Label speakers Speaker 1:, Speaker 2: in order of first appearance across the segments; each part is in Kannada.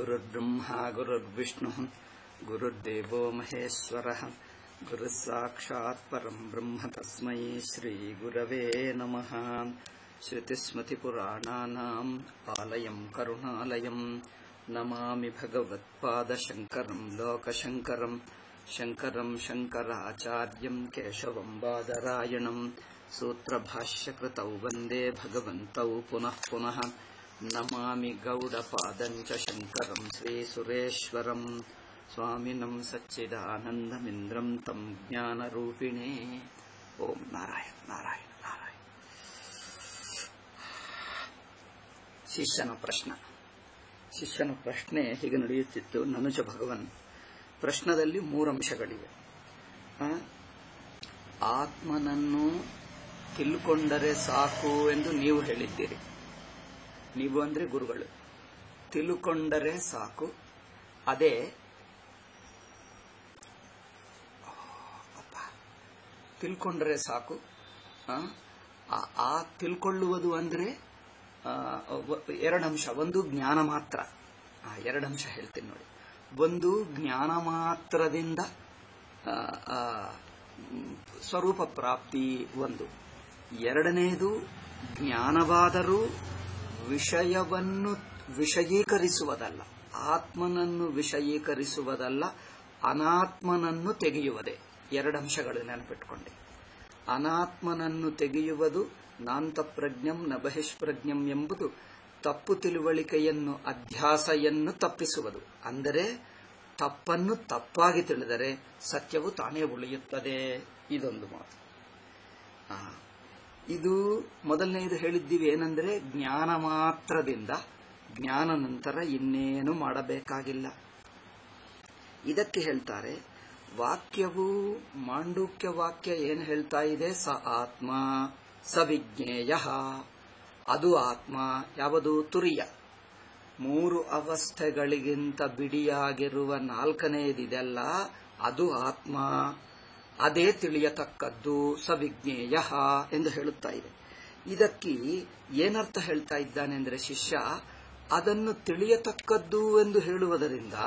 Speaker 1: गुरुर्ब्रह्मा गुरुर्विष्णुः गुरुर्देवो महेश्वरः गुरुः साक्षात् परम् ब्रह्म तस्मै श्रीगुरवे नमः श्रुतिस्मृतिपुराणानाम् आलयम् करुणालयम् नमामि भगवत्पादशङ्करम् लोकशङ्करम् शङ्करम् शङ्कराचार्यम् केशवम् बादरायणम् सूत्रभाष्यकृतौ वन्दे भगवन्तौ पुनः पुनः नमामि गौडपादम् च शङ्करम् श्रीसुरेश्वरम् स्वामिनम् सच्चिदानन्दमिन्द्रम् तम् ज्ञानरूपिणे ಓಂ ನಾರಾಯಣ ನಾರಾಯಣ ನಾರಾಯಣ ಶಿಷ್ಯನ ಪ್ರಶ್ನ ಶಿಷ್ಯನ ಪ್ರಶ್ನೆ ಹೀಗೆ ನಡೆಯುತ್ತಿತ್ತು ನನುಜ ಭಗವನ್ ಪ್ರಶ್ನದಲ್ಲಿ ಮೂರಂಶಗಳಿವೆ ಆ, ಆತ್ಮನನ್ನು ತಿಳ್ಕೊಂಡರೆ ಸಾಕು ಎಂದು ನೀವು ಹೇಳಿದ್ದೀರಿ ನೀವು ಅಂದ್ರೆ ಗುರುಗಳು ತಿಳ್ಕೊಂಡರೆ ಸಾಕು ಅದೇ ಅಪ್ಪ, ತಿಳ್ಕೊಂಡರೆ ಸಾಕು ಆ, ಆ- ಆ ತಿಳ್ಕೊಳ್ಳುವುದು ಅಂದ್ರೆ ಆ, ವ- ಎರಡಂಶ ಒಂದು ಜ್ಞಾನ ಮಾತ್ರ ಆ, ಎರಡಂಶ ಹೇಳ್ತೀನಿ ನೋಡಿ ಒಂದು ಜ್ಞಾನ ಮಾತ್ರದಿಂದ ಆ, ಆ, ಮ್, ಸ್ವರೂಪ ಪ್ರಾಪ್ತಿ ಒಂದು ಎರಡನೆಯದು ಜ್ಞಾನವಾದರೂ ವಿಷಯವನ್ನು ವಿಷಯೀಕರಿಸುವುದಲ್ಲ ಆತ್ಮನನ್ನು ವಿಷಯೀಕರಿಸುವುದಲ್ಲ ಅನಾತ್ಮನನ್ನು ತೆಗೆಯುವುದೇ ಎರಡಂಶಗಳು ನೆನಪಿಟ್ಕೊಂಡೆ ಅನಾತ್ಮನನ್ನು ತೆಗೆಯುವುದು ನಾಂತಪ್ರಜ್ಞಂ ನ ಬಹಿಷ್ಪ್ರಜ್ಞಂ ಎಂಬುದು ತಪ್ಪು ತಿಳುವಳಿಕೆಯನ್ನು ಅಧ್ಯಾಸೆಯನ್ನು ತಪ್ಪಿಸುವುದು ಅಂದರೆ ತಪ್ಪನ್ನು ತಪ್ಪಾಗಿ ತಿಳಿದರೆ ಸತ್ಯವು ತಾನೇ ಉಳಿಯುತ್ತದೆ ಇದೊಂದು ಮಾತು ಆ, ಇದು ಮೊದಲನೆಯದು ಹೇಳಿದ್ದೀವಿ ಏನಂದ್ರೆ ಜ್ಞಾನ ಮಾತ್ರದಿಂದ ಜ್ಞಾನ ನಂತರ ಇನ್ನೇನು ಮಾಡಬೇಕಾಗಿಲ್ಲ ಇದಕ್ಕೆ ಹೇಳ್ತಾರೆ ವಾಕ್ಯವು ಮಾಂಡೂಕ್ಯ ವಾಕ್ಯ ಏನು ಹೇಳ್ತಾ ಇದೆ ಸ ಆತ್ಮ ಸವಿಜ್ಞೇಯ ಅದು ಆತ್ಮ ಯಾವುದು ತುರಿಯ ಮೂರು ಅವಸ್ಥೆಗಳಿಗಿಂತ ಬಿಡಿಯಾಗಿರುವ ನಾಲ್ಕನೆಯದಿದೆಲ್ಲ ಅದು ಆತ್ಮ ಅದೇ ತಿಳಿಯತಕ್ಕದ್ದು ಸವಿಜ್ಞೇಯ ಎಂದು ಹೇಳುತ್ತಾ ಇದೆ ಇದಕ್ಕೆ ಏನರ್ಥ ಹೇಳ್ತಾ ಇದ್ದಾನೆ ಅಂದ್ರೆ ಶಿಷ್ಯ ಅದನ್ನು ತಿಳಿಯತಕ್ಕದ್ದು ಎಂದು ಹೇಳುವುದರಿಂದ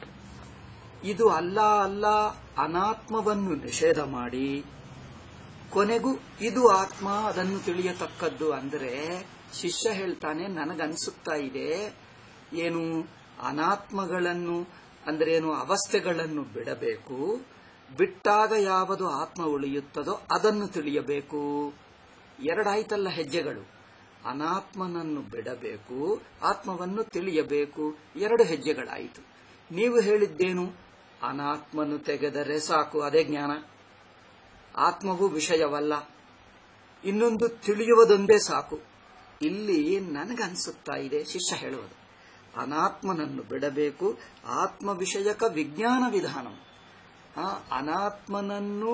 Speaker 1: ಇದು ಅಲ್ಲ ಅಲ್ಲ ಅನಾತ್ಮವನ್ನು ನಿಷೇಧ ಮಾಡಿ ಕೊನೆಗೂ ಇದು ಆತ್ಮ ಅದನ್ನು ತಿಳಿಯತಕ್ಕದ್ದು ಅಂದರೆ ಶಿಷ್ಯ ಹೇಳ್ತಾನೆ ನನಗನ್ಸುತ್ತಾ ಇದೆ ಏನು ಅನಾತ್ಮಗಳನ್ನು ಅಂದ್ರೆ ಏನು ಅವಸ್ಥೆಗಳನ್ನು ಬಿಡಬೇಕು ಬಿಟ್ಟಾಗ ಯಾವುದು ಆತ್ಮ ಉಳಿಯುತ್ತದೋ ಅದನ್ನು ತಿಳಿಯಬೇಕು ಎರಡಾಯ್ತಲ್ಲ ಹೆಜ್ಜೆಗಳು ಅನಾತ್ಮನನ್ನು ಬಿಡಬೇಕು ಆತ್ಮವನ್ನು ತಿಳಿಯಬೇಕು ಎರಡು ಹೆಜ್ಜೆಗಳಾಯಿತು ನೀವು ಹೇಳಿದ್ದೇನು ಅನಾತ್ಮನು ತೆಗೆದರೆ ಸಾಕು ಅದೇ ಜ್ಞಾನ ಆತ್ಮವು ವಿಷಯವಲ್ಲ ಇನ್ನೊಂದು ತಿಳಿಯುವುದೊಂದೇ ಸಾಕು ಇಲ್ಲಿ ನನಗನ್ಸುತ್ತಾ ಇದೆ ಶಿಷ್ಯ ಹೇಳುವುದು ಅನಾತ್ಮನನ್ನು ಬಿಡಬೇಕು ಆತ್ಮ ವಿಷಯಕ ವಿಜ್ಞಾನ ವಿಧಾನ ಆ ಅನಾತ್ಮನನ್ನು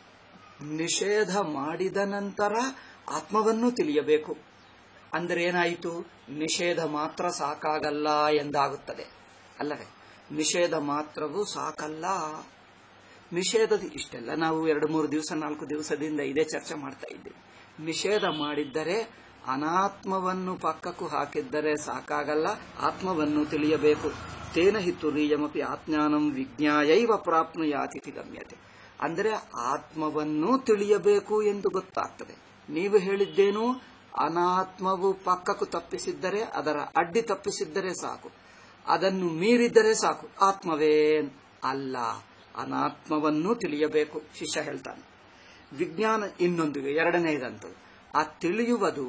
Speaker 1: ನಿಷೇಧ ಮಾಡಿದ ನಂತರ ಆತ್ಮವನ್ನು ತಿಳಿಯಬೇಕು ಅಂದ್ರೆ ಏನಾಯಿತು ನಿಷೇಧ ಮಾತ್ರ ಸಾಕಾಗಲ್ಲ ಎಂದಾಗುತ್ತದೆ ಅಲ್ಲವೇ ನಿಷೇಧ ಮಾತ್ರವು ಸಾಕಲ್ಲ ನಿಷೇಧದ ಇಷ್ಟೆಲ್ಲ ನಾವು ಎರಡು ಮೂರು ದಿವಸ ನಾಲ್ಕು ದಿವಸದಿಂದ ಇದೇ ಚರ್ಚೆ ಮಾಡ್ತಾ ಇದ್ದೀವಿ ನಿಷೇಧ ಮಾಡಿದ್ದರೆ ಅನಾತ್ಮವನ್ನು ಪಕ್ಕಕ್ಕೂ ಹಾಕಿದ್ದರೆ ಸಾಕಾಗಲ್ಲ ಆತ್ಮವನ್ನು ತಿಳಿಯಬೇಕು ತೇನ ಹಿ ತುರೀಯಮಪಿ ಆಜ್ಞಾನಂ ವಿಜ್ಞಾಯೈವ ಪ್ರಾಪ್ನುಯಾತಿಥಿ ಗಮ್ಯತೆ ಅಂದರೆ ಆತ್ಮವನ್ನು ತಿಳಿಯಬೇಕು ಎಂದು ಗೊತ್ತಾಗ್ತದೆ ನೀವು ಹೇಳಿದ್ದೇನು ಅನಾತ್ಮವು ಪಕ್ಕಕ್ಕೂ ತಪ್ಪಿಸಿದ್ದರೆ ಅದರ ಅಡ್ಡಿ ತಪ್ಪಿಸಿದ್ದರೆ ಸಾಕು ಅದನ್ನು ಮೀರಿದ್ದರೆ ಸಾಕು ಆತ್ಮವೇ ಅಲ್ಲ ಅನಾತ್ಮವನ್ನು ತಿಳಿಯಬೇಕು ಶಿಷ್ಯ ಹೇಳ್ತಾನೆ ವಿಜ್ಞಾನ ಇನ್ನೊಂದು ಎರಡನೆಯದಂತ ಆ ತಿಳಿಯುವುದು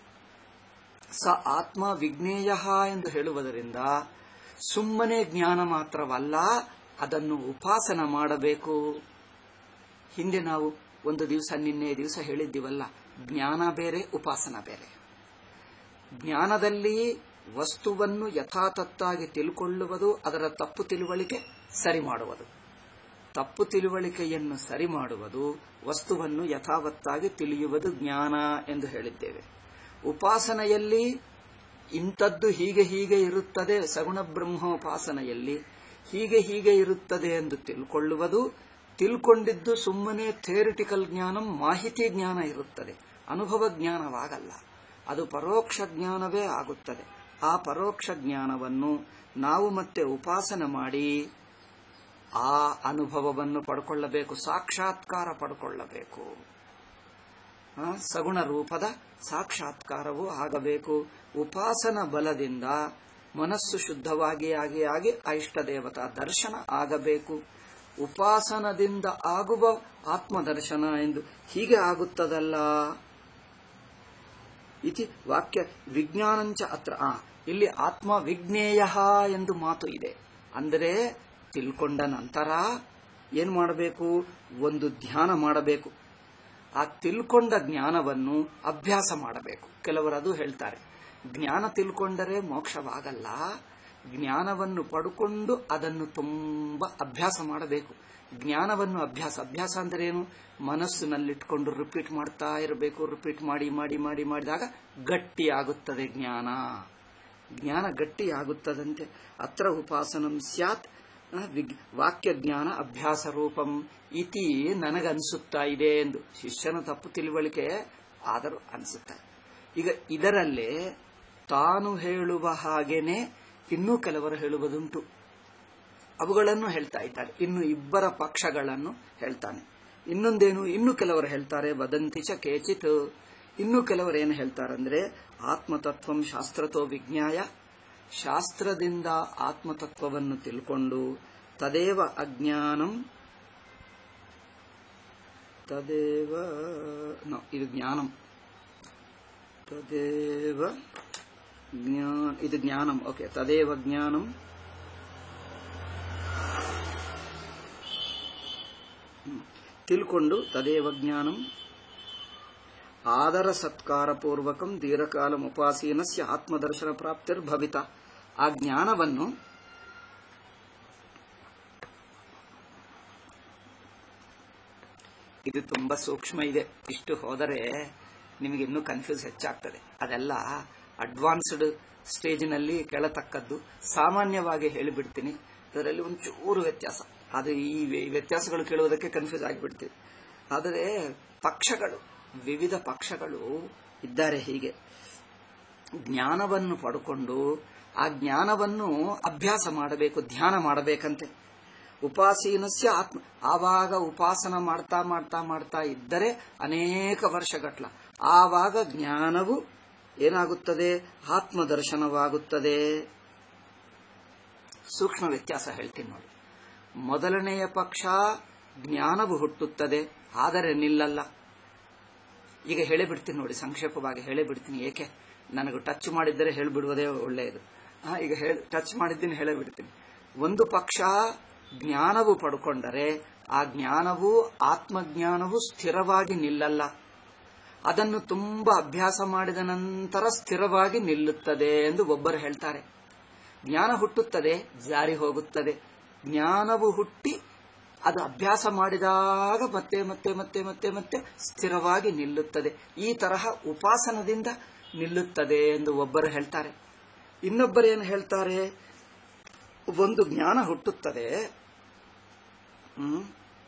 Speaker 1: ಸ ಆತ್ಮ ವಿಜ್ಞೇಯ ಎಂದು ಹೇಳುವುದರಿಂದ ಸುಮ್ಮನೆ ಜ್ಞಾನ ಮಾತ್ರವಲ್ಲ ಅದನ್ನು ಉಪಾಸನ ಮಾಡಬೇಕು ಹಿಂದೆ ನಾವು ಒಂದು ದಿವಸ ನಿನ್ನೆ ದಿವಸ ಹೇಳಿದ್ದೀವಲ್ಲ ಜ್ಞಾನ ಬೇರೆ ಉಪಾಸನ ಬೇರೆ ಜ್ಞಾನದಲ್ಲಿ ವಸ್ತುವನ್ನು ಯಥಾತತ್ತಾಗಿ ತಿಳ್ಕೊಳ್ಳುವುದು ಅದರ ತಪ್ಪು ತಿಳುವಳಿಕೆ ಸರಿ ಮಾಡುವುದು ತಪ್ಪು ತಿಳುವಳಿಕೆಯನ್ನು ಸರಿ ಮಾಡುವುದು ವಸ್ತುವನ್ನು ಯಥಾವತ್ತಾಗಿ ತಿಳಿಯುವುದು ಜ್ಞಾನ ಎಂದು ಹೇಳಿದ್ದೇವೆ ಉಪಾಸನೆಯಲ್ಲಿ ಇಂಥದ್ದು ಹೀಗೆ ಹೀಗೆ ಇರುತ್ತದೆ ಸಗುಣ ಬ್ರಹ್ಮೋಪಾಸನೆಯಲ್ಲಿ ಹೀಗೆ ಹೀಗೆ ಇರುತ್ತದೆ ಎಂದು ತಿಳ್ಕೊಳ್ಳುವುದು ತಿಳ್ಕೊಂಡಿದ್ದು ಸುಮ್ಮನೆ ಥಿಯರಿಟಿಕಲ್ ಜ್ಞಾನ ಮಾಹಿತಿ ಜ್ಞಾನ ಇರುತ್ತದೆ ಅನುಭವ ಜ್ಞಾನವಾಗಲ್ಲ ಅದು ಪರೋಕ್ಷ ಜ್ಞಾನವೇ ಆಗುತ್ತದೆ ಆ ಪರೋಕ್ಷ ಜ್ಞಾನವನ್ನು ನಾವು ಮತ್ತೆ ಉಪಾಸನೆ ಮಾಡಿ ಆ ಅನುಭವವನ್ನು ಪಡ್ಕೊಳ್ಳಬೇಕು ಸಾಕ್ಷಾತ್ಕಾರ ಪಡ್ಕೊಳ್ಳಬೇಕು ಆ, ಸಗುಣ ರೂಪದ ಸಾಕ್ಷಾತ್ಕಾರವೂ ಆಗಬೇಕು ಉಪಾಸನ ಬಲದಿಂದ ಮನಸ್ಸು ಶುದ್ಧವಾಗಿ ಆಗಿ ಆಗಿ ಆ ಇಷ್ಟ ದೇವತಾ ದರ್ಶನ ಆಗಬೇಕು ಉಪಾಸನದಿಂದ ಆಗುವ ಆತ್ಮದರ್ಶನ ಎಂದು ಹೀಗೆ ಆಗುತ್ತದಲ್ಲ ಇತಿ ವಾಕ್ಯ ವಿಜ್ಞಾನಂಚ ಅತ್ರ ಆ, ಇಲ್ಲಿ ಆತ್ಮ ವಿಜ್ಞೇಯ ಎಂದು ಮಾತು ಇದೆ ಅಂದರೆ ತಿಳ್ಕೊಂಡ ನಂತರ ಏನ್ ಮಾಡಬೇಕು ಒಂದು ಧ್ಯಾನ ಮಾಡಬೇಕು ಆ ತಿಳ್ಕೊಂಡ ಜ್ಞಾನವನ್ನು ಅಭ್ಯಾಸ ಮಾಡಬೇಕು ಕೆಲವರು ಅದು ಹೇಳ್ತಾರೆ ಜ್ಞಾನ ತಿಳ್ಕೊಂಡರೆ ಮೋಕ್ಷವಾಗಲ್ಲ ಜ್ಞಾನವನ್ನು ಪಡ್ಕೊಂಡು ಅದನ್ನು ತುಂಬಾ ಅಭ್ಯಾಸ ಮಾಡಬೇಕು ಜ್ಞಾನವನ್ನು ಅಭ್ಯಾಸ ಅಭ್ಯಾಸ ಅಂದ್ರೆ ಏನು ಮನಸ್ಸಿನಲ್ಲಿಟ್ಕೊಂಡು ರಿಪೀಟ್ ಮಾಡ್ತಾ ಇರಬೇಕು ರಿಪೀಟ್ ಮಾಡಿ ಮಾಡಿ ಮಾಡಿ ಮಾಡಿದಾಗ ಗಟ್ಟಿಯಾಗುತ್ತದೆ ಜ್ಞಾನ ಜ್ಞಾನ ಗಟ್ಟಿಯಾಗುತ್ತದಂತೆ ಅತ್ರ ಉಪಾಸನಂ ಸ್ಯಾತ್ ಆ, ವಿಗ್- ವಾಕ್ಯ ಜ್ಞಾನ ಅಭ್ಯಾಸ ರೂಪಂ ಇತಿ ನನಗನ್ಸುತ್ತಾ ಇದೆ ಎಂದು ಶಿಷ್ಯನ ತಪ್ಪು ತಿಳುವಳಿಕೆ ಆದರೂ ಅನಿಸುತ್ತೆ ಈಗ ಇದರಲ್ಲೇ ತಾನು ಹೇಳುವ ಹಾಗೇನೆ ಇನ್ನೂ ಕೆಲವರು ಹೇಳುವುದುಂಟು ಅವುಗಳನ್ನು ಹೇಳ್ತಾ ಇದ್ದಾರೆ ಇನ್ನು ಇಬ್ಬರ ಪಕ್ಷಗಳನ್ನು ಹೇಳ್ತಾನೆ ಇನ್ನೊಂದೇನು ಇನ್ನು ಕೆಲವರು ಹೇಳ್ತಾರೆ ವದಂತಿ ಚ ಕೇಚಿತ್ ಇನ್ನು ಕೆಲವರು ಏನು ಹೇಳ್ತಾರಂದ್ರೆ ಆತ್ಮತತ್ವಂ ಶಾಸ್ತ್ರತೋ ವಿಜ್ಞಾಯ ಶಾಸ್ತ್ರದಿಂದ ಆತ್ಮತತ್ವವನ್ನು ತಿಳ್ಕೊಂಡು ತದೇವ ಅಜ್ಞಾನಂ ತದೇವ ನೋ, ಇದು ಜ್ಞಾನಂ ತದೇವ ಜ್ಞಾನ ಇದು ಜ್ಞಾನಂ ಓಕೆ ತದೇವ ಜ್ಞಾನಂ ಹ್ಮ್. ತಿಳ್ಕೊಂಡು ತದೇವ ಜ್ಞಾನಂ ಆದರ ಸತ್ಕಾರ ಪೂರ್ವಕಂ ದೀರ್ಘಕಾಲಂ ಉಪಾಸೀನಸ್ಯ ಆತ್ಮದರ್ಶನ ಪ್ರಾಪ್ತಿರ್ಭವಿತ ಆ ಜ್ಞಾನವನ್ನು ಇದು ತುಂಬಾ ಸೂಕ್ಷ್ಮ ಇದೆ ಇಷ್ಟು ಹೋದರೆ ನಿಮಗೆ ಇನ್ನೂ ಕನ್ಫ್ಯೂಸ್ ಹೆಚ್ಚಾಗ್ತದೆ ಅದೆಲ್ಲ ಅಡ್ವಾನ್ಸ್ಡ್ ಸ್ಟೇಜಿನಲ್ಲಿ ಕೇಳತಕ್ಕದ್ದು ಸಾಮಾನ್ಯವಾಗಿ ಹೇಳಿಬಿಡ್ತೀನಿ ಅದರಲ್ಲಿ ಒಂಚೂರು ವ್ಯತ್ಯಾಸ ಅದು ಈ ವ್ಯ- ವ್ಯತ್ಯಾಸಗಳು ಕೇಳುವುದಕ್ಕೆ ಕನ್ಫ್ಯೂಸ್ ಆಗಿಬಿಡ್ತೀವಿ ಆದರೆ ಪಕ್ಷಗಳು ವಿವಿಧ ಪಕ್ಷಗಳು ಇದ್ದಾರೆ ಹೀಗೆ ಜ್ಞಾನವನ್ನು ಪಡ್ಕೊಂಡು ಆ ಜ್ಞಾನವನ್ನು ಅಭ್ಯಾಸ ಮಾಡಬೇಕು ಧ್ಯಾನ ಮಾಡಬೇಕಂತೆ ಉಪಾಸೀನಸ್ಯ ಆತ್ಮ ಆವಾಗ ಉಪಾಸನ ಮಾಡ್ತಾ ಮಾಡ್ತಾ ಮಾಡ್ತಾ ಇದ್ದರೆ ಅನೇಕ ವರ್ಷಗಟ್ಲ ಆವಾಗ ಜ್ಞಾನವು ಏನಾಗುತ್ತದೆ ಆತ್ಮದರ್ಶನವಾಗುತ್ತದೆ ಸೂಕ್ಷ್ಮ ವ್ಯತ್ಯಾಸ ಹೇಳ್ತೀನಿ ನೋಡಿ ಮೊದಲನೆಯ ಪಕ್ಷ ಜ್ಞಾನವು ಹುಟ್ಟುತ್ತದೆ ಆದರೆ ನಿಲ್ಲಲ್ಲ ಈಗ ಹೇಳಿಬಿಡ್ತೀನಿ ನೋಡಿ ಸಂಕ್ಷೇಪವಾಗಿ ಹೇಳಿಬಿಡ್ತೀನಿ ಏಕೆ ನನಗೆ ಟಚ್ ಮಾಡಿದ್ದರೆ ಹೇಳಿಬಿಡುವುದೇ ಒಳ್ಳೆಯದು ಆ, ಈಗ ಹೇಳಿ ಟಚ್ ಮಾಡಿದ್ದೀನಿ ಹೇಳಿಬಿಡ್ತೀನಿ ಒಂದು ಪಕ್ಷ ಜ್ಞಾನವು ಪಡ್ಕೊಂಡರೆ ಆ ಜ್ಞಾನವು ಆತ್ಮಜ್ಞಾನವು ಸ್ಥಿರವಾಗಿ ನಿಲ್ಲಲ್ಲ ಅದನ್ನು ತುಂಬಾ ಅಭ್ಯಾಸ ಮಾಡಿದ ನಂತರ ಸ್ಥಿರವಾಗಿ ನಿಲ್ಲುತ್ತದೆ ಎಂದು ಒಬ್ಬರು ಹೇಳ್ತಾರೆ ಜ್ಞಾನ ಹುಟ್ಟುತ್ತದೆ ಜಾರಿ ಹೋಗುತ್ತದೆ ಜ್ಞಾನವು ಹುಟ್ಟಿ ಅದು ಅಭ್ಯಾಸ ಮಾಡಿದಾಗ ಮತ್ತೆ ಮತ್ತೆ ಮತ್ತೆ ಮತ್ತೆ ಮತ್ತೆ ಸ್ಥಿರವಾಗಿ ನಿಲ್ಲುತ್ತದೆ ಈ ತರಹ ಉಪಾಸನದಿಂದ ನಿಲ್ಲುತ್ತದೆ ಎಂದು ಒಬ್ಬರು ಹೇಳ್ತಾರೆ ಇನ್ನೊಬ್ಬರು ಏನು ಹೇಳ್ತಾರೆ ಒಂದು ಜ್ಞಾನ ಹುಟ್ಟುತ್ತದೆ ಹ್ಮ್,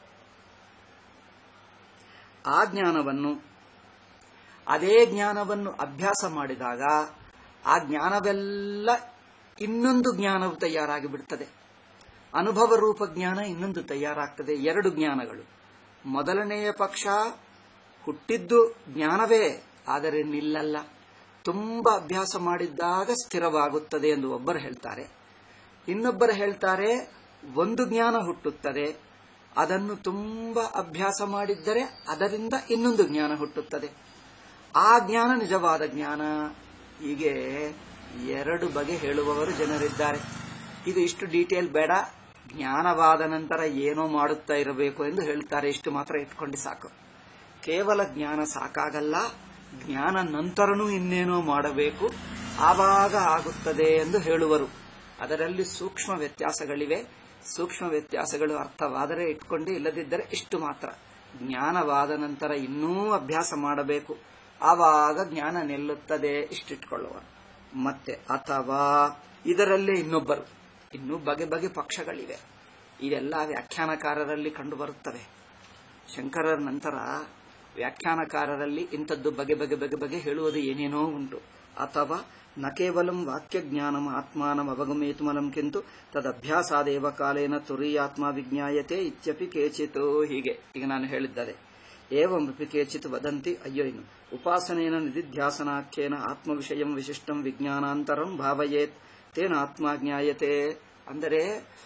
Speaker 1: ಆ ಜ್ಞಾನವನ್ನು ಅದೇ ಜ್ಞಾನವನ್ನು ಅಭ್ಯಾಸ ಮಾಡಿದಾಗ ಆ ಜ್ಞಾನವೆಲ್ಲ ಇನ್ನೊಂದು ಜ್ಞಾನವು ತಯಾರಾಗಿ ಬಿಡುತ್ತದೆ ಅನುಭವ ರೂಪ ಜ್ಞಾನ ಇನ್ನೊಂದು ತಯಾರಾಗ್ತದೆ ಎರಡು ಜ್ಞಾನಗಳು ಮೊದಲನೆಯ ಪಕ್ಷ ಹುಟ್ಟಿದ್ದು ಜ್ಞಾನವೇ ಆದರೆ ನಿಲ್ಲಲ್ಲ ತುಂಬಾ ಅಭ್ಯಾಸ ಮಾಡಿದ್ದಾಗ ಸ್ಥಿರವಾಗುತ್ತದೆ ಎಂದು ಒಬ್ಬರು ಹೇಳ್ತಾರೆ ಇನ್ನೊಬ್ಬರು ಹೇಳ್ತಾರೆ ಒಂದು ಜ್ಞಾನ ಹುಟ್ಟುತ್ತದೆ ಅದನ್ನು ತುಂಬಾ ಅಭ್ಯಾಸ ಮಾಡಿದ್ದರೆ ಅದರಿಂದ ಇನ್ನೊಂದು ಜ್ಞಾನ ಹುಟ್ಟುತ್ತದೆ ಆ ಜ್ಞಾನ ನಿಜವಾದ ಜ್ಞಾನ ಹೀಗೆ ಎರಡು ಬಗೆ ಹೇಳುವವರು ಜನರಿದ್ದಾರೆ ಇದು ಇಷ್ಟು ಡೀಟೇಲ್ ಬೇಡ ಜ್ಞಾನವಾದ ನಂತರ ಏನೋ ಮಾಡುತ್ತಾ ಇರಬೇಕು ಎಂದು ಹೇಳ್ತಾರೆ ಇಷ್ಟು ಮಾತ್ರ ಇಟ್ಕೊಂಡು ಸಾಕು ಕೇವಲ ಜ್ಞಾನ ಸಾಕಾಗಲ್ಲ ಜ್ಞಾನ ನಂತರನೂ ಇನ್ನೇನೋ ಮಾಡಬೇಕು ಆವಾಗ ಆಗುತ್ತದೆ ಎಂದು ಹೇಳುವರು ಅದರಲ್ಲಿ ಸೂಕ್ಷ್ಮ ವ್ಯತ್ಯಾಸಗಳಿವೆ ಸೂಕ್ಷ್ಮ ವ್ಯತ್ಯಾಸಗಳು ಅರ್ಥವಾದರೆ ಇಟ್ಕೊಂಡು ಇಲ್ಲದಿದ್ದರೆ ಇಷ್ಟು ಮಾತ್ರ ಜ್ಞಾನವಾದ ನಂತರ ಇನ್ನೂ ಅಭ್ಯಾಸ ಮಾಡಬೇಕು ಆವಾಗ ಜ್ಞಾನ ನಿಲ್ಲುತ್ತದೆ ಇಷ್ಟಿಟ್ಕೊಳ್ಳುವ ಮತ್ತೆ ಅಥವಾ ಇದರಲ್ಲೇ ಇನ್ನೊಬ್ಬರು ಇನ್ನೂ ಬಗೆ ಬಗೆ ಪಕ್ಷಗಳಿವೆ ಇದೆಲ್ಲ ವ್ಯಾಖ್ಯಾನಕಾರರಲ್ಲಿ ಕಂಡುಬರುತ್ತವೆ ಶಂಕರರ ನಂತರ ವ್ಯಾಖ್ಯಾನಕಾರರಲ್ಲಿ ಇಂಥದ್ದು ಬಗೆ ಬಗೆ ಬಗೆ ಬಗೆ ಹೇಳುವುದು ಏನೇನೋ ಉಂಟು ಅಥವಾ ನ ಕೇವಲಂ ವಾಕ್ಯಜ್ಞಾನಂ ಆತ್ಮಾನಂ ಅವಗಮೇತುಮಲಂ ಕಿಂತು ತದಭ್ಯಾಸಾದೇವ ಕಾಲೇನ ತುರಿಯಾತ್ಮ ವಿಜ್ಞಾಯತೆ ಇತ್ಯಪಿ ಕೇಚಿತ್ ಹೀಗೆ ಈಗ ನಾನು ಹೇಳಿದ್ದಾರೆ ಏವಮಪಿ ಕೇಚಿತ್ ವದಂತಿ ಅಯ್ಯೋ ಇನ್ನು ಉಪಾಸನೇನ ನಿಧಿಧ್ಯಾಸನಾಖ್ಯೇನ ಆತ್ಮವಿಷಯಂ ವಿಶಿಷ್ಟಂ ವಿಜ್ಞಾನಾಂತರಂ ಭಾವಯೇತ್ ತೇನ ಆತ್ಮ ಜ್ಞಾಯತೆ ಅಂದರೆ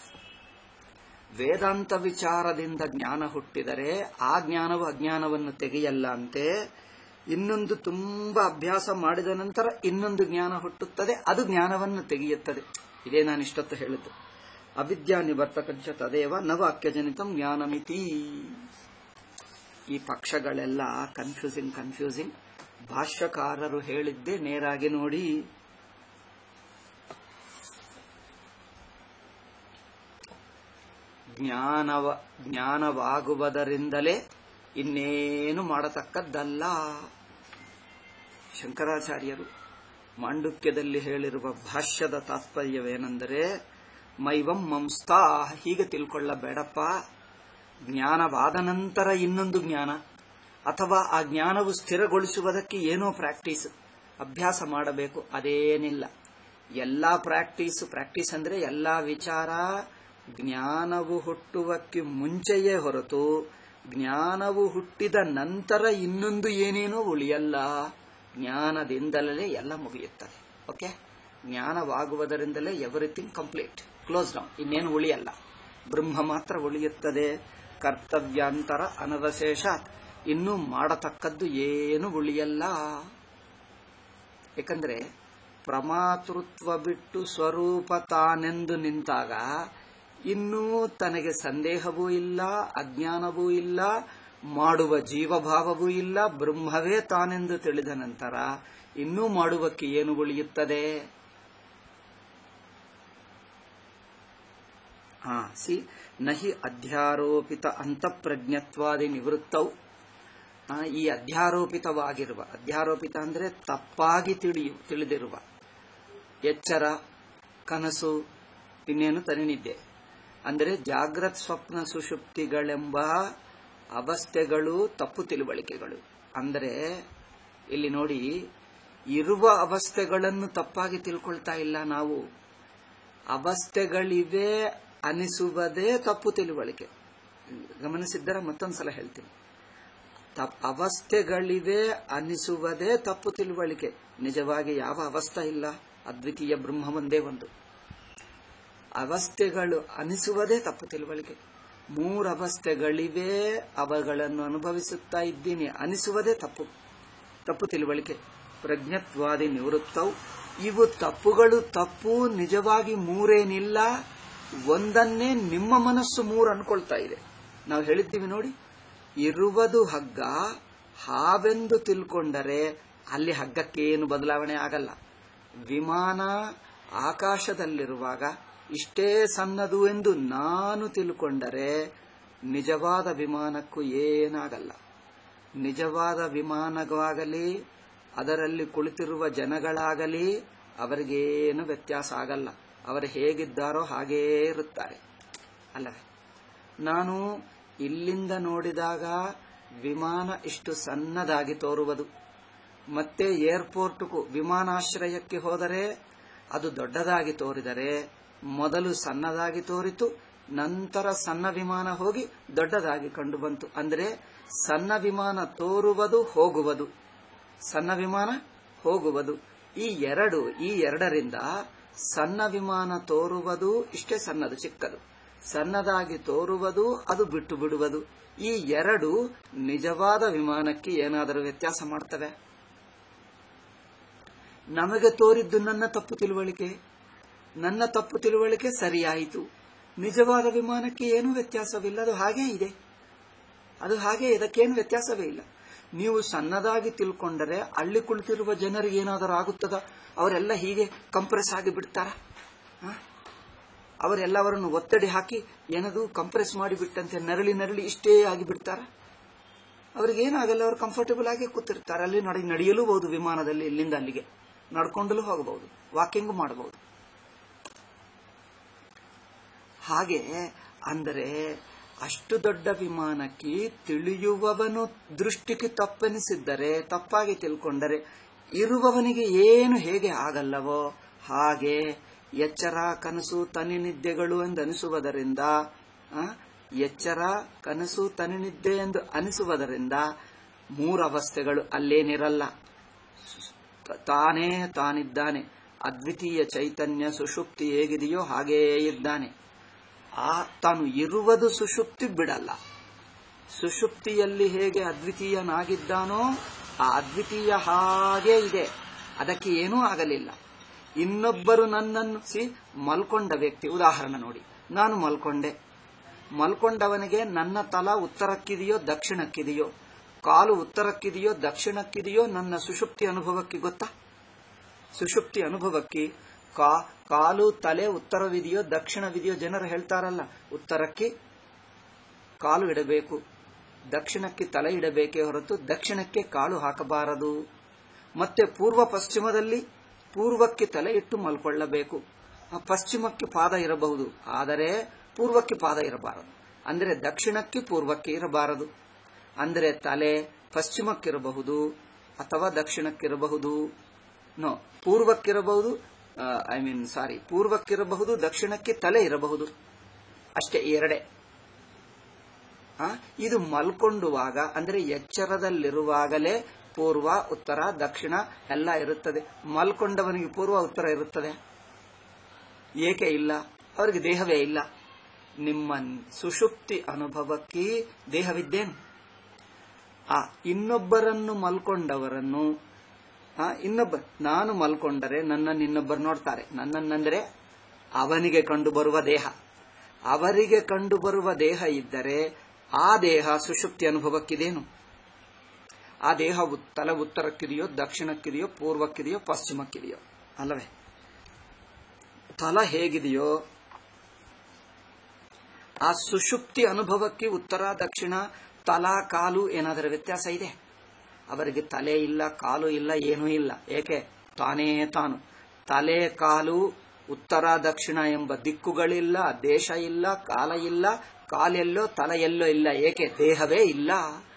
Speaker 1: ವೇದಾಂತ ವಿಚಾರದಿಂದ ಜ್ಞಾನ ಹುಟ್ಟಿದರೆ ಆ ಜ್ಞಾನವು ಅಜ್ಞಾನವನ್ನು ತೆಗೆಯಲ್ಲ ಅಂತೆ ಇನ್ನೊಂದು ತುಂಬಾ ಅಭ್ಯಾಸ ಮಾಡಿದ ನಂತರ ಇನ್ನೊಂದು ಜ್ಞಾನ ಹುಟ್ಟುತ್ತದೆ ಅದು ಜ್ಞಾನವನ್ನು ತೆಗೆಯುತ್ತದೆ ಇದೇ ನಾನು ಇಷ್ಟೊತ್ತು ಹೇಳಿದ್ದು ಅವಿದ್ಯಾ ನಿವರ್ತಕಂಚ ತದೇವ ನವಾಕ್ಯಜನಿತಂ ಜ್ಞಾನಮಿತಿ ಈ ಪಕ್ಷಗಳೆಲ್ಲ ಕನ್ಫ್ಯೂಸಿಂಗ್ ಕನ್ಫ್ಯೂಸಿಂಗ್ ಭಾಷ್ಯಕಾರರು ಹೇಳಿದ್ದೇ ನೇರಾಗಿ ನೋಡಿ ಜ್ಞಾನವ ಜ್ಞಾನವಾಗುವುದರಿಂದಲೇ ಇನ್ನೇನು ಮಾಡತಕ್ಕದ್ದಲ್ಲ ಶಂಕರಾಚಾರ್ಯರು ಮಾಂಡುಕ್ಯದಲ್ಲಿ ಹೇಳಿರುವ ಭಾಷ್ಯದ ತಾತ್ಪರ್ಯವೇನೆಂದರೆ ಮೈವಂ ಮಂಸ್ತಾ ಹೀಗೆ ತಿಳ್ಕೊಳ್ಳಬೇಡಪ್ಪ ಜ್ಞಾನವಾದ ನಂತರ ಇನ್ನೊಂದು ಜ್ಞಾನ ಅಥವಾ ಆ ಜ್ಞಾನವು ಸ್ಥಿರಗೊಳಿಸುವುದಕ್ಕೆ ಏನೋ ಪ್ರಾಕ್ಟೀಸ್ ಅಭ್ಯಾಸ ಮಾಡಬೇಕು ಅದೇನಿಲ್ಲ ಎಲ್ಲಾ ಪ್ರಾಕ್ಟೀಸ್ ಪ್ರಾಕ್ಟೀಸ್ ಅಂದ್ರೆ ಎಲ್ಲಾ ವಿಚಾರ ಜ್ಞಾನವು ಹುಟ್ಟುವಕ್ಕೆ ಮುಂಚೆಯೇ ಹೊರತು ಜ್ಞಾನವು ಹುಟ್ಟಿದ ನಂತರ ಇನ್ನೊಂದು ಏನೇನೋ ಉಳಿಯಲ್ಲ ಜ್ಞಾನದಿಂದಲೇ ಎಲ್ಲ ಮುಗಿಯುತ್ತದೆ ಓಕೆ ಜ್ಞಾನವಾಗುವುದರಿಂದಲೇ ಎವ್ರಿಥಿಂಗ್ ಕಂಪ್ಲೀಟ್ ಕ್ಲೋಸ್ ಡೌನ್ ಇನ್ನೇನು ಉಳಿಯಲ್ಲ ಬ್ರಹ್ಮ ಮಾತ್ರ ಉಳಿಯುತ್ತದೆ ಕರ್ತವ್ಯಾಂತರ ಅನವಶೇಷಾತ್ ಇನ್ನೂ ಮಾಡತಕ್ಕದ್ದು ಏನು ಉಳಿಯಲ್ಲ ಏಕೆಂದ್ರೆ ಪ್ರಮಾತೃತ್ವ ಬಿಟ್ಟು ಸ್ವರೂಪ ತಾನೆಂದು ನಿಂತಾಗ ಇನ್ನೂ ತನಗೆ ಸಂದೇಹವೂ ಇಲ್ಲ ಅಜ್ಞಾನವೂ ಇಲ್ಲ ಮಾಡುವ ಜೀವಭಾವವೂ ಇಲ್ಲ ಬ್ರಹ್ಮವೇ ತಾನೆಂದು ತಿಳಿದ ನಂತರ ಇನ್ನೂ ಮಾಡುವಕ್ಕೆ ಏನು ಉಳಿಯುತ್ತದೆ ಹಾ ಸಿ ನಹಿ ಅಧ್ಯಾರೋಪಿತ ಅಂತಃಪ್ರಜ್ಞತ್ವಾದಿ ನಿವೃತ್ತವು ಆ, ಈ ಅಧ್ಯಾರೋಪಿತವಾಗಿರುವ ಅಧ್ಯಾರೋಪಿತ ಅಂದ್ರೆ ತಪ್ಪಾಗಿ ತಿಳಿಯು ತಿಳಿದಿರುವ ಎಚ್ಚರ ಕನಸು ಇನ್ನೇನು ತನಿನಿದ್ದೆ ಅಂದರೆ ಜಾಗ್ರತ್ ಸ್ವಪ್ನ ಸುಷುಪ್ತಿಗಳೆಂಬ ಅವಸ್ಥೆಗಳು ತಪ್ಪು ತಿಳುವಳಿಕೆಗಳು ಅಂದರೆ ಇಲ್ಲಿ ನೋಡಿ ಇರುವ ಅವಸ್ಥೆಗಳನ್ನು ತಪ್ಪಾಗಿ ತಿಳ್ಕೊಳ್ತಾ ಇಲ್ಲ ನಾವು ಅವಸ್ಥೆಗಳಿವೆ ಅನಿಸುವುದೇ ತಪ್ಪು ತಿಳುವಳಿಕೆ ಗಮನಿಸಿದ್ದರ ಮತ್ತೊಂದ್ಸಲ ಹೇಳ್ತೀನಿ ತಪ್- ಅವಸ್ಥೆಗಳಿವೆ ಅನಿಸುವುದೇ ತಪ್ಪು ತಿಳುವಳಿಕೆ ನಿಜವಾಗಿ ಯಾವ ಅವಸ್ಥೆ ಇಲ್ಲ ಅದ್ವಿತೀಯ ಬ್ರಹ್ಮ ಒಂದೇ ಒಂದು ಅವಸ್ಥೆಗಳು ಅನಿಸುವುದೇ ತಪ್ಪು ತಿಳುವಳಿಕೆ ಮೂರು ಅವಸ್ಥೆಗಳಿವೆ ಅವುಗಳನ್ನು ಅನುಭವಿಸುತ್ತಾ ಇದ್ದೀನಿ ಅನಿಸುವುದೇ ತಪ್ಪು ತಪ್ಪು ತಿಳುವಳಿಕೆ ಪ್ರಜ್ಞತ್ವಾದಿ ನಿವೃತ್ತವು ಇವು ತಪ್ಪುಗಳು ತಪ್ಪು ನಿಜವಾಗಿ ಮೂರೇನಿಲ್ಲ ಒಂದನ್ನೇ ನಿಮ್ಮ ಮನಸ್ಸು ಮೂರು ಅನ್ಕೊಳ್ತಾ ಇದೆ ನಾವು ಹೇಳಿದ್ದೀವಿ ನೋಡಿ ಇರುವುದು ಹಗ್ಗ ಹಾವೆಂದು ತಿಳ್ಕೊಂಡರೆ ಅಲ್ಲಿ ಹಗ್ಗಕ್ಕೇನು ಬದಲಾವಣೆ ಆಗಲ್ಲ ವಿಮಾನ ಆಕಾಶದಲ್ಲಿರುವಾಗ ಇಷ್ಟೇ ಸಣ್ಣದು ಎಂದು ನಾನು ತಿಳ್ಕೊಂಡರೆ ನಿಜವಾದ ವಿಮಾನಕ್ಕೂ ಏನಾಗಲ್ಲ ನಿಜವಾದ ವಿಮಾನವಾಗಲಿ ಅದರಲ್ಲಿ ಕುಳಿತಿರುವ ಜನಗಳಾಗಲಿ ಅವರಿಗೇನು ವ್ಯತ್ಯಾಸ ಆಗಲ್ಲ ಅವರು ಹೇಗಿದ್ದಾರೋ ಹಾಗೇ ಇರುತ್ತಾರೆ ಅಲ್ಲವೇ ನಾನು ಇಲ್ಲಿಂದ ನೋಡಿದಾಗ ವಿಮಾನ ಇಷ್ಟು ಸಣ್ಣದಾಗಿ ತೋರುವುದು ಮತ್ತೆ ಏರ್ಪೋರ್ಟ್ಗೂ ವಿಮಾನಾಶ್ರಯಕ್ಕೆ ಹೋದರೆ ಅದು ದೊಡ್ಡದಾಗಿ ತೋರಿದರೆ ಮೊದಲು ಸಣ್ಣದಾಗಿ ತೋರಿತು ನಂತರ ಸಣ್ಣ ವಿಮಾನ ಹೋಗಿ ದೊಡ್ಡದಾಗಿ ಕಂಡು ಬಂತು ಅಂದರೆ ಸಣ್ಣ ವಿಮಾನ ತೋರುವುದು ಹೋಗುವುದು ಸಣ್ಣ ವಿಮಾನ ಹೋಗುವುದು ಈ ಎರಡು ಈ ಎರಡರಿಂದ ಸಣ್ಣ ವಿಮಾನ ತೋರುವುದು ಇಷ್ಟೇ ಸಣ್ಣದು ಚಿಕ್ಕದು ಸಣ್ಣದಾಗಿ ತೋರುವುದು ಅದು ಬಿಟ್ಟು ಬಿಡುವುದು ಈ ಎರಡು ನಿಜವಾದ ವಿಮಾನಕ್ಕೆ ಏನಾದರೂ ವ್ಯತ್ಯಾಸ ಮಾಡ್ತವೆ ನಮಗೆ ತೋರಿದ್ದು ನನ್ನ ತಪ್ಪು ತಿಳುವಳಿಕೆ ನನ್ನ ತಪ್ಪು ತಿಳುವಳಿಕೆ ಸರಿಯಾಯಿತು ನಿಜವಾದ ವಿಮಾನಕ್ಕೆ ಏನೂ ವ್ಯತ್ಯಾಸವಿಲ್ಲ ಅದು ಹಾಗೇ ಇದೆ ಅದು ಹಾಗೆ ಇದಕ್ಕೇನು ವ್ಯತ್ಯಾಸವೇ ಇಲ್ಲ ನೀವು ಸಣ್ಣದಾಗಿ ತಿಳ್ಕೊಂಡರೆ ಅಲ್ಲಿ ಕುಳಿತಿರುವ ಜನರಿಗೆ ಏನಾದರೂ ಆಗುತ್ತದ ಅವರೆಲ್ಲ ಹೀಗೆ ಕಂಪ್ರೆಸ್ ಆಗಿ ಬಿಡ್ತಾರ ಅವರೆಲ್ಲವರನ್ನು ಒತ್ತಡಿ ಹಾಕಿ ಏನದು ಕಂಪ್ರೆಸ್ ಮಾಡಿಬಿಟ್ಟಂತೆ ನರಳಿ ನರಳಿ ಇಷ್ಟೇ ಆಗಿ ಬಿಡ್ತಾರ ಅವ್ರಿಗೇನಾಗಲ್ಲ ಅವರು ಕಂಫರ್ಟಬಲ್ ಆಗಿ ಕೂತಿರ್ತಾರೆ ಅಲ್ಲಿ ನಡಿ ನಡೆಯಲೂಬಹುದು ವಿಮಾನದಲ್ಲಿ ಇಲ್ಲಿಂದ ಅಲ್ಲಿಗೆ ನಡ್ಕೊಂಡಲೂ ಹೋಗಬಹುದು ವಾಕಿಂಗ್ ಮಾಡಬಹುದು ಹಾಗೆ ಅಂದರೆ ಅಷ್ಟು ದೊಡ್ಡ ವಿಮಾನಕ್ಕೆ ತಿಳಿಯುವವನು ದೃಷ್ಟಿಗೆ ತಪ್ಪೆನಿಸಿದ್ದರೆ ತಪ್ಪಾಗಿ ತಿಳ್ಕೊಂಡರೆ ಇರುವವನಿಗೆ ಏನು ಹೇಗೆ ಆಗಲ್ಲವೋ ಹಾಗೆ ಎಚ್ಚರ ಕನಸು ತನಿನಿದ್ದೆಗಳು ಎಂದು ಅನಿಸುವುದರಿಂದ ಆ, ಎಚ್ಚರ ಕನಸು ತನಿನಿದ್ದೆ ಎಂದು ಅನಿಸುವುದರಿಂದ ಮೂರವಸ್ಥೆಗಳು ಅಲ್ಲೇನಿರಲ್ಲ ತ- ತಾನೇ ತಾನಿದ್ದಾನೆ ಅದ್ವಿತೀಯ ಚೈತನ್ಯ ಸುಷುಪ್ತಿ ಹೇಗಿದೆಯೋ ಹಾಗೆಯೇ ಇದ್ದಾನೆ ಆ ತಾನು ಇರುವುದು ಸುಷುಪ್ತಿ ಬಿಡಲ್ಲ ಸುಷುಪ್ತಿಯಲ್ಲಿ ಹೇಗೆ ಅದ್ವಿತೀಯನಾಗಿದ್ದಾನೋ ಆ ಅದ್ವಿತೀಯ ಹಾಗೆ ಇದೆ ಅದಕ್ಕೆ ಏನೂ ಆಗಲಿಲ್ಲ ಇನ್ನೊಬ್ಬರು ನನ್ನನ್ನು ಸಿ ಮಲ್ಕೊಂಡ ವ್ಯಕ್ತಿ ಉದಾಹರಣೆ ನೋಡಿ ನಾನು ಮಲ್ಕೊಂಡೆ ಮಲ್ಕೊಂಡವನಿಗೆ ನನ್ನ ತಲ ಉತ್ತರಕ್ಕಿದೆಯೋ ದಕ್ಷಿಣಕ್ಕಿದೆಯೋ ಕಾಲು ಉತ್ತರಕ್ಕಿದೆಯೋ ದಕ್ಷಿಣಕ್ಕಿದೆಯೋ ನನ್ನ ಸುಷುಪ್ತಿ ಅನುಭವಕ್ಕೆ ಗೊತ್ತಾ ಸುಷುಪ್ತಿ ಅನುಭವಕ್ಕೆ ಕಾ ಕಾಲು ತಲೆ ಉತ್ತರವಿದೆಯೋ ದಕ್ಷಿಣವಿದೆಯೋ ಜನರು ಹೇಳ್ತಾರಲ್ಲ ಉತ್ತರಕ್ಕೆ ಕಾಲು ಇಡಬೇಕು ದಕ್ಷಿಣಕ್ಕೆ ತಲೆ ಇಡಬೇಕೇ ಹೊರತು ದಕ್ಷಿಣಕ್ಕೆ ಕಾಲು ಹಾಕಬಾರದು ಮತ್ತೆ ಪೂರ್ವ ಪಶ್ಚಿಮದಲ್ಲಿ ಪೂರ್ವಕ್ಕೆ ತಲೆ ಇಟ್ಟು ಮಲ್ಕೊಳ್ಳಬೇಕು ಆ ಪಶ್ಚಿಮಕ್ಕೆ ಪಾದ ಇರಬಹುದು ಆದರೆ ಪೂರ್ವಕ್ಕೆ ಪಾದ ಇರಬಾರದು ಅಂದರೆ ದಕ್ಷಿಣಕ್ಕೆ ಪೂರ್ವಕ್ಕೆ ಇರಬಾರದು ಅಂದರೆ ತಲೆ ಪಶ್ಚಿಮಕ್ಕಿರಬಹುದು ಅಥವಾ ದಕ್ಷಿಣಕ್ಕಿರಬಹುದು ನೋ ಪೂರ್ವಕ್ಕಿರಬಹುದು ಐ ಮೀನ್ ಸಾರಿ ಪೂರ್ವಕ್ಕಿರಬಹುದು ದಕ್ಷಿಣಕ್ಕೆ ತಲೆ ಇರಬಹುದು ಅಷ್ಟೇ ಈ ಎರಡೇ ಆ, ಇದು ಮಲ್ಕೊಂಡುವಾಗ ಅಂದರೆ ಎಚ್ಚರದಲ್ಲಿರುವಾಗಲೇ ಪೂರ್ವ ಉತ್ತರ ದಕ್ಷಿಣ ಎಲ್ಲ ಇರುತ್ತದೆ ಮಲ್ಕೊಂಡವನಿಗೆ ಪೂರ್ವ ಉತ್ತರ ಇರುತ್ತದೆ ಏಕೆ ಇಲ್ಲ ಅವರಿಗೆ ದೇಹವೇ ಇಲ್ಲ ನಿಮ್ಮ ಸುಷುಪ್ತಿ ಅನುಭವಕ್ಕೆ ದೇಹವಿದ್ದೇನು ಆ ಇನ್ನೊಬ್ಬರನ್ನು ಮಲ್ಕೊಂಡವರನ್ನು ಆ ಇನ್ನೊಬ್ಬ ನಾನು ಮಲ್ಕೊಂಡರೆ ನನ್ನನ್ನು ಇನ್ನೊಬ್ಬರು ನೋಡ್ತಾರೆ ನನ್ನನ್ನೆಂದರೆ ಅವನಿಗೆ ಕಂಡು ಬರುವ ದೇಹ ಅವರಿಗೆ ಕಂಡು ಬರುವ ದೇಹ ಇದ್ದರೆ ಆ ದೇಹ ಸುಷುಪ್ತಿ ಅನುಭವಕ್ಕಿದೇನು ಆ ದೇಹ ಉತ್- ತಲೆ ಉತ್ತರಕ್ಕಿದೆಯೋ ದಕ್ಷಿಣಕ್ಕಿದೆಯೋ ಪೂರ್ವಕ್ಕಿದೆಯೋ ಪಶ್ಚಿಮಕ್ಕಿದೆಯೋ ಅಲ್ಲವೇ ತಲ ಹೇಗಿದೆಯೋ ಆ ಸುಷುಪ್ತಿ ಅನುಭವಕ್ಕೆ ಉತ್ತರ ದಕ್ಷಿಣ ತಲ ಕಾಲು ಏನಾದರೂ ವ್ಯತ್ಯಾಸ ಇದೆ ಅವರಿಗೆ ತಲೆ ಇಲ್ಲ ಕಾಲು ಇಲ್ಲ ಏನೂ ಇಲ್ಲ ಏಕೆ ತಾನೇ ತಾನು ತಲೆ ಕಾಲು ಉತ್ತರ ದಕ್ಷಿಣ ಎಂಬ ದಿಕ್ಕುಗಳಿಲ್ಲ ದೇಶ ಇಲ್ಲ ಕಾಲ ಇಲ್ಲ ಕಾಲೆಲ್ಲೋ ತಲೆ ಎಲ್ಲೋ ಇಲ್ಲ ಏಕೆ ದೇಹವೇ ಇಲ್ಲ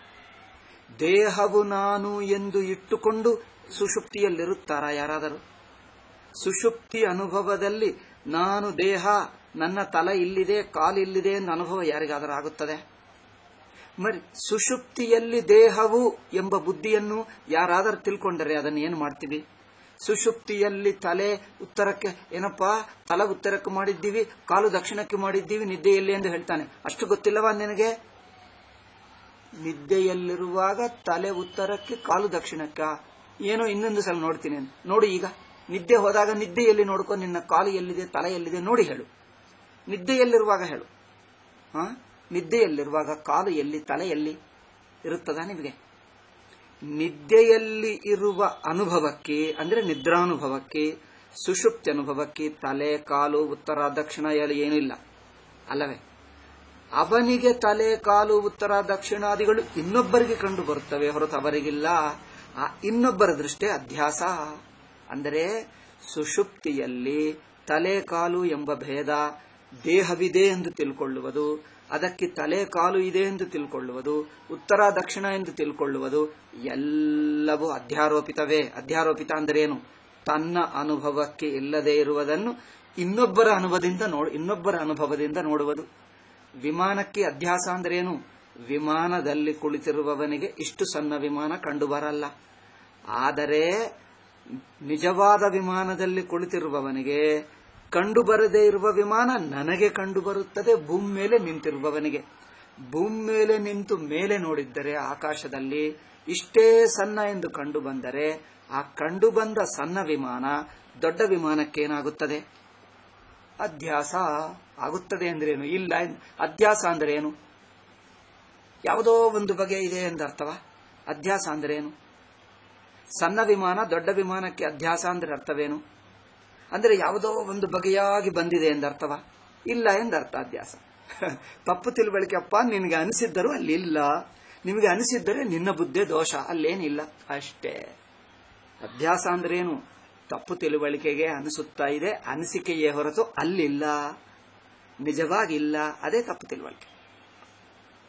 Speaker 1: ದೇಹವು ನಾನು ಎಂದು ಇಟ್ಟುಕೊಂಡು ಸುಷುಪ್ತಿಯಲ್ಲಿರುತ್ತಾರಾ ಯಾರಾದರೂ ಸುಷುಪ್ತಿ ಅನುಭವದಲ್ಲಿ ನಾನು ದೇಹ ನನ್ನ ತಲೆ ಇಲ್ಲಿದೆ ಕಾಲಿಲ್ಲಿದೆ ಎಂದ ಅನುಭವ ಯಾರಿಗಾದರೂ ಆಗುತ್ತದೆ ಮರಿ ಸುಷುಪ್ತಿಯಲ್ಲಿ ದೇಹವು ಎಂಬ ಬುದ್ಧಿಯನ್ನು ಯಾರಾದರೂ ತಿಳ್ಕೊಂಡರೆ ಅದನ್ನು ಏನು ಮಾಡ್ತೀವಿ ಸುಷುಪ್ತಿಯಲ್ಲಿ ತಲೆ ಉತ್ತರಕ್ಕೆ ಏನಪ್ಪಾ ತಲೆ ಉತ್ತರಕ್ಕೆ ಮಾಡಿದ್ದೀವಿ ಕಾಲು ದಕ್ಷಿಣಕ್ಕೆ ಮಾಡಿದ್ದೀವಿ ನಿದ್ದೆಯಲ್ಲಿ ಎಂದು ಹೇಳ್ತಾನೆ ಅಷ್ಟು ಗೊತ್ತಿಲ್ಲವಾ ನಿನಗೆ ನಿದ್ದೆಯಲ್ಲಿರುವಾಗ ತಲೆ ಉತ್ತರಕ್ಕೆ ಕಾಲು ದಕ್ಷಿಣಕ್ಕ ಏನೋ ಇನ್ನೊಂದು ಸಲ ನೋಡ್ತೀನಿ ಅಂತ. ನೋಡು ಈಗ ನಿದ್ದೆ ಹೋದಾಗ ನಿದ್ದೆಯಲ್ಲಿ ನೋಡ್ಕೊ ನಿನ್ನ ಕಾಲು ಎಲ್ಲಿದೆ ತಲೆ ಎಲ್ಲಿದೆ ನೋಡಿ ಹೇಳು ನಿದ್ದೆಯಲ್ಲಿರುವಾಗ ಹೇಳು ಹಾ ನಿದ್ದೆಯಲ್ಲಿರುವಾಗ ಕಾಲು ಎಲ್ಲಿ ತಲೆ ಎಲ್ಲಿ ಇರುತ್ತದಾ ನಿಮಗೆ ನಿದ್ದೆಯಲ್ಲಿ ಇರುವ ಅನುಭವಕ್ಕೆ ಅಂದ್ರೆ ನಿದ್ರಾನುಭವಕ್ಕೆ ಸುಷುಪ್ತಿ ಅನುಭವಕ್ಕೆ ತಲೆ ಕಾಲು ಉತ್ತರ ದಕ್ಷಿಣ ಎಲ್ಲಿ ಏನೂ ಇಲ್ಲ ಅಲ್ಲವೇ ಅವನಿಗೆ ತಲೆ ಕಾಲು ಉತ್ತರ ದಕ್ಷಿಣಾದಿಗಳು ಇನ್ನೊಬ್ಬರಿಗೆ ಕಂಡು ಬರುತ್ತವೆ ಹೊರತು ಅವರಿಗಿಲ್ಲ ಆ ಇನ್ನೊಬ್ಬರ ದೃಷ್ಟಿ ಅಧ್ಯಾಸ ಅಂದರೆ ಸುಷುಪ್ತಿಯಲ್ಲಿ ತಲೆ ಕಾಲು ಎಂಬ ಭೇದ ದೇಹವಿದೆ ಎಂದು ತಿಳ್ಕೊಳ್ಳುವುದು ಅದಕ್ಕೆ ತಲೆ ಕಾಲು ಇದೆ ಎಂದು ತಿಳ್ಕೊಳ್ಳುವುದು ಉತ್ತರ ದಕ್ಷಿಣ ಎಂದು ತಿಳ್ಕೊಳ್ಳುವುದು ಎಲ್ಲವೂ ಅಧ್ಯಾರೋಪಿತವೇ ಅಧ್ಯಾರೋಪಿತ ಅಂದರೆ ಏನು ತನ್ನ ಅನುಭವಕ್ಕೆ ಇಲ್ಲದೆ ಇರುವುದನ್ನು ಇನ್ನೊಬ್ಬರ ಅನುಭವದಿಂದ ನೋಡ್ ಇನ್ನೊಬ್ಬರ ಅನುಭವದಿಂದ ನೋಡುವುದು ವಿಮಾನಕ್ಕೆ ಅಧ್ಯಾಸ ಅಂದ್ರೇನು ವಿಮಾನದಲ್ಲಿ ಕುಳಿತಿರುವವನಿಗೆ ಇಷ್ಟು ಸಣ್ಣ ವಿಮಾನ ಕಂಡುಬರಲ್ಲ ಆದರೆ ನಿಜವಾದ ವಿಮಾನದಲ್ಲಿ ಕುಳಿತಿರುವವನಿಗೆ ಕಂಡುಬರದೇ ಇರುವ ವಿಮಾನ ನನಗೆ ಕಂಡುಬರುತ್ತದೆ ಭೂಮಿ ಮೇಲೆ ನಿಂತಿರುವವನಿಗೆ ಭೂಮಿ ಮೇಲೆ ನಿಂತು ಮೇಲೆ ನೋಡಿದ್ದರೆ ಆಕಾಶದಲ್ಲಿ ಇಷ್ಟೇ ಸಣ್ಣ ಎಂದು ಕಂಡು ಬಂದರೆ ಆ ಕಂಡು ಬಂದ ಸಣ್ಣ ವಿಮಾನ ದೊಡ್ಡ ವಿಮಾನಕ್ಕೇನಾಗುತ್ತದೆ ಅಧ್ಯಾಸ ಆಗುತ್ತದೆ ಅಂದ್ರೇನು ಇಲ್ಲ ಎಂದ್- ಅಧ್ಯಾಸ ಅಂದ್ರೇನು ಯಾವುದೋ ಒಂದು ಬಗೆ ಇದೆ ಎಂದರ್ಥವಾ ಅಧ್ಯಾಸ ಅಂದ್ರೇನು ಸಣ್ಣ ವಿಮಾನ ದೊಡ್ಡ ವಿಮಾನಕ್ಕೆ ಅಧ್ಯಾಸ ಅಂದ್ರೆ ಅರ್ಥವೇನು ಅಂದ್ರೆ ಯಾವುದೋ ಒಂದು ಬಗೆಯಾಗಿ ಬಂದಿದೆ ಎಂದರ್ಥವಾ ಇಲ್ಲ ಎಂದರ್ಥ ಅಧ್ಯಾಸ ತಪ್ಪು ತಿಳುವಳಿಕೆ ಅಪ್ಪ ನಿನಗೆ ಅನಿಸಿದ್ದರೂ ಅಲ್ಲಿ ಇಲ್ಲ ನಿಮಗೆ ಅನಿಸಿದ್ದರೆ ನಿನ್ನ ಬುದ್ಧಿ ದೋಷ ಅಲ್ಲೇನಿಲ್ಲ ಅಷ್ಟೇ ಅಧ್ಯಾಸ ಅಂದ್ರೇನು ತಪ್ಪು ತಿಳುವಳಿಕೆಗೆ ಅನಿಸುತ್ತಾ ಇದೆ ಅನಿಸಿಕೆಯೇ ಹೊರತು ಅಲ್ಲಿಲ್ಲ ನಿಜವಾಗಿಲ್ಲ ಅದೇ ತಪ್ಪು ತಿಳುವಳಿಕೆ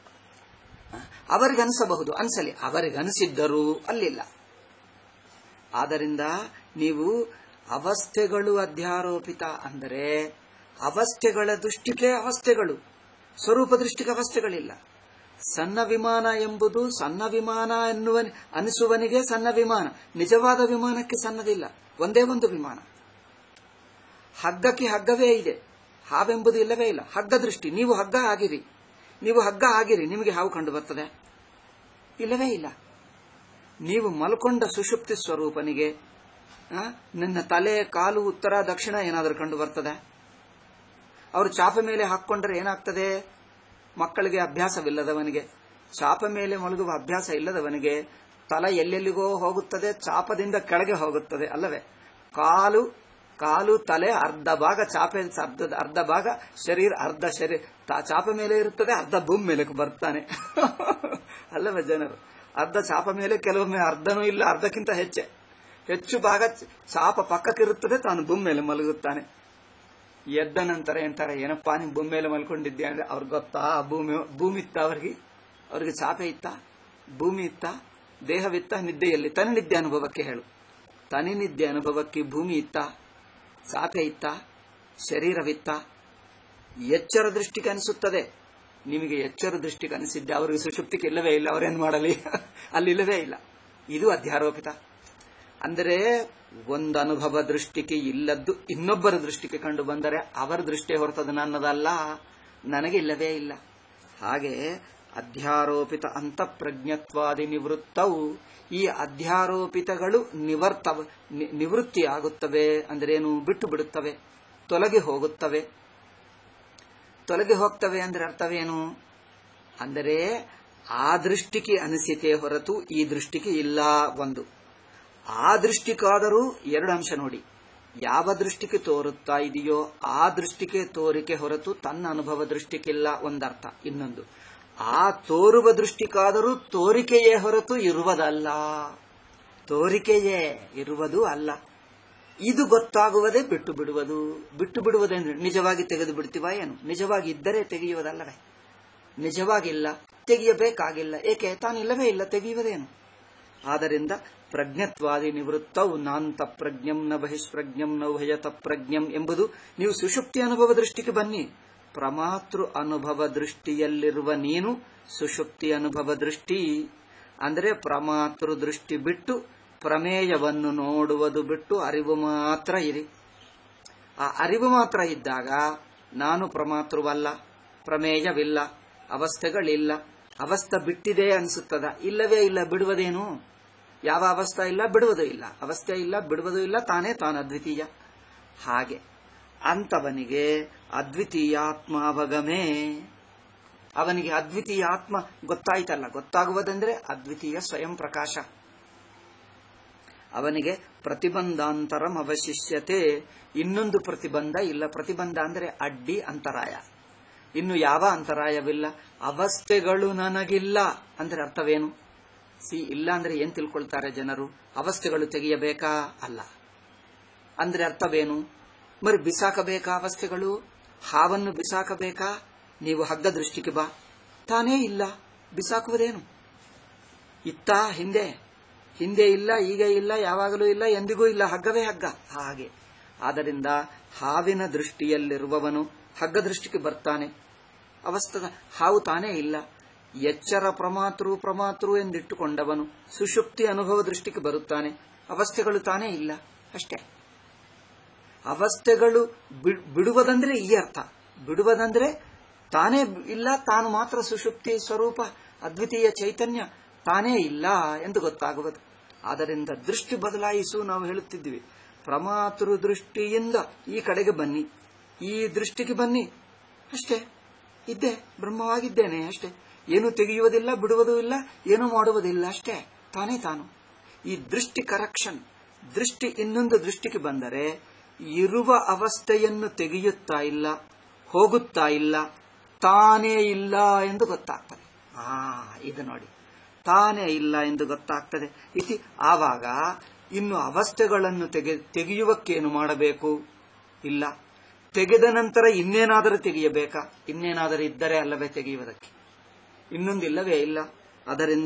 Speaker 1: ಅವರಿಗೆ ಅನಿಸಬಹುದು ಅನ್ಸಲಿ ಅವರಿಗೆ ಅನಿಸಿದ್ದರೂ ಅಲ್ಲಿಲ್ಲ ಆದ್ದರಿಂದ ನೀವು ಅವಸ್ಥೆಗಳು ಅಧ್ಯಾರೋಪಿತ ಅಂದರೆ ಅವಸ್ಥೆಗಳ ದೃಷ್ಟಿಗೆ ಅವಸ್ಥೆಗಳು ಸ್ವರೂಪ ದೃಷ್ಟಿಗೆ ಅವಸ್ಥೆಗಳಿಲ್ಲ ಸಣ್ಣ ವಿಮಾನ ಎಂಬುದು ಸಣ್ಣ ವಿಮಾನ ಎನ್ನುವ ಅನಿಸುವನಿಗೆ ಸಣ್ಣ ವಿಮಾನ ನಿಜವಾದ ವಿಮಾನಕ್ಕೆ ಸಣ್ಣದಿಲ್ಲ ಒಂದೇ ಒಂದು ವಿಮಾನ ಹಗ್ಗಕ್ಕೆ ಹಗ್ಗವೇ ಇದೆ ಹಾವೆಂಬುದು ಇಲ್ಲವೇ ಇಲ್ಲ ಹಗ್ಗ ದೃಷ್ಟಿ ನೀವು ಹಗ್ಗ ಆಗಿರಿ ನೀವು ಹಗ್ಗ ಆಗಿರಿ ನಿಮಗೆ ಹಾವು ಕಂಡು ಬರ್ತದೆ ಇಲ್ಲವೇ ಇಲ್ಲ ನೀವು ಮಲ್ಕೊಂಡ ಸುಷುಪ್ತಿ ಸ್ವರೂಪನಿಗೆ ಆ, ನಿನ್ನ ತಲೆ ಕಾಲು ಉತ್ತರ ದಕ್ಷಿಣ ಏನಾದರೂ ಕಂಡು ಬರ್ತದೆ ಅವರು ಚಾಪೆ ಮೇಲೆ ಹಾಕ್ಕೊಂಡ್ರೆ ಏನಾಗ್ತದೆ ಮಕ್ಕಳಿಗೆ ಅಭ್ಯಾಸವಿಲ್ಲದವನಿಗೆ ಚಾಪ ಮೇಲೆ ಮಲಗುವ ಅಭ್ಯಾಸ ಇಲ್ಲದವನಿಗೆ ತಲೆ ಎಲ್ಲೆಲ್ಲಿಗೋ ಹೋಗುತ್ತದೆ ಚಾಪದಿಂದ ಕೆಳಗೆ ಹೋಗುತ್ತದೆ ಅಲ್ಲವೇ ಕಾಲು ಕಾಲು ತಲೆ ಅರ್ಧ ಭಾಗ ಚಾಪೆ ಅರ್ಧ ಅರ್ಧ ಭಾಗ ಶರೀರ ಅರ್ಧ ಶರೀರ ತಾ- ಚಾಪೆ ಮೇಲೆ ಇರುತ್ತದೆ ಅರ್ಧ ಭೂಮಿ ಮೇಲೆ ಬರ್ತಾನೆ ಅಲ್ಲವೇ ಜನರು ಅರ್ಧ ಚಾಪ ಮೇಲೆ ಕೆಲವೊಮ್ಮೆ ಅರ್ಧನೂ ಇಲ್ಲ ಅರ್ಧಕ್ಕಿಂತ ಹೆಚ್ಚೆ ಹೆಚ್ಚು ಭಾಗ ಚಾಪ ಪಕ್ಕಕ್ಕಿರುತ್ತದೆ ತಾನು ಭೂಮಿ ಮೇಲೆ ಮಲಗುತ್ತಾನೆ ಎದ್ದ ನಂತರ ಎಂತಾರೆ ಏನಪ್ಪಾ ನೀವು ಭೂಮಿ ಮೇಲೆ ಮಲ್ಕೊಂಡಿದ್ದೆ ಅಂದ್ರೆ ಅವ್ರಿಗೆ ಗೊತ್ತಾ ಭೂಮಿ ಭೂಮಿ ಇತ್ತ ಅವ್ರಿಗೆ ಅವ್ರಿಗೆ ಚಾಪೆ ಇತ್ತ ಭೂಮಿ ಇತ್ತ ದೇಹವಿತ್ತ ನಿದ್ದೆಯಲ್ಲಿ ತನ್ನ ನಿದ್ದೆ ಅನುಭವಕ್ಕೆ ಹೇಳು ತನಿ ನಿದ್ದೆ ಅನುಭವಕ್ಕೆ ಭೂಮಿ ಇತ್ತ ಚಾಪೆ ಇತ್ತ ಶರೀರವಿತ್ತ ಎಚ್ಚರ ದೃಷ್ಟಿಗೆ ಅನಿಸುತ್ತದೆ ನಿಮಗೆ ಎಚ್ಚರ ದೃಷ್ಟಿಗೆ ಅನಿಸಿದ್ದೆ ಅವರಿಗೆ ಸುಷುಪ್ತಿಗೆ ಇಲ್ಲವೇ ಇಲ್ಲ ಅವರೇನು ಮಾಡಲಿ ಅಲ್ಲಿ ಇಲ್ಲವೇ ಇಲ್ಲ ಇದು ಅಧ್ಯಾರೋಪಿತ ಅಂದರೆ ಒಂದು ಅನುಭವ ದೃಷ್ಟಿಗೆ ಇಲ್ಲದ್ದು ಇನ್ನೊಬ್ಬರ ದೃಷ್ಟಿಗೆ ಕಂಡು ಬಂದರೆ ಅವರ ದೃಷ್ಟಿ ಹೊರತದ ನನ್ನದಲ್ಲ ನನಗೆ ಇಲ್ಲವೇ ಇಲ್ಲ ಹಾಗೆ ಅಧ್ಯಾರೋಪಿತ ಅಂತಃಪ್ರಜ್ಞತ್ವಾದಿ ನಿವೃತ್ತವು ಈ ಅಧ್ಯಾರೋಪಿತಗಳು ನಿವರ್ತ ನಿ- ನಿವೃತ್ತಿ ಆಗುತ್ತವೆ ಅಂದ್ರೇನು ಬಿಟ್ಟು ಬಿಡುತ್ತವೆ ತೊಲಗಿ ಹೋಗುತ್ತವೆ ತೊಲಗಿ ಹೋಗ್ತವೆ ಅಂದ್ರೆ ಅರ್ಥವೇನು ಅಂದರೆ ಆ ದೃಷ್ಟಿಗೆ ಅನಿಸಿಕೆ ಹೊರತು ಈ ದೃಷ್ಟಿಗೆ ಇಲ್ಲ ಒಂದು ಆ ದೃಷ್ಟಿಗಾದರೂ ಎರಡು ಅಂಶ ನೋಡಿ ಯಾವ ದೃಷ್ಟಿಗೆ ತೋರುತ್ತಾ ಇದೆಯೋ ಆ ದೃಷ್ಟಿಗೆ ತೋರಿಕೆ ಹೊರತು ತನ್ನ ಅನುಭವ ದೃಷ್ಟಿಗಿಲ್ಲ ಒಂದರ್ಥ ಇನ್ನೊಂದು ಆ ತೋರುವ ದೃಷ್ಟಿಗಾದರೂ ತೋರಿಕೆಯೇ ಹೊರತು ಇರುವುದಲ್ಲ ತೋರಿಕೆಯೇ ಇರುವುದು ಅಲ್ಲ ಇದು ಗೊತ್ತಾಗುವುದೇ ಬಿಟ್ಟು ಬಿಡುವುದು ಬಿಟ್ಟು ಬಿಡುವುದೆಂದ್ರೆ ನಿಜವಾಗಿ ತೆಗೆದು ಬಿಡ್ತೀವ ಏನು ನಿಜವಾಗಿ ಇದ್ದರೆ ತೆಗೆಯುವುದಲ್ಲವೇ ನಿಜವಾಗಿಲ್ಲ ತೆಗೆಯಬೇಕಾಗಿಲ್ಲ ಏಕೆ ತಾನಿಲ್ಲವೇ ಇಲ್ಲ ತೆಗೆಯುವುದೇನು ಆದ್ದರಿಂದ ಪ್ರಜ್ಞತ್ವಾದಿ ನಿವೃತ್ತವು ನಾಂತ ಪ್ರಜ್ಞಂ ನ ಬಹಿಷ್ಪ್ರಜ್ಞಂ ನ ಉಭಯತ ಪ್ರಜ್ಞಂ ಎಂಬುದು ನೀವು ಸುಷುಪ್ತಿ ಅನುಭವ ದೃಷ್ಟಿಗೆ ಬನ್ನಿ ಪ್ರಮಾತೃ ಅನುಭವ ದೃಷ್ಟಿಯಲ್ಲಿರುವ ನೀನು ಸುಷುಪ್ತಿ ಅನುಭವ ದೃಷ್ಟಿ ಅಂದರೆ ಪ್ರಮಾತೃ ದೃಷ್ಟಿ ಬಿಟ್ಟು ಪ್ರಮೇಯವನ್ನು ನೋಡುವುದು ಬಿಟ್ಟು ಅರಿವು ಮಾತ್ರ ಇರಿ ಆ ಅರಿವು ಮಾತ್ರ ಇದ್ದಾಗ ನಾನು ಪ್ರಮಾತೃವಲ್ಲ ಪ್ರಮೇಯವಿಲ್ಲ ಅವಸ್ಥೆಗಳಿಲ್ಲ ಅವಸ್ಥೆ ಬಿಟ್ಟಿದೆ ಅನಿಸುತ್ತದ ಇಲ್ಲವೇ ಇಲ್ಲ ಬಿಡುವುದೇನು ಯಾವ ಅವಸ್ಥೆ ಇಲ್ಲ ಬಿಡುವುದು ಇಲ್ಲ ಅವಸ್ಥೆ ಇಲ್ಲ ಬಿಡುವುದು ಇಲ್ಲ ತಾನೇ ತಾನು ಅದ್ವಿತೀಯ ಹಾಗೆ ಅಂತವನಿಗೆ ಅದ್ವಿತೀಯಾತ್ಮಾವಗಮೇ ಅವನಿಗೆ ಅದ್ವಿತೀಯ ಆತ್ಮ ಗೊತ್ತಾಯ್ತಲ್ಲ ಗೊತ್ತಾಗುವುದೆಂದ್ರೆ ಅದ್ವಿತೀಯ ಸ್ವಯಂ ಪ್ರಕಾಶ ಅವನಿಗೆ ಪ್ರತಿಬಂಧಾಂತರಂ ಅವಶಿಷ್ಯತೆ ಇನ್ನೊಂದು ಪ್ರತಿಬಂಧ ಇಲ್ಲ ಪ್ರತಿಬಂಧ ಅಂದ್ರೆ ಅಡ್ಡಿ ಅಂತರಾಯ ಇನ್ನು ಯಾವ ಅಂತರಾಯವಿಲ್ಲ ಅವಸ್ಥೆಗಳು ನನಗಿಲ್ಲ ಅಂದ್ರೆ ಅರ್ಥವೇನು ಸಿ ಇಲ್ಲ ಅಂದ್ರೆ ಏನ್ ತಿಳ್ಕೊಳ್ತಾರೆ ಜನರು ಅವಸ್ಥೆಗಳು ತೆಗೆಯಬೇಕಾ ಅಲ್ಲ ಅಂದ್ರೆ ಅರ್ಥವೇನು మరి ಬಿಸಾಕಬೇಕಾ ಅವಸ್ಥೆಗಳು ಹಾವನ್ನು ಬಿಸಾಕಬೇಕಾ ನೀವು ಹಗ್ಗ ದೃಷ್ಟಿಗೆ ಬಾ ತಾನೇ ಇಲ್ಲ ಬಿಸಾಕುವುದೇನು ಇತ್ತ ಹಿಂದೆ ಹಿಂದೆ ಇಲ್ಲ ಈಗ ಇಲ್ಲ ಯಾವಾಗಲೂ ಇಲ್ಲ ಎಂದಿಗೂ ಇಲ್ಲ ಹಗ್ಗವೇ ಹಗ್ಗ ಹಾಗೆ ಆದ್ದರಿಂದ ಹಾವಿನ ದೃಷ್ಟಿಯಲ್ಲಿರುವವನು ಹಗ್ಗ ದೃಷ್ಟಿಗೆ ಬರ್ತಾನೆ ಅವಸ್ಥದ ಹಾವು ತಾನೇ ಇಲ್ಲ ಎಚ್ಚರ ಪ್ರಮಾತೃ ಪ್ರಮಾತೃ ಎಂದಿಟ್ಟುಕೊಂಡವನು ಸುಷುಪ್ತಿ ಅನುಭವ ದೃಷ್ಟಿಗೆ ಬರುತ್ತಾನೆ ಅವಸ್ಥೆಗಳು ತಾನೇ ಇಲ್ಲ ಅಷ್ಟೇ ಅವಸ್ಥೆಗಳು ಬಿ- ಬಿಡುವುದಂದ್ರೆ ಈ ಅರ್ಥ ಬಿಡುವುದಂದ್ರೆ ತಾನೇ ಇಲ್ಲ ತಾನು ಮಾತ್ರ ಸುಷುಪ್ತಿ ಸ್ವರೂಪ ಅದ್ವಿತೀಯ ಚೈತನ್ಯ ತಾನೇ ಇಲ್ಲ ಎಂದು ಗೊತ್ತಾಗುವುದು ಆದ್ದರಿಂದ ದೃಷ್ಟಿ ಬದಲಾಯಿಸು ನಾವು ಹೇಳುತ್ತಿದ್ವಿ ಪ್ರಮಾತೃ ದೃಷ್ಟಿಯಿಂದ ಈ ಕಡೆಗೆ ಬನ್ನಿ ಈ ದೃಷ್ಟಿಗೆ ಬನ್ನಿ ಅಷ್ಟೇ ಇದ್ದೆ ಬ್ರಹ್ಮವಾಗಿದ್ದೇನೆ ಅಷ್ಟೇ ಏನು ತೆಗೆಯುವುದಿಲ್ಲ ಬಿಡುವುದೂ ಇಲ್ಲ ಏನು ಮಾಡುವುದಿಲ್ಲ ಅಷ್ಟೇ ತಾನೇ ತಾನು ಈ ದೃಷ್ಟಿ ಕರೆಕ್ಷನ್ ದೃಷ್ಟಿ ಇನ್ನೊಂದು ದೃಷ್ಟಿಗೆ ಬಂದರೆ ಇರುವ ಅವಸ್ಥೆಯನ್ನು ತೆಗೆಯುತ್ತಾ ಇಲ್ಲ ಹೋಗುತ್ತಾ ಇಲ್ಲ ತಾನೇ ಇಲ್ಲ ಎಂದು ಗೊತ್ತಾಗ್ತದೆ ಆ ಇದು ನೋಡಿ ತಾನೇ ಇಲ್ಲ ಎಂದು ಗೊತ್ತಾಗ್ತದೆ ಇತಿ ಆವಾಗ ಇನ್ನು ಅವಸ್ಥೆಗಳನ್ನು ತೆಗೆ ತೆಗೆಯುವಕ್ಕೇನು ಮಾಡಬೇಕು ಇಲ್ಲ ತೆಗೆದ ನಂತರ ಇನ್ನೇನಾದರೂ ತೆಗೆಯಬೇಕಾ ಇನ್ನೇನಾದರೂ ಇದ್ದರೆ ಅಲ್ಲವೇ ತೆಗೆಯುವುದಕ್ಕೆ ಇನ್ನೊಂದಿಲ್ಲವೇ ಇಲ್ಲ ಅದರಿಂದ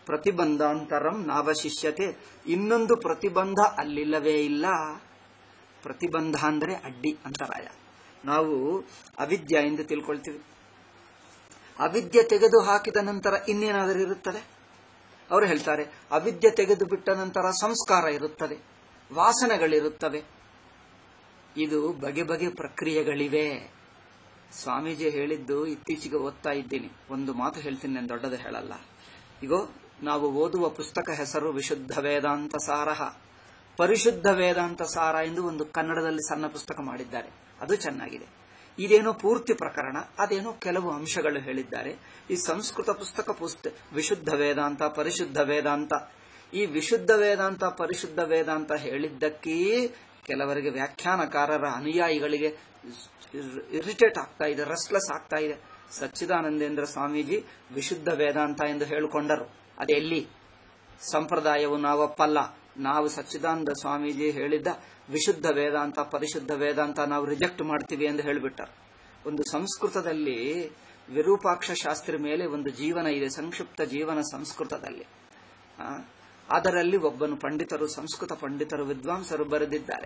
Speaker 1: ಪ್ರತಿಬಂಧಾಂತರಂ ನಾವಶಿಷ್ಯತೆ ಇನ್ನೊಂದು ಪ್ರತಿಬಂಧ ಅಲ್ಲಿಲ್ಲವೇ ಇಲ್ಲ ಪ್ರತಿಬಂಧ ಅಂದರೆ ಅಡ್ಡಿ ಅಂತರಾಯ ನಾವು ಅವಿದ್ಯ ಎಂದು ತಿಳ್ಕೊಳ್ತೀವಿ ಅವಿದ್ಯೆ ತೆಗೆದು ಹಾಕಿದ ನಂತರ ಇನ್ನೇನಾದರೂ ಇರುತ್ತದೆ ಅವರು ಹೇಳ್ತಾರೆ ಅವಿದ್ಯೆ ತೆಗೆದು ಬಿಟ್ಟ ನಂತರ ಸಂಸ್ಕಾರ ಇರುತ್ತದೆ ವಾಸನೆಗಳಿರುತ್ತವೆ ಇದು ಬಗೆ ಬಗೆ ಪ್ರಕ್ರಿಯೆಗಳಿವೆ ಸ್ವಾಮೀಜಿ ಹೇಳಿದ್ದು ಇತ್ತೀಚೆಗೆ ಓದ್ತಾ ಇದ್ದೀನಿ ಒಂದು ಮಾತು ಹೇಳ್ತೀನಿ ನಾನು ದೊಡ್ಡದು ಹೇಳಲ್ಲ ಇಗೋ ನಾವು ಓದುವ ಪುಸ್ತಕ ಹೆಸರು ವಿಶುದ್ಧ ವೇದಾಂತ ಸಾರಹ ಪರಿಶುದ್ಧ ವೇದಾಂತ ಸಾರ ಎಂದು ಒಂದು ಕನ್ನಡದಲ್ಲಿ ಸಣ್ಣ ಪುಸ್ತಕ ಮಾಡಿದ್ದಾರೆ ಅದು ಚೆನ್ನಾಗಿದೆ ಇದೇನೋ ಪೂರ್ತಿ ಪ್ರಕರಣ ಅದೇನೋ ಕೆಲವು ಅಂಶಗಳು ಹೇಳಿದ್ದಾರೆ ಈ ಸಂಸ್ಕೃತ ಪುಸ್ತಕ ಪುಸ್ತ ವಿಶುದ್ಧ ವೇದಾಂತ ಪರಿಶುದ್ಧ ವೇದಾಂತ ಈ ವಿಶುದ್ಧ ವೇದಾಂತ ಪರಿಶುದ್ಧ ವೇದಾಂತ ಹೇಳಿದ್ದಕ್ಕೇ ಕೆಲವರಿಗೆ ವ್ಯಾಖ್ಯಾನಕಾರರ ಅನುಯಾಯಿಗಳಿಗೆ ಇರಿಟೇಟ್ ಆಗ್ತಾ ಇದೆ ರೆಸ್ಟ್ಲೆಸ್ ಆಗ್ತಾ ಇದೆ ಸಚ್ಚಿದಾನಂದೇಂದ್ರ ಸ್ವಾಮೀಜಿ ವಿಶುದ್ಧ ವೇದಾಂತ ಎಂದು ಹೇಳಿಕೊಂಡರು ಅದೆಲ್ಲಿ ಸಂಪ್ರದಾಯವು ನಾವಪ್ಪಲ್ಲ ನಾವು ಸಚ್ಚಿದಾನಂದ ಸ್ವಾಮೀಜಿ ಹೇಳಿದ್ದ ವಿಶುದ್ಧ ವೇದಾಂತ ಪರಿಶುದ್ಧ ವೇದಾಂತ ನಾವು ರಿಜೆಕ್ಟ್ ಮಾಡ್ತೀವಿ ಎಂದು ಹೇಳಿಬಿಟ್ಟರು ಒಂದು ಸಂಸ್ಕೃತದಲ್ಲಿ ವಿರೂಪಾಕ್ಷ ಶಾಸ್ತ್ರಿ ಮೇಲೆ ಒಂದು ಜೀವನ ಇದೆ ಸಂಕ್ಷಿಪ್ತ ಜೀವನ ಸಂಸ್ಕೃತದಲ್ಲಿ ಆ, ಅದರಲ್ಲಿ ಒಬ್ಬನು ಪಂಡಿತರು ಸಂಸ್ಕೃತ ಪಂಡಿತರು ವಿದ್ವಾಂಸರು ಬರೆದಿದ್ದಾರೆ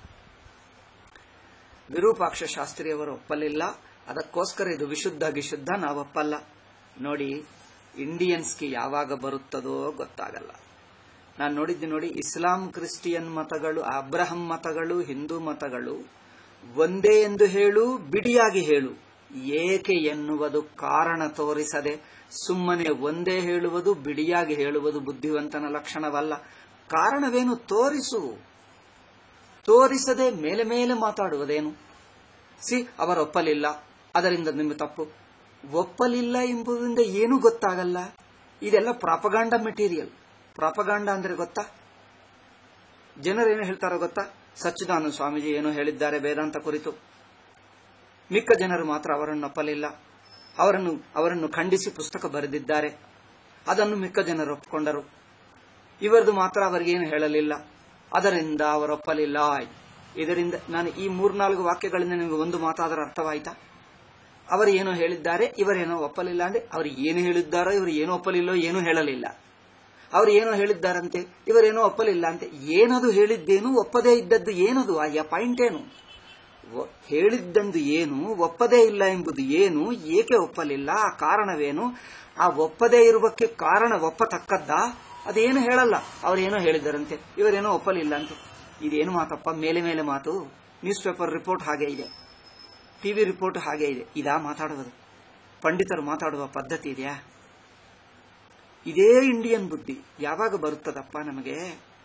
Speaker 1: ವಿರೂಪಾಕ್ಷ ಶಾಸ್ತ್ರಿಯವರು ಒಪ್ಪಲಿಲ್ಲ ಅದಕ್ಕೋಸ್ಕರ ಇದು ವಿಶುದ್ಧ ಗಿಶುದ್ಧ ನಾವೊಪ್ಪಲ್ಲ ನೋಡಿ ಇಂಡಿಯನ್ಸ್ಗೆ ಯಾವಾಗ ಬರುತ್ತದೋ ಗೊತ್ತಾಗಲ್ಲ ನಾನು ನೋಡಿದ್ದೆ ನೋಡಿ ಇಸ್ಲಾಂ ಕ್ರಿಸ್ಟಿಯನ್ ಮತಗಳು ಅಬ್ರಹಂ ಮತಗಳು ಹಿಂದೂ ಮತಗಳು ಒಂದೇ ಎಂದು ಹೇಳು ಬಿಡಿಯಾಗಿ ಹೇಳು ಏಕೆ ಎನ್ನುವುದು ಕಾರಣ ತೋರಿಸದೆ ಸುಮ್ಮನೆ ಒಂದೇ ಹೇಳುವುದು ಬಿಡಿಯಾಗಿ ಹೇಳುವುದು ಬುದ್ಧಿವಂತನ ಲಕ್ಷಣವಲ್ಲ ಕಾರಣವೇನು ತೋರಿಸು ತೋರಿಸದೆ ಮೇಲೆ ಮೇಲೆ ಮಾತಾಡುವುದೇನು ಸಿ ಅವರು ಒಪ್ಪಲಿಲ್ಲ ಅದರಿಂದ ನಿಮ್ಮ ತಪ್ಪು ಒಪ್ಪಲಿಲ್ಲ ಎಂಬುದರಿಂದ ಏನೂ ಗೊತ್ತಾಗಲ್ಲ ಇದೆಲ್ಲ ಪ್ರಾಪಗಾಂಡ ಮೆಟೀರಿಯಲ್ ಪ್ರಾಪಗಾಂಡ ಅಂದ್ರೆ ಗೊತ್ತಾ ಜನರೇನು ಹೇಳ್ತಾರೋ ಗೊತ್ತಾ ಸಚ್ಚಿದಾನಂದ ಸ್ವಾಮೀಜಿ ಏನೋ ಹೇಳಿದ್ದಾರೆ ವೇದಾಂತ ಕುರಿತು ಮಿಕ್ಕ ಜನರು ಮಾತ್ರ ಅವರನ್ನು ಒಪ್ಪಲಿಲ್ಲ ಅವರನ್ನು ಅವರನ್ನು ಖಂಡಿಸಿ ಪುಸ್ತಕ ಬರೆದಿದ್ದಾರೆ ಅದನ್ನು ಮಿಕ್ಕ ಜನರು ಒಪ್ಪಿಕೊಂಡರು ಇವರದು ಮಾತ್ರ ಅವರಿಗೇನು ಹೇಳಲಿಲ್ಲ ಅದರಿಂದ ಅವರು ಒಪ್ಪಲಿಲ್ಲ ಇದರಿಂದ ನಾನು ಈ ಮೂರ್ನಾಲ್ಕು ವಾಕ್ಯಗಳಿಂದ ನಿಮಗೆ ಒಂದು ಮಾತಾದರ ಅರ್ಥವಾಯ್ತಾ ಅವರು ಏನೋ ಹೇಳಿದ್ದಾರೆ ಇವರೇನೋ ಒಪ್ಪಲಿಲ್ಲ ಅಂದ್ರೆ ಅವರು ಏನು ಹೇಳಿದ್ದಾರೋ ಇವರು ಏನೋ ಒಪ್ಪಲಿಲ್ಲೋ ಏನೂ ಹೇಳಲಿಲ್ಲ ಅವರು ಏನೋ ಹೇಳಿದ್ದಾರಂತೆ ಇವರೇನೋ ಒಪ್ಪಲಿಲ್ಲ ಅಂತೆ ಏನದು ಹೇಳಿದ್ದೇನು ಒಪ್ಪದೇ ಇದ್ದದ್ದು ಏನದು ಆ ಪಾಯಿಂಟ್ ಏನು ಒ- ಹೇಳಿದ್ದಂದು ಏನು ಒಪ್ಪದೇ ಇಲ್ಲ ಎಂಬುದು ಏನು ಏಕೆ ಒಪ್ಪಲಿಲ್ಲ ಆ ಕಾರಣವೇನು ಆ ಒಪ್ಪದೇ ಇರುವಕ್ಕೆ ಕಾರಣ ಒಪ್ಪತಕ್ಕದ್ದ ಅದೇನು ಹೇಳಲ್ಲ ಅವರೇನೋ ಹೇಳಿದ್ದಾರಂತೆ ಇವರೇನೋ ಒಪ್ಪಲಿಲ್ಲ ಅಂತೆ ಇದೇನು ಮಾತಪ್ಪ ಮೇಲೆ ಮೇಲೆ ಮಾತು ನ್ಯೂಸ್ ಪೇಪರ್ ರಿಪೋರ್ಟ್ ಹಾಗೆ ಇದೆ ಟಿವಿ ರಿಪೋರ್ಟ್ ಹಾಗೆ ಇದೆ ಇದಾ ಮಾತಾಡುವುದು ಪಂಡಿತರು ಮಾತಾಡುವ ಪದ್ಧತಿ ಇದೆಯಾ ಇದೇ ಇಂಡಿಯನ್ ಬುದ್ಧಿ ಯಾವಾಗ ಬರುತ್ತದಪ್ಪ ನಮಗೆ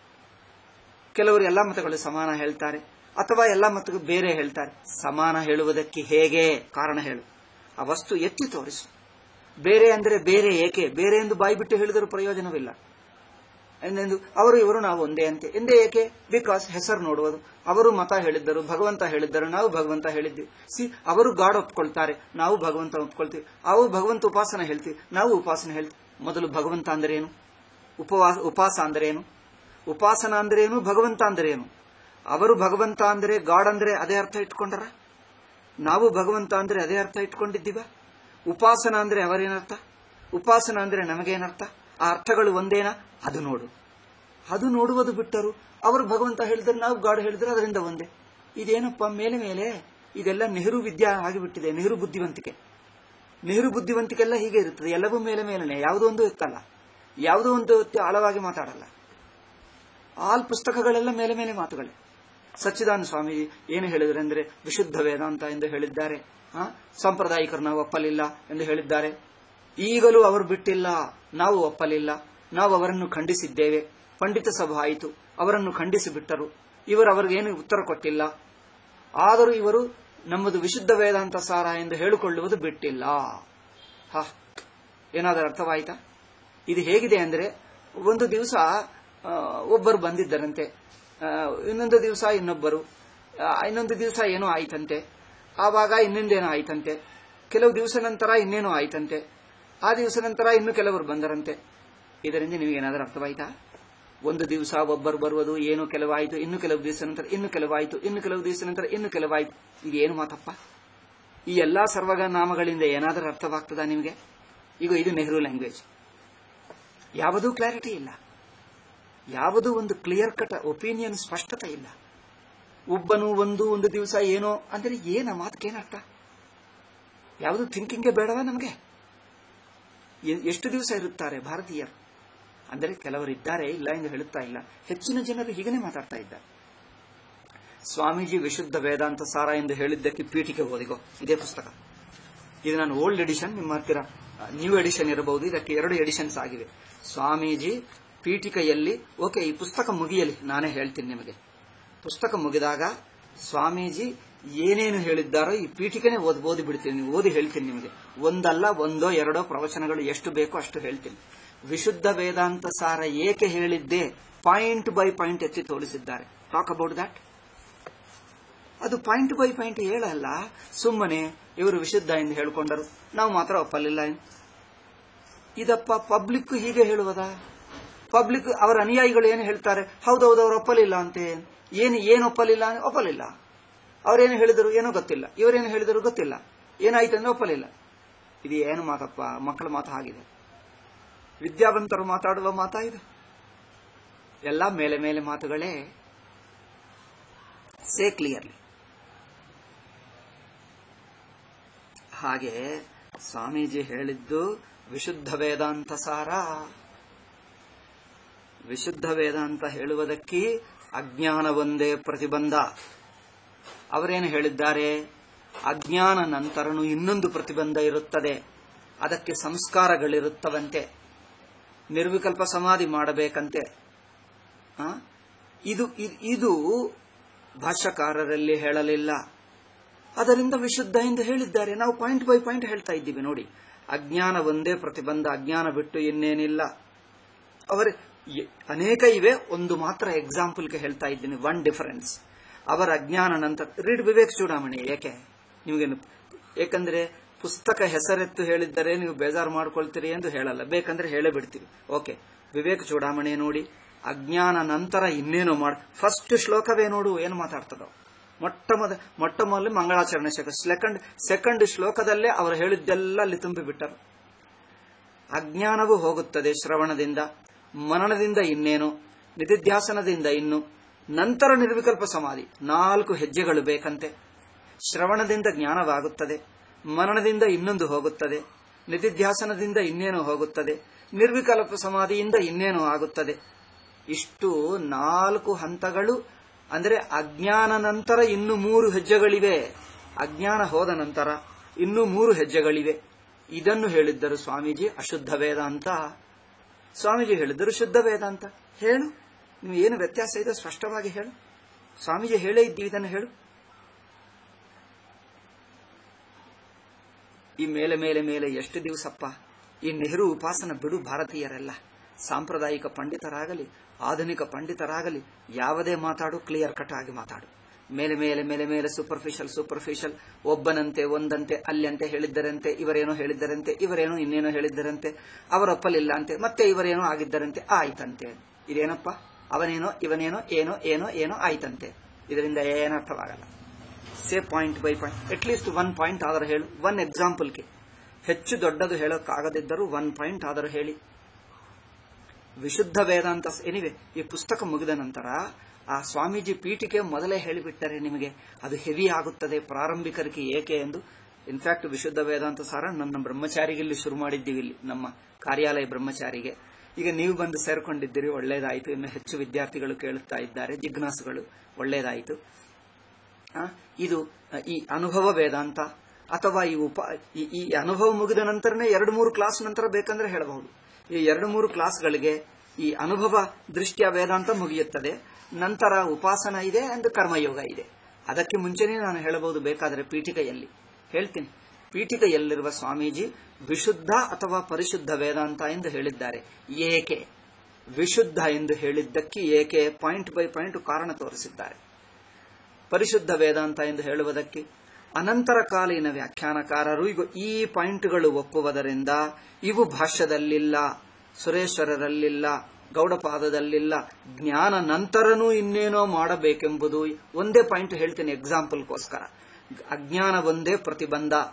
Speaker 1: ಕೆಲವರು ಎಲ್ಲ ಮತಗಳು ಸಮಾನ ಹೇಳ್ತಾರೆ ಅಥವಾ ಎಲ್ಲ ಮತಗಳು ಬೇರೆ ಹೇಳ್ತಾರೆ ಸಮಾನ ಹೇಳುವುದಕ್ಕೆ ಹೇಗೆ ಕಾರಣ ಹೇಳು ಆ ವಸ್ತು ಎತ್ತಿ ತೋರಿಸು ಬೇರೆ ಅಂದರೆ ಬೇರೆ ಏಕೆ ಬೇರೆ ಎಂದು ಬಾಯಿ ಬಿಟ್ಟು ಹೇಳಿದರೂ ಪ್ರಯೋಜನವಿಲ್ಲ ಎಂದೆಂದು ಅವರು ಇವರು ನಾವು ಒಂದೇ ಅಂತೆ ಎಂದೇ ಏಕೆ ಬಿಕಾಸ್ ಹೆಸರು ನೋಡುವುದು ಅವರು ಮತ ಹೇಳಿದ್ದರು ಭಗವಂತ ಹೇಳಿದ್ದರು ನಾವು ಭಗವಂತ ಹೇಳಿದ್ವಿ ಸಿ ಅವರು ಗಾಡ್ ಒಪ್ಕೊಳ್ತಾರೆ ನಾವು ಭಗವಂತ ಒಪ್ಕೊಳ್ತೀವಿ ಅವು ಭಗವಂತ ಉಪಾಸನ ಹೇಳ್ತೀವಿ ನಾವು ಉಪಾಸನೆ ಹೇಳ್ತೀವಿ ಮೊದಲು ಭಗವಂತ ಅಂದ್ರೆ ಏನು ಉಪವಾಸ ಉಪಾಸ ಅಂದ್ರೆ ಏನು ಉಪಾಸನ ಅಂದ್ರೆ ಏನು ಭಗವಂತ ಅಂದ್ರೆ ಏನು ಅವರು ಭಗವಂತ ಅಂದ್ರೆ ಗಾಡ್ ಅಂದ್ರೆ ಅದೇ ಅರ್ಥ ಇಟ್ಕೊಂಡರ ನಾವು ಭಗವಂತ ಅಂದ್ರೆ ಅದೇ ಅರ್ಥ ಇಟ್ಕೊಂಡಿದ್ದೀವ ಉಪಾಸನ ಅಂದ್ರೆ ಅವರೇನರ್ಥ ಉಪಾಸನ ಅಂದ್ರೆ ನಮಗೇನರ್ಥ ಆ ಅರ್ಥಗಳು ಒಂದೇನಾ ಅದು ನೋಡು ಅದು ನೋಡುವುದು ಬಿಟ್ಟರು ಅವರು ಭಗವಂತ ಹೇಳಿದ್ರೆ ನಾವು ಗಾಡ್ ಹೇಳಿದ್ರೆ ಅದರಿಂದ ಒಂದೇ ಇದೇನಪ್ಪ ಮೇಲೆ ಮೇಲೆ ಇದೆಲ್ಲ ನೆಹರು ವಿದ್ಯಾ ಆಗಿಬಿಟ್ಟಿದೆ ನೆಹರು ಬುದ್ಧಿವಂತಿಕೆ ನೆಹರು ಬುದ್ಧಿವಂತಿಕೆಲ್ಲ ಹೀಗೆ ಇರುತ್ತದೆ ಎಲ್ಲವೂ ಮೇಲೆ ಮೇಲನೆ ಯಾವುದೋ ಒಂದು ಎತ್ತಲ್ಲ ಯಾವುದೋ ಒಂದು ಎತ್ತಿ ಆಳವಾಗಿ ಮಾತಾಡಲ್ಲ ಆಲ್ ಪುಸ್ತಕಗಳೆಲ್ಲ ಮೇಲೆ ಮೇಲೆ ಮಾತುಗಳೇ ಸಚ್ಚಿದಾನಂದ ಸ್ವಾಮೀಜಿ ಏನು ಹೇಳಿದ್ರೆ ಅಂದ್ರೆ ವಿಶುದ್ಧ ವೇದಾಂತ ಎಂದು ಹೇಳಿದ್ದಾರೆ ಆ, ಸಾಂಪ್ರದಾಯಿಕರು ನಾವು ಒಪ್ಪಲಿಲ್ಲ ಎಂದು ಹೇಳಿದ್ದಾರೆ ಈಗಲೂ ಅವರು ಬಿಟ್ಟಿಲ್ಲ ನಾವು ಒಪ್ಪಲಿಲ್ಲ ನಾವು ಅವರನ್ನು ಖಂಡಿಸಿದ್ದೇವೆ ಪಂಡಿತ ಸಭಾ ಆಯಿತು ಅವರನ್ನು ಖಂಡಿಸಿ ಬಿಟ್ಟರು ಇವರು ಅವರಿಗೇನು ಉತ್ತರ ಕೊಟ್ಟಿಲ್ಲ ಆದರೂ ಇವರು ನಮ್ಮದು ವಿಶುದ್ಧ ವೇದಾಂತ ಸಾರ ಎಂದು ಹೇಳಿಕೊಳ್ಳುವುದು ಬಿಟ್ಟಿಲ್ಲ ಹ ಏನಾದರೂ ಅರ್ಥವಾಯಿತಾ ಇದು ಹೇಗಿದೆ ಅಂದ್ರೆ ಒಂದು ದಿವಸ ಒಬ್ಬರು ಬಂದಿದ್ದರಂತೆ ಆ, ಇನ್ನೊಂದು ದಿವಸ ಇನ್ನೊಬ್ಬರು ಆ, ಇನ್ನೊಂದು ದಿವಸ ಏನೋ ಆಯ್ತಂತೆ ಆವಾಗ ಇನ್ನೊಂದೇನೋ ಆಯ್ತಂತೆ ಕೆಲವು ದಿವಸ ನಂತರ ಇನ್ನೇನೋ ಆಯ್ತಂತೆ ಆ ದಿವಸ ನಂತರ ಇನ್ನು ಕೆಲವರು ಬಂದರಂತೆ ಇದರಿಂದ ನಿಮಗೆ ಏನಾದರೂ ಅರ್ಥವಾಯ್ತಾ ಒಂದು ದಿವಸ ಒಬ್ಬರು ಬರುವುದು ಏನೋ ಕೆಲವಾಯಿತು ಇನ್ನು ಕೆಲವು ದಿವಸ ನಂತರ ಇನ್ನು ಕೆಲವಾಯಿತು ಇನ್ನು ಕೆಲವು ದಿವಸ ನಂತರ ಇನ್ನು ಕೆಲವಾಯಿತು ಇದೇನು ಮಾತಪ್ಪ ಈ ಎಲ್ಲಾ ಸರ್ವಗ ನಾಮಗಳಿಂದ ಏನಾದರೂ ಅರ್ಥವಾಗ್ತದಾ ನಿಮಗೆ ಈಗ ಇದು ನೆಹರು ಲ್ಯಾಂಗ್ವೇಜ್ ಯಾವುದೂ ಕ್ಲಾರಿಟಿ ಇಲ್ಲ ಯಾವುದೂ ಒಂದು ಕ್ಲಿಯರ್ ಕಟ್ ಒಪಿನಿಯನ್ ಸ್ಪಷ್ಟತೆ ಇಲ್ಲ ಒಬ್ಬನು ಒಂದು ಒಂದು ದಿವಸ ಏನೋ ಅಂದ್ರೆ ಏನ ಮಾತಕ್ಕೇನರ್ಥ ಯಾವುದು ಥಿಂಕಿಂಗೇ ಬೇಡವಾ ನಮಗೆ ಎ- ಎಷ್ಟು ದಿವಸ ಇರುತ್ತಾರೆ ಭಾರತೀಯರು ಅಂದರೆ ಕೆಲವರು ಇದ್ದಾರೆ ಇಲ್ಲ ಎಂದು ಹೇಳುತ್ತಾ ಇಲ್ಲ ಹೆಚ್ಚಿನ ಜನರು ಹೀಗನೇ ಮಾತಾಡ್ತಾ ಇದ್ದಾರೆ ಸ್ವಾಮೀಜಿ ವಿಶುದ್ಧ ವೇದಾಂತ ಸಾರ ಎಂದು ಹೇಳಿದ್ದಕ್ಕೆ ಪೀಠಿಕೆ ಓದಿಗೋ ಇದೇ ಪುಸ್ತಕ ಇದು ನಾನು ಓಲ್ಡ್ ಎಡಿಷನ್ ನಿಮ್ಮ ಹತ್ತಿರ ನ್ಯೂ ಎಡಿಷನ್ ಇರಬಹುದು ಇದಕ್ಕೆ ಎರಡು ಎಡಿಷನ್ಸ್ ಆಗಿವೆ ಸ್ವಾಮೀಜಿ ಪೀಠಿಕೆಯಲ್ಲಿ ಓಕೆ ಈ ಪುಸ್ತಕ ಮುಗಿಯಲಿ ನಾನೇ ಹೇಳ್ತೀನಿ ನಿಮಗೆ ಪುಸ್ತಕ ಮುಗಿದಾಗ ಸ್ವಾಮೀಜಿ ಏನೇನು ಹೇಳಿದ್ದಾರೋ ಈ ಪೀಠಿಕೆನೆ ಓದ್ ಓದಿ ಬಿಡ್ತೀನಿ ನೀವು ಓದಿ ಹೇಳ್ತೀನಿ ನಿಮಗೆ ಒಂದಲ್ಲ ಒಂದೋ ಎರಡೋ ಪ್ರವಚನಗಳು ಎಷ್ಟು ಬೇಕೋ ಅಷ್ಟು ಹೇಳ್ತೀನಿ ವಿಶುದ್ಧ ವೇದಾಂತ ಸಾರ ಏಕೆ ಹೇಳಿದ್ದೆ ಪಾಯಿಂಟ್ ಬೈ ಪಾಯಿಂಟ್ ಎತ್ತಿ ತೋರಿಸಿದ್ದಾರೆ ಟಾಕ್ ಅಬೌಟ್ ದಟ್ ಅದು ಪಾಯಿಂಟ್ ಬೈ ಪಾಯಿಂಟ್ ಹೇಳಲ್ಲ ಸುಮ್ಮನೆ ಇವರು ವಿಶುದ್ಧ ಎಂದು ಹೇಳಿಕೊಂಡರು ನಾವು ಮಾತ್ರ ಒಪ್ಪಲಿಲ್ಲ ಎಂದು. ಇದಪ್ಪ ಪಬ್ಲಿಕ್ ಹೀಗೆ ಹೇಳುವುದಾ ಪಬ್ಲಿಕ್ ಅವರ ಅನುಯಾಯಿಗಳು ಏನು ಹೇಳ್ತಾರೆ ಹೌದೌದು ಅವರು ಒಪ್ಪಲಿಲ್ಲ ಅಂತೆ ಏನು ಏನು ಒಪ್ಪಲಿಲ್ಲ ಅಂದ್ರೆ ಒಪ್ಪಲಿಲ್ಲ ಅವರೇನು ಹೇಳಿದರು ಏನೋ ಗೊತ್ತಿಲ್ಲ ಇವರೇನು ಹೇಳಿದರು ಗೊತ್ತಿಲ್ಲ ಏನಾಯ್ತು ಅಂದ್ರೆ ಒಪ್ಪಲಿಲ್ಲ ಇದು ಏನು ಮಾತಪ್ಪ ಮಕ್ಕಳ ಮಾತು ಆಗಿದೆ ವಿದ್ಯಾವಂತರು ಮಾತಾಡುವ ಮಾತಾ ಇದು ಎಲ್ಲ ಮೇಲೆ ಮೇಲೆ ಮಾತುಗಳೇ ಸೇ ಕ್ಲಿಯರ್ಲಿ ಹಾಗೆ ಸ್ವಾಮೀಜಿ ಹೇಳಿದ್ದು ವಿಶುದ್ಧ ವೇದಾಂತ ಸಾರ ವಿಶುದ್ಧ ವೇದಾಂತ ಹೇಳುವುದಕ್ಕೆ ಅಜ್ಞಾನ ಒಂದೇ ಪ್ರತಿಬಂಧ ಅವರೇನು ಹೇಳಿದ್ದಾರೆ ಅಜ್ಞಾನ ನಂತರನು ಇನ್ನೊಂದು ಪ್ರತಿಬಂಧ ಇರುತ್ತದೆ ಅದಕ್ಕೆ ಸಂಸ್ಕಾರಗಳಿರುತ್ತವಂತೆ ನಿರ್ವಿಕಲ್ಪ ಸಮಾಧಿ ಮಾಡಬೇಕಂತೆ ಆ? ಇದು ಇ- ಇದು ಭಾಷ್ಯಕಾರರಲ್ಲಿ ಹೇಳಲಿಲ್ಲ ಅದರಿಂದ ವಿಶುದ್ಧ ಎಂದು ಹೇಳಿದ್ದಾರೆ ನಾವು ಪಾಯಿಂಟ್ ಬೈ ಪಾಯಿಂಟ್ ಹೇಳ್ತಾ ಇದ್ದೀವಿ ನೋಡಿ ಅಜ್ಞಾನ ಒಂದೇ ಪ್ರತಿಬಂಧ ಅಜ್ಞಾನ ಬಿಟ್ಟು ಇನ್ನೇನಿಲ್ಲ ಅವರ ಎ- ಅನೇಕ ಇವೆ ಒಂದು ಮಾತ್ರ ಎಕ್ಸಾಂಪಲ್ಗೆ ಹೇಳ್ತಾ ಇದ್ದೀನಿ ಒನ್ ಡಿಫರೆನ್ಸ್ ಅವರ ಅಜ್ಞಾನ ನಂತರ ರೀಡ್ ವಿವೇಕ್ ಚೂಡಾಮಣಿ ಏಕೆ ನಿಮಗೆ ಏಕೆಂದ್ರೆ ಪುಸ್ತಕ ಹೆಸರೆತ್ತು ಹೇಳಿದ್ದರೆ ನೀವು ಬೇಜಾರು ಮಾಡ್ಕೊಳ್ತೀರಿ ಎಂದು ಹೇಳಲ್ಲ ಬೇಕಂದ್ರೆ ಹೇಳೇ ಬಿಡ್ತೀವಿ ಓಕೆ ವಿವೇಕ್ ಚೂಡಾಮಣಿ ನೋಡಿ ಅಜ್ಞಾನ ನಂತರ ಇನ್ನೇನೋ ಮಾಡ ಫಸ್ಟ್ ಶ್ಲೋಕವೇ ನೋಡು ಏನು ಮಾತಾಡ್ತದೋ ಮೊಟ್ಟ ಮೊದ ಮೊಟ್ಟ ಮೊದಲು ಮಂಗಳಾಚರಣೆ ಶಕ ಸೆಕೆಂಡ್ ಸೆಕೆಂಡ್ ಶ್ಲೋಕದಲ್ಲೇ ಅವರು ಹೇಳಿದ್ದೆಲ್ಲ ಅಲ್ಲಿ ತುಂಬಿ ಬಿಟ್ಟರು ಅಜ್ಞಾನವು ಹೋಗುತ್ತದೆ ಶ್ರವಣದಿಂದ ಮನನದಿಂದ ಇನ್ನೇನು ನಿಧಿಧ್ಯಾಸನದಿಂದ ಇನ್ನು ನಂತರ ನಿರ್ವಿಕಲ್ಪ ಸಮಾಧಿ ನಾಲ್ಕು ಹೆಜ್ಜೆಗಳು ಬೇಕಂತೆ ಶ್ರವಣದಿಂದ ಜ್ಞಾನವಾಗುತ್ತದೆ ಮನನದಿಂದ ಇನ್ನೊಂದು ಹೋಗುತ್ತದೆ ನಿಧಿಧ್ಯಾಸನದಿಂದ ಇನ್ನೇನು ಹೋಗುತ್ತದೆ ನಿರ್ವಿಕಲ್ಪ ಸಮಾಧಿಯಿಂದ ಇನ್ನೇನು ಆಗುತ್ತದೆ ಇಷ್ಟು ನಾಲ್ಕು ಹಂತಗಳು ಅಂದರೆ ಅಜ್ಞಾನ ನಂತರ ಇನ್ನು ಮೂರು ಹೆಜ್ಜೆಗಳಿವೆ ಅಜ್ಞಾನ ಹೋದ ನಂತರ ಇನ್ನು ಮೂರು ಹೆಜ್ಜೆಗಳಿವೆ ಇದನ್ನು ಹೇಳಿದ್ದರು ಸ್ವಾಮೀಜಿ ಅಶುದ್ಧ ವೇದಾಂತ ಸ್ವಾಮೀಜಿ ಹೇಳಿದ್ದರು ಶುದ್ಧ ವೇದಾಂತ ಹೇಳು ನೀವು ಏನು ವ್ಯತ್ಯಾಸ ಇದೆ ಸ್ಪಷ್ಟವಾಗಿ ಹೇಳು ಸ್ವಾಮೀಜಿ ಹೇಳೇ ಇದ್ದೀವಿ ಇದನ್ನು ಹೇಳು ಈ ಮೇಲೆ ಮೇಲೆ ಮೇಲೆ ಎಷ್ಟು ದಿವಸಪ್ಪ ಈ ನೆಹರು ಉಪಾಸನ ಬಿಡು ಭಾರತೀಯರೆಲ್ಲ ಸಾಂಪ್ರದಾಯಿಕ ಪಂಡಿತರಾಗಲಿ ಆಧುನಿಕ ಪಂಡಿತರಾಗಲಿ ಯಾವುದೇ ಮಾತಾಡು ಕ್ಲಿಯರ್ ಕಟ್ ಆಗಿ ಮಾತಾಡು ಮೇಲೆ ಮೇಲೆ ಮೇಲೆ ಮೇಲೆ ಸೂಪರ್ಫಿಷಿಯಲ್ ಸೂಪರ್ಫಿಷಿಯಲ್ ಒಬ್ಬನಂತೆ ಒಂದಂತೆ ಅಲ್ಲಂತೆ ಹೇಳಿದ್ದರಂತೆ ಇವರೇನೋ ಹೇಳಿದ್ದರಂತೆ ಇವರೇನೋ ಇನ್ನೇನೋ ಹೇಳಿದ್ದರಂತೆ ಅವರೊಪ್ಪಲಿಲ್ಲ ಅಂತೆ ಮತ್ತೆ ಇವರೇನೋ ಆಗಿದ್ದರಂತೆ ಆಯ್ತಂತೆ ಇದೇನಪ್ಪ ಅವನೇನೋ ಇವನೇನೋ ಏನೋ ಏನೋ ಏನೋ ಆಯ್ತಂತೆ ಇದರಿಂದ ಏನರ್ಥವಾಗಲ್ಲ say point by point at least one point ಆದರೂ ಹೇಳು ಒನ್ ಎಕ್ಸಾಂಪಲ್ಗೆ ಹೆಚ್ಚು ದೊಡ್ಡದು ಹೇಳೋಕ್ಕಾಗದಿದ್ದರೂ ಒನ್ ಪಾಯಿಂಟ್ ಆದರೂ ಹೇಳಿ ವಿಶುದ್ಧ ವೇದಾಂತ ಎನಿವೆ ಈ ಪುಸ್ತಕ ಮುಗಿದ ನಂತರ ಆ ಸ್ವಾಮೀಜಿ ಪೀಠಿಕೆ ಮೊದಲೇ ಹೇಳಿಬಿಟ್ಟರೆ ನಿಮಗೆ ಅದು ಹೆವಿ ಆಗುತ್ತದೆ ಪ್ರಾರಂಭಿಕರಿಗೆ ಏಕೆ ಎಂದು ಇನ್ಫ್ಯಾಕ್ಟ್ ವಿಶುದ್ಧ ವೇದಾಂತ ಸಾರ ನನ್ನ ಬ್ರಹ್ಮಚಾರಿಗೆ ಇಲ್ಲಿ ಶುರು ಮಾಡಿದ್ದೀವಿ ಇಲ್ಲಿ ನಮ್ಮ ಕಾರ್ಯಾಲಯ ಬ್ರಹ್ಮಚಾರಿಗೆ ಈಗ ನೀವು ಬಂದು ಸೇರ್ಕೊಂಡಿದ್ದೀರಿ ಒಳ್ಳೇದಾಯಿತು ಇನ್ನು ಹೆಚ್ಚು ವಿದ್ಯಾರ್ಥಿಗಳು ಕೇಳುತ್ತಾ ಇದ್ದಾರೆ ಜಿಜ್ಞಾಸುಗಳು ಒಳ್ಳೇದಾಯಿತು ಆ, ಇದು ಆ, ಈ ಅನುಭವ ವೇದಾಂತ ಅಥವಾ ಈ ಉಪ ಈ- ಈ ಅನುಭವ ಮುಗಿದ ನಂತರನೇ ಎರಡು ಮೂರು ಕ್ಲಾಸ್ ನಂತರ ಬೇಕಂದ್ರೆ ಹೇಳಬಹುದು ಈ ಎರಡು ಮೂರು ಕ್ಲಾಸ್ಗಳಿಗೆ ಈ ಅನುಭವ ದೃಷ್ಟಿಯ ವೇದಾಂತ ಮುಗಿಯುತ್ತದೆ ನಂತರ ಉಪಾಸನ ಇದೆ ಅಂಡ್ ಕರ್ಮಯೋಗ ಇದೆ ಅದಕ್ಕೆ ಮುಂಚೆನೇ ನಾನು ಹೇಳಬಹುದು ಬೇಕಾದರೆ ಪೀಠಿಕೆಯಲ್ಲಿ ಹೇಳ್ತೀನಿ ಪೀಠಿಕೆಯಲ್ಲಿರುವ ಸ್ವಾಮೀಜಿ ವಿಶುದ್ಧ ಅಥವಾ ಪರಿಶುದ್ಧ ವೇದಾಂತ ಎಂದು ಹೇಳಿದ್ದಾರೆ ಏಕೆ ವಿಶುದ್ಧ ಎಂದು ಹೇಳಿದ್ದಕ್ಕೆ ಏಕೆ ಪಾಯಿಂಟ್ ಬೈ ಪಾಯಿಂಟ್ ಕಾರಣ ತೋರಿಸಿದ್ದಾರೆ ಪರಿಶುದ್ಧ ವೇದಾಂತ ಎಂದು ಹೇಳುವುದಕ್ಕೆ ಅನಂತರ ಕಾಲೀನ ವ್ಯಾಖ್ಯಾನಕಾರರು ಈಗ ಈ ಪಾಯಿಂಟ್ಗಳು ಒಪ್ಪುವುದರಿಂದ ಇವು ಭಾಷ್ಯದಲ್ಲಿಲ್ಲ ಸುರೇಶ್ವರರಲ್ಲಿಲ್ಲ ಗೌಡಪಾದದಲ್ಲಿಲ್ಲ ಜ್ಞಾನ ನಂತರನೂ ಇನ್ನೇನೋ ಮಾಡಬೇಕೆಂಬುದು ಒಂದೇ ಪಾಯಿಂಟ್ ಹೇಳ್ತೇನೆ ಎಕ್ಸಾಂಪಲ್ಗೋಸ್ಕರ ಅಜ್ಞಾನ ಒಂದೇ ಪ್ರತಿಬಂಧ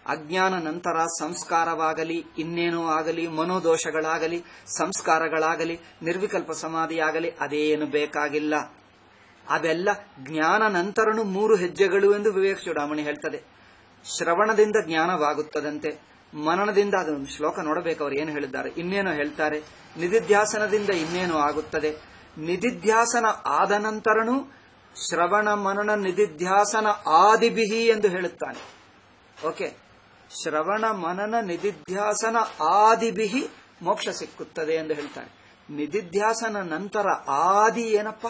Speaker 1: ಅಜ್ಞಾನ ನಂತರ ಸಂಸ್ಕಾರವಾಗಲಿ ಇನ್ನೇನೋ ಆಗಲಿ ಮನೋದೋಷಗಳಾಗಲಿ ಸಂಸ್ಕಾರಗಳಾಗಲಿ ನಿರ್ವಿಕಲ್ಪ ಸಮಾಧಿಯಾಗಲಿ ಅದೇನು ಬೇಕಾಗಿಲ್ಲ ಅವೆಲ್ಲ ಜ್ಞಾನ ನಂತರನು ಮೂರು ಹೆಜ್ಜೆಗಳು ಎಂದು ವಿವೇಕ ಚೂಡಾಮಣಿ ಹೇಳ್ತದೆ ಶ್ರವಣದಿಂದ ಜ್ಞಾನವಾಗುತ್ತದಂತೆ ಮನನದಿಂದ ಅದೊಂದು ಶ್ಲೋಕ ನೋಡಬೇಕು ಅವರು ಏನು ಹೇಳಿದ್ದಾರೆ ಇನ್ನೇನು ಹೇಳ್ತಾರೆ ನಿಧಿಧ್ಯಾಸನದಿಂದ ಇನ್ನೇನು ಆಗುತ್ತದೆ ನಿಧಿಧ್ಯಾಸನ ಆದ ನಂತರನೂ ಶ್ರವಣ ಮನನ ನಿಧಿಧ್ಯಾಸನ ಆದಿಬಿಹಿ ಎಂದು ಹೇಳುತ್ತಾನೆ ಓಕೆ ಶ್ರವಣ ಮನನ ನಿಧಿಧ್ಯಾಸನ ಆದಿಬಿಹಿ ಮೋಕ್ಷ ಸಿಕ್ಕುತ್ತದೆ ಎಂದು ಹೇಳ್ತಾರೆ ನಿಧಿಧ್ಯಾಸನ ನಂತರ ಆದಿ ಏನಪ್ಪ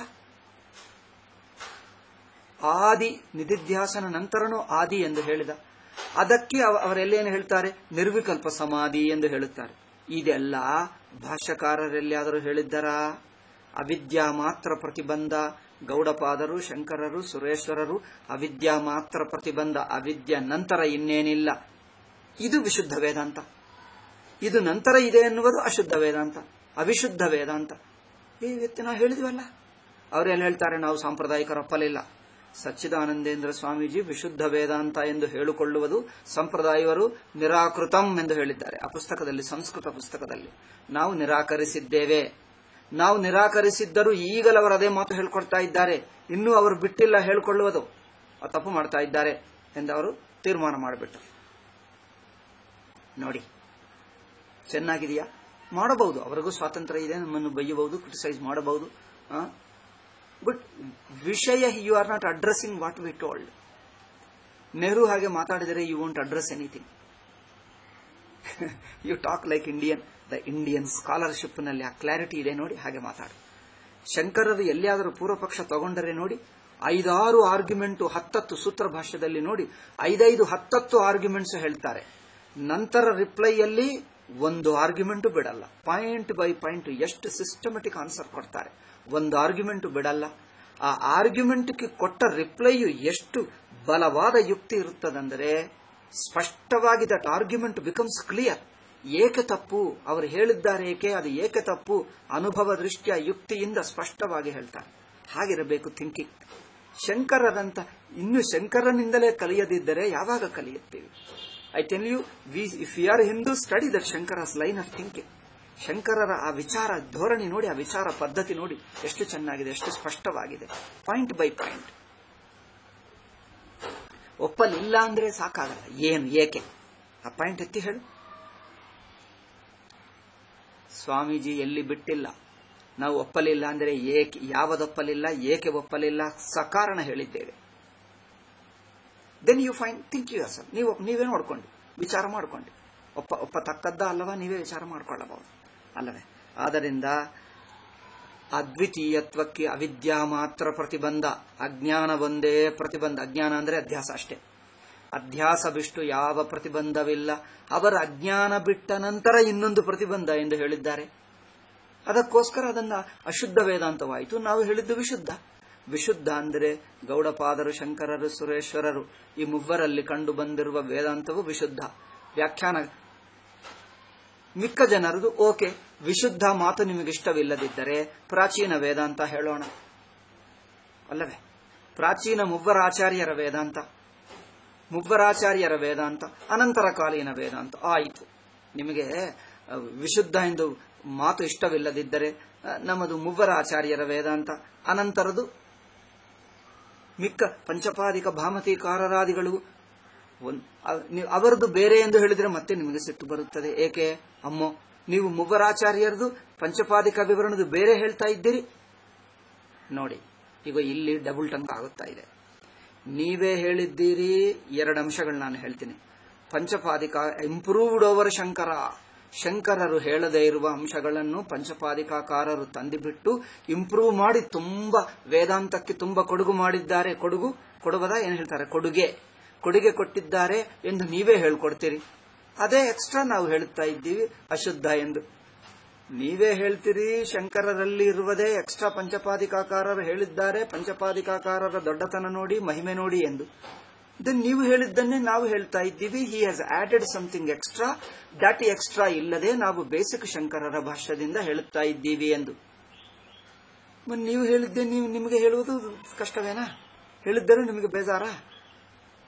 Speaker 1: ಆದಿ ನಿಧಿಧ್ಯಾಸನ ನಂತರನೂ ಆದಿ ಎಂದು ಹೇಳಿದ ಅದಕ್ಕೆ ಅವ- ಅವರೆಲ್ಲೇನು ಹೇಳ್ತಾರೆ ನಿರ್ವಿಕಲ್ಪ ಸಮಾಧಿ ಎಂದು ಹೇಳುತ್ತಾರೆ ಇದೆಲ್ಲ ಭಾಷ್ಯಕಾರರೆಲ್ಲಿಯಾದರೂ ಹೇಳಿದ್ದರಾ ಅವಿದ್ಯಾ ಮಾತ್ರ ಪ್ರತಿಬಂಧ ಗೌಡಪಾದರು ಶಂಕರರು ಸುರೇಶ್ವರರು ಅವಿದ್ಯಾ ಮಾತ್ರ ಪ್ರತಿಬಂಧ ಅವಿದ್ಯ ನಂತರ ಇನ್ನೇನಿಲ್ಲ ಇದು ವಿಶುದ್ಧ ವೇದಾಂತ ಇದು ನಂತರ ಇದೆ ಎನ್ನುವುದು ಅಶುದ್ಧ ವೇದಾಂತ ಅವಿಶುದ್ಧ ವೇದಾಂತ ಈ ವ್ಯಕ್ತಿ ನಾವು ಹೇಳಿದ್ವಲ್ಲ ಅವರೇನು ಹೇಳ್ತಾರೆ ನಾವು ಸಾಂಪ್ರದಾಯಿಕರು ಒಪ್ಪಲಿಲ್ಲ ಸಚ್ಚಿದಾನಂದೇಂದ್ರ ಸ್ವಾಮೀಜಿ ವಿಶುದ್ಧ ವೇದಾಂತ ಎಂದು ಹೇಳಿಕೊಳ್ಳುವುದು ಸಂಪ್ರದಾಯವರು ನಿರಾಕೃತಂ ಎಂದು ಹೇಳಿದ್ದಾರೆ ಆ ಪುಸ್ತಕದಲ್ಲಿ ಸಂಸ್ಕೃತ ಪುಸ್ತಕದಲ್ಲಿ ನಾವು ನಿರಾಕರಿಸಿದ್ದೇವೆ ನಾವು ನಿರಾಕರಿಸಿದ್ದರೂ ಈಗಲೂ ಅವರು ಅದೇ ಮಾತು ಹೇಳ್ಕೊಡ್ತಾ ಇದ್ದಾರೆ ಇನ್ನೂ ಅವರು ಬಿಟ್ಟಿಲ್ಲ ಹೇಳಿಕೊಳ್ಳುವುದು ಅವ್ರು ತಪ್ಪು ಮಾಡ್ತಾ ಇದ್ದಾರೆ ಎಂದು ಅವರು ತೀರ್ಮಾನ ಮಾಡಿಬಿಟ್ಟರು ನೋಡಿ ಚೆನ್ನಾಗಿದೆಯಾ ಮಾಡಬಹುದು ಅವರಿಗೂ ಸ್ವಾತಂತ್ರ್ಯ ಇದೆ ನಮ್ಮನ್ನು ಬೈಯಬಹುದು ಕ್ರಿಟಿಸೈಸ್ ಮಾಡಬಹುದು ಬಟ್ ವಿಷಯ you are not addressing what we told Nehru ಹಾಗೆ ಮಾತಾಡಿದರೆ you won't address anything you talk like Indian the Indian scholarship ನಲ್ಲಿ ಆ ಕ್ಲಾರಿಟಿ ಇದೆ ನೋಡಿ ಹಾಗೆ ಮಾತಾಡು ಶಂಕರರು ಎಲ್ಲಿಯಾದರೂ ಪೂರ್ವ ಪಕ್ಷ ತಗೊಂಡರೆ ನೋಡಿ ಐದಾರು ಆರ್ಗ್ಯುಮೆಂಟ್ ಹತ್ತತ್ತು ಸೂತ್ರ ಭಾಷ್ಯದಲ್ಲಿ ನೋಡಿ ಐದೈದು ಹತ್ತತ್ತು ಆರ್ಗ್ಯುಮೆಂಟ್ಸ್ ಹೇಳ್ತಾರೆ ನಂತರ ರಿಪ್ಲೈಯಲ್ಲಿ ಒಂದು ಆರ್ಗ್ಯುಮೆಂಟ್ ಬಿಡಲ್ಲ ಪಾಯಿಂಟ್ ಬೈ ಪಾಯಿಂಟ್ ಎಷ್ಟು ಸಿಸ್ಟಮೆಟಿಕ್ ಆನ್ಸರ್ ಕೊಡ್ತಾರೆ ಒಂದು ಆರ್ಗ್ಯುಮೆಂಟ್ ಬಿಡಲ್ಲ ಆ ಆರ್ಗ್ಯುಮೆಂಟ್ಗೆ ಕೊಟ್ಟ ರಿಪ್ಲೈಯು ಎಷ್ಟು ಬಲವಾದ ಯುಕ್ತಿ ಇರುತ್ತದಂದರೆ ಸ್ಪಷ್ಟವಾಗಿ ದಟ್ ಆರ್ಗ್ಯುಮೆಂಟ್ ಬಿಕಮ್ಸ್ ಕ್ಲಿಯರ್ ಏಕೆ ತಪ್ಪು ಅವರು ಹೇಳಿದ್ದಾರೆ ಏಕೆ ಅದು ಏಕೆ ತಪ್ಪು ಅನುಭವ ದೃಷ್ಟಿಯ ಯುಕ್ತಿಯಿಂದ ಸ್ಪಷ್ಟವಾಗಿ ಹೇಳ್ತಾರೆ ಹಾಗಿರಬೇಕು ಥಿಂಕಿಂಗ್ ಶಂಕರರಂತ ಇನ್ನು ಶಂಕರನಿಂದಲೇ ಕಲಿಯದಿದ್ದರೆ ಯಾವಾಗ ಕಲಿಯುತ್ತೇವೆ I tell you we if you are Hindu study that Shankara's line of thinking ಶಂಕರರ ಆ ವಿಚಾರ ಧೋರಣೆ ನೋಡಿ ಆ ವಿಚಾರ ಪದ್ಧತಿ ನೋಡಿ ಎಷ್ಟು ಚೆನ್ನಾಗಿದೆ ಎಷ್ಟು ಸ್ಪಷ್ಟವಾಗಿದೆ ಪಾಯಿಂಟ್ ಬೈ ಪಾಯಿಂಟ್ ಒಪ್ಪಲಿಲ್ಲ ಅಂದ್ರೆ ಸಾಕಾಗಲ್ಲ ಏನು ಏಕೆ ಆ ಪಾಯಿಂಟ್ ಎತ್ತಿ ಹೇಳು ಸ್ವಾಮೀಜಿ ಎಲ್ಲಿ ಬಿಟ್ಟಿಲ್ಲ ನಾವು ಒಪ್ಪಲಿಲ್ಲ ಅಂದರೆ ಏಕೆ ಯಾವದೊಪ್ಪಲಿಲ್ಲ ಏಕೆ ಒಪ್ಪಲಿಲ್ಲ ಸಕಾರಣ ಹೇಳಿದ್ದೇವೆ then you fine think you sir ನೀವು ನೀವೇ ನೋಡ್ಕೊಂಡು ವಿಚಾರ ಮಾಡ್ಕೊಂಡು ಒಪ್ಪ ಒಪ್ಪತಕ್ಕದ್ದ ಅಲ್ಲವಾ ನೀವೇ ವಿಚಾರ ಮಾಡ್ಕೊಳ್ಳಬಹುದು ಅಲ್ಲವೇ ಆದ್ದರಿಂದ ಅದ್ವಿತೀಯತ್ವಕ್ಕೆ ಅವಿದ್ಯಾ ಮಾತ್ರ ಪ್ರತಿಬಂಧ ಅಜ್ಞಾನ ಒಂದೇ ಪ್ರತಿಬಂಧ ಅಜ್ಞಾನ ಅಂದ್ರೆ ಅಧ್ಯಾಸ ಅಷ್ಟೇ ಅಧ್ಯಾಸ ಬಿಟ್ಟು ಯಾವ ಪ್ರತಿಬಂಧವಿಲ್ಲ ಅವರ ಅಜ್ಞಾನ ಬಿಟ್ಟ ನಂತರ ಇನ್ನೊಂದು ಪ್ರತಿಬಂಧ ಎಂದು ಹೇಳಿದ್ದಾರೆ ಅದಕ್ಕೋಸ್ಕರ ಅದನ್ನ ಅಶುದ್ಧ ವೇದಾಂತವಾಯಿತು ನಾವು ಹೇಳಿದ್ದು ವಿಶುದ್ಧ ವಿಶುದ್ಧ ಅಂದರೆ ಗೌಡಪಾದರು ಶಂಕರರು ಸುರೇಶ್ವರರು ಈ ಮೂವರಲ್ಲಿ ಕಂಡು ಬಂದಿರುವ ವೇದಾಂತವು ವಿಶುದ್ಧ ವ್ಯಾಖ್ಯಾನ ಮಿಕ್ಕ ಜನರದು ಓಕೆ ವಿಶುದ್ಧ ಮಾತು ನಿಮಗೆ ಇಷ್ಟವಿಲ್ಲದಿದ್ದರೆ ಪ್ರಾಚೀನ ವೇದಾಂತ ಹೇಳೋಣ ಅಲ್ಲವೇ ಪ್ರಾಚೀನ ಮುವ್ವರಾಚಾರ್ಯರ ವೇದಾಂತ ಮುವ್ವರಾಚಾರ್ಯರ ವೇದಾಂತ ಅನಂತರ ಕಾಲೀನ ವೇದಾಂತ ಆಯಿತು ನಿಮಗೆ ಅಹ್, ವಿಶುದ್ಧ ಎಂದು ಮಾತು ಇಷ್ಟವಿಲ್ಲದಿದ್ದರೆ ಅಹ್, ನಮ್ಮದು ಮುವ್ವರಾಚಾರ್ಯರ ವೇದಾಂತ ಅನಂತರದು ಮಿಕ್ಕ ಪಂಚಪಾದಿಕ ಭಾಮತಿಕಾರರಾದಿಗಳು ಒಂದ್- ಅ- ನೀವು ಅವರದು ಬೇರೆ ಎಂದು ಹೇಳಿದ್ರೆ ಮತ್ತೆ ನಿಮಗೆ ಸಿಟ್ಟು ಬರುತ್ತದೆ ಏಕೆ ಅಮ್ಮೋ ನೀವು ಮುವ್ವರಾಚಾರ್ಯರದು ಪಂಚಪಾದಿಕ ವಿವರಣದು ಬೇರೆ ಹೇಳ್ತಾ ಇದ್ದೀರಿ ನೋಡಿ ಈಗ ಇಲ್ಲಿ ಡಬಲ್ ಟಂಕ್ ಆಗುತ್ತಾ ಇದೆ ನೀವೇ ಹೇಳಿದ್ದೀರಿ ಎರಡು ಅಂಶಗಳು ನಾನು ಹೇಳ್ತೀನಿ ಪಂಚಪಾದಿಕ ಇಂಪ್ರೂವ್ಡ್ ಓವರ್ ಶಂಕರ ಶಂಕರರು ಹೇಳದೇ ಇರುವ ಅಂಶಗಳನ್ನು ಪಂಚಪಾದಿಕಾಕಾರರು ತಂದುಬಿಟ್ಟು ಇಂಪ್ರೂವ್ ಮಾಡಿ ತುಂಬಾ ವೇದಾಂತಕ್ಕೆ ತುಂಬಾ ಕೊಡುಗು ಮಾಡಿದ್ದಾರೆ ಕೊಡುಗು ಕೊಡುವದ ಏನು ಹೇಳ್ತಾರೆ ಕೊಡುಗೆ ಕೊಡುಗೆ ಕೊಟ್ಟಿದ್ದಾರೆ ಎಂದು ನೀವೇ ಹೇಳ್ಕೊಡ್ತೀರಿ ಅದೇ ಎಕ್ಸ್ಟ್ರಾ ನಾವು ಹೇಳುತ್ತಾ ಇದ್ದೀವಿ ಅಶುದ್ಧ ಎಂದು ನೀವೇ ಹೇಳ್ತೀರಿ ಶಂಕರರಲ್ಲಿ ಇರುವುದೇ ಎಕ್ಸ್ಟ್ರಾ ಪಂಚಪಾದಿಕಾಕಾರರು ಹೇಳಿದ್ದಾರೆ ಪಂಚಪಾದಿಕಾಕಾರರ ದೊಡ್ಡತನ ನೋಡಿ ಮಹಿಮೆ ನೋಡಿ ಎಂದು ದೆನ್ ನೀವು ಹೇಳಿದ್ದನ್ನೇ ನಾವು ಹೇಳ್ತಾ ಇದ್ದೀವಿ he has added something extra that extra ಇಲ್ಲದೆ ನಾವು ಬೇಸಿಕ್ ಶಂಕರರ ಭಾಷ್ಯದಿಂದ ಹೇಳುತ್ತಾ ಇದ್ದೀವಿ ಎಂದು ಮತ್ತೆ ನೀವು ಹೇಳಿದ್ದೆ ನೀವು ನಿಮಗೆ ಹೇಳುವುದು ಕಷ್ಟವೇನಾ ಹೇಳಿದ್ದರೂ ನಿಮಗೆ ಬೇಜಾರಾ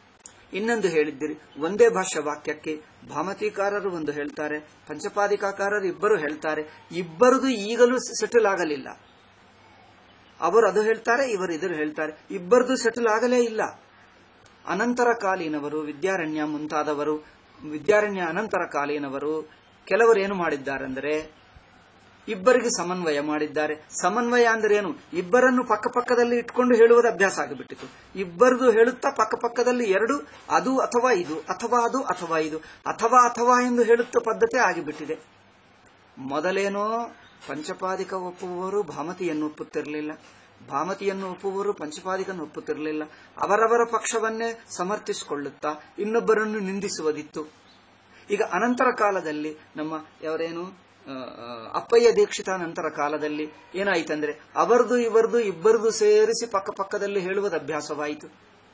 Speaker 1: ಇನ್ನೊಂದು ಹೇಳಿದ್ದೀರಿ ಒಂದೇ ಭಾಷಾ ವಾಕ್ಯಕ್ಕೆ ಭಾಮತಿಕಾರರು ಒಂದು ಹೇಳ್ತಾರೆ ಪಂಚಪಾದಿಕಾಕಾರರು ಇಬ್ಬರು ಹೇಳ್ತಾರೆ ಇಬ್ಬರದು ಈಗಲೂ ಸೆಟಲ್ ಆಗಲಿಲ್ಲ ಅವರು ಅದು ಹೇಳ್ತಾರೆ ಇವರು ಇದರು ಹೇಳ್ತಾರೆ ಇಬ್ಬರದು ಸೆಟಲ್ ಆಗಲೇ ಇಲ್ಲ ಅನಂತರ ಕಾಲೀನವರು ವಿದ್ಯಾರಣ್ಯ ಮುಂತಾದವರು ವಿದ್ಯಾರಣ್ಯ ಅನಂತರ ಕಾಲೀನವರು ಕೆಲವರು ಏನು ಮಾಡಿದ್ದಾರೆಂದರೆ ಇಬ್ಬರಿಗೆ ಸಮನ್ವಯ ಮಾಡಿದ್ದಾರೆ ಸಮನ್ವಯ ಅಂದ್ರೆ ಏನು ಇಬ್ಬರನ್ನು ಪಕ್ಕ ಪಕ್ಕದಲ್ಲಿ ಇಟ್ಕೊಂಡು ಹೇಳುವುದು ಅಭ್ಯಾಸ ಆಗಿಬಿಟ್ಟಿತು ಇಬ್ಬರದು ಹೇಳುತ್ತಾ ಪಕ್ಕ ಪಕ್ಕದಲ್ಲಿ ಎರಡು ಅದು ಅಥವಾ ಇದು ಅಥವಾ ಅದು ಅಥವಾ ಇದು ಅಥವಾ ಅಥವಾ ಎಂದು ಹೇಳುತ್ತ ಪದ್ಧತಿ ಆಗಿಬಿಟ್ಟಿದೆ ಮೊದಲೇನೋ ಪಂಚಪಾದಿಕ ಒಪ್ಪುವವರು ಭಾಮತಿಯನ್ನು ಒಪ್ಪುತ್ತಿರಲಿಲ್ಲ ಭಾಮತಿಯನ್ನು ಒಪ್ಪುವವರು ಪಂಚಪಾದಿಕನ್ನು ಒಪ್ಪುತ್ತಿರಲಿಲ್ಲ ಅವರವರ ಪಕ್ಷವನ್ನೇ ಸಮರ್ಥಿಸಿಕೊಳ್ಳುತ್ತಾ ಇನ್ನೊಬ್ಬರನ್ನು ನಿಂದಿಸುವುದಿತ್ತು ಈಗ ಅನಂತರ ಕಾಲದಲ್ಲಿ ನಮ್ಮ ಅವರೇನು ಆ, ಆ, ಅಪ್ಪಯ್ಯ ದೀಕ್ಷಿತ ನಂತರ ಕಾಲದಲ್ಲಿ ಏನಾಯ್ತಂದ್ರೆ ಅವರದು ಇವರದು ಇಬ್ಬರದು ಸೇರಿಸಿ ಪಕ್ಕ ಪಕ್ಕದಲ್ಲಿ ಹೇಳುವುದು ಅಭ್ಯಾಸವಾಯಿತು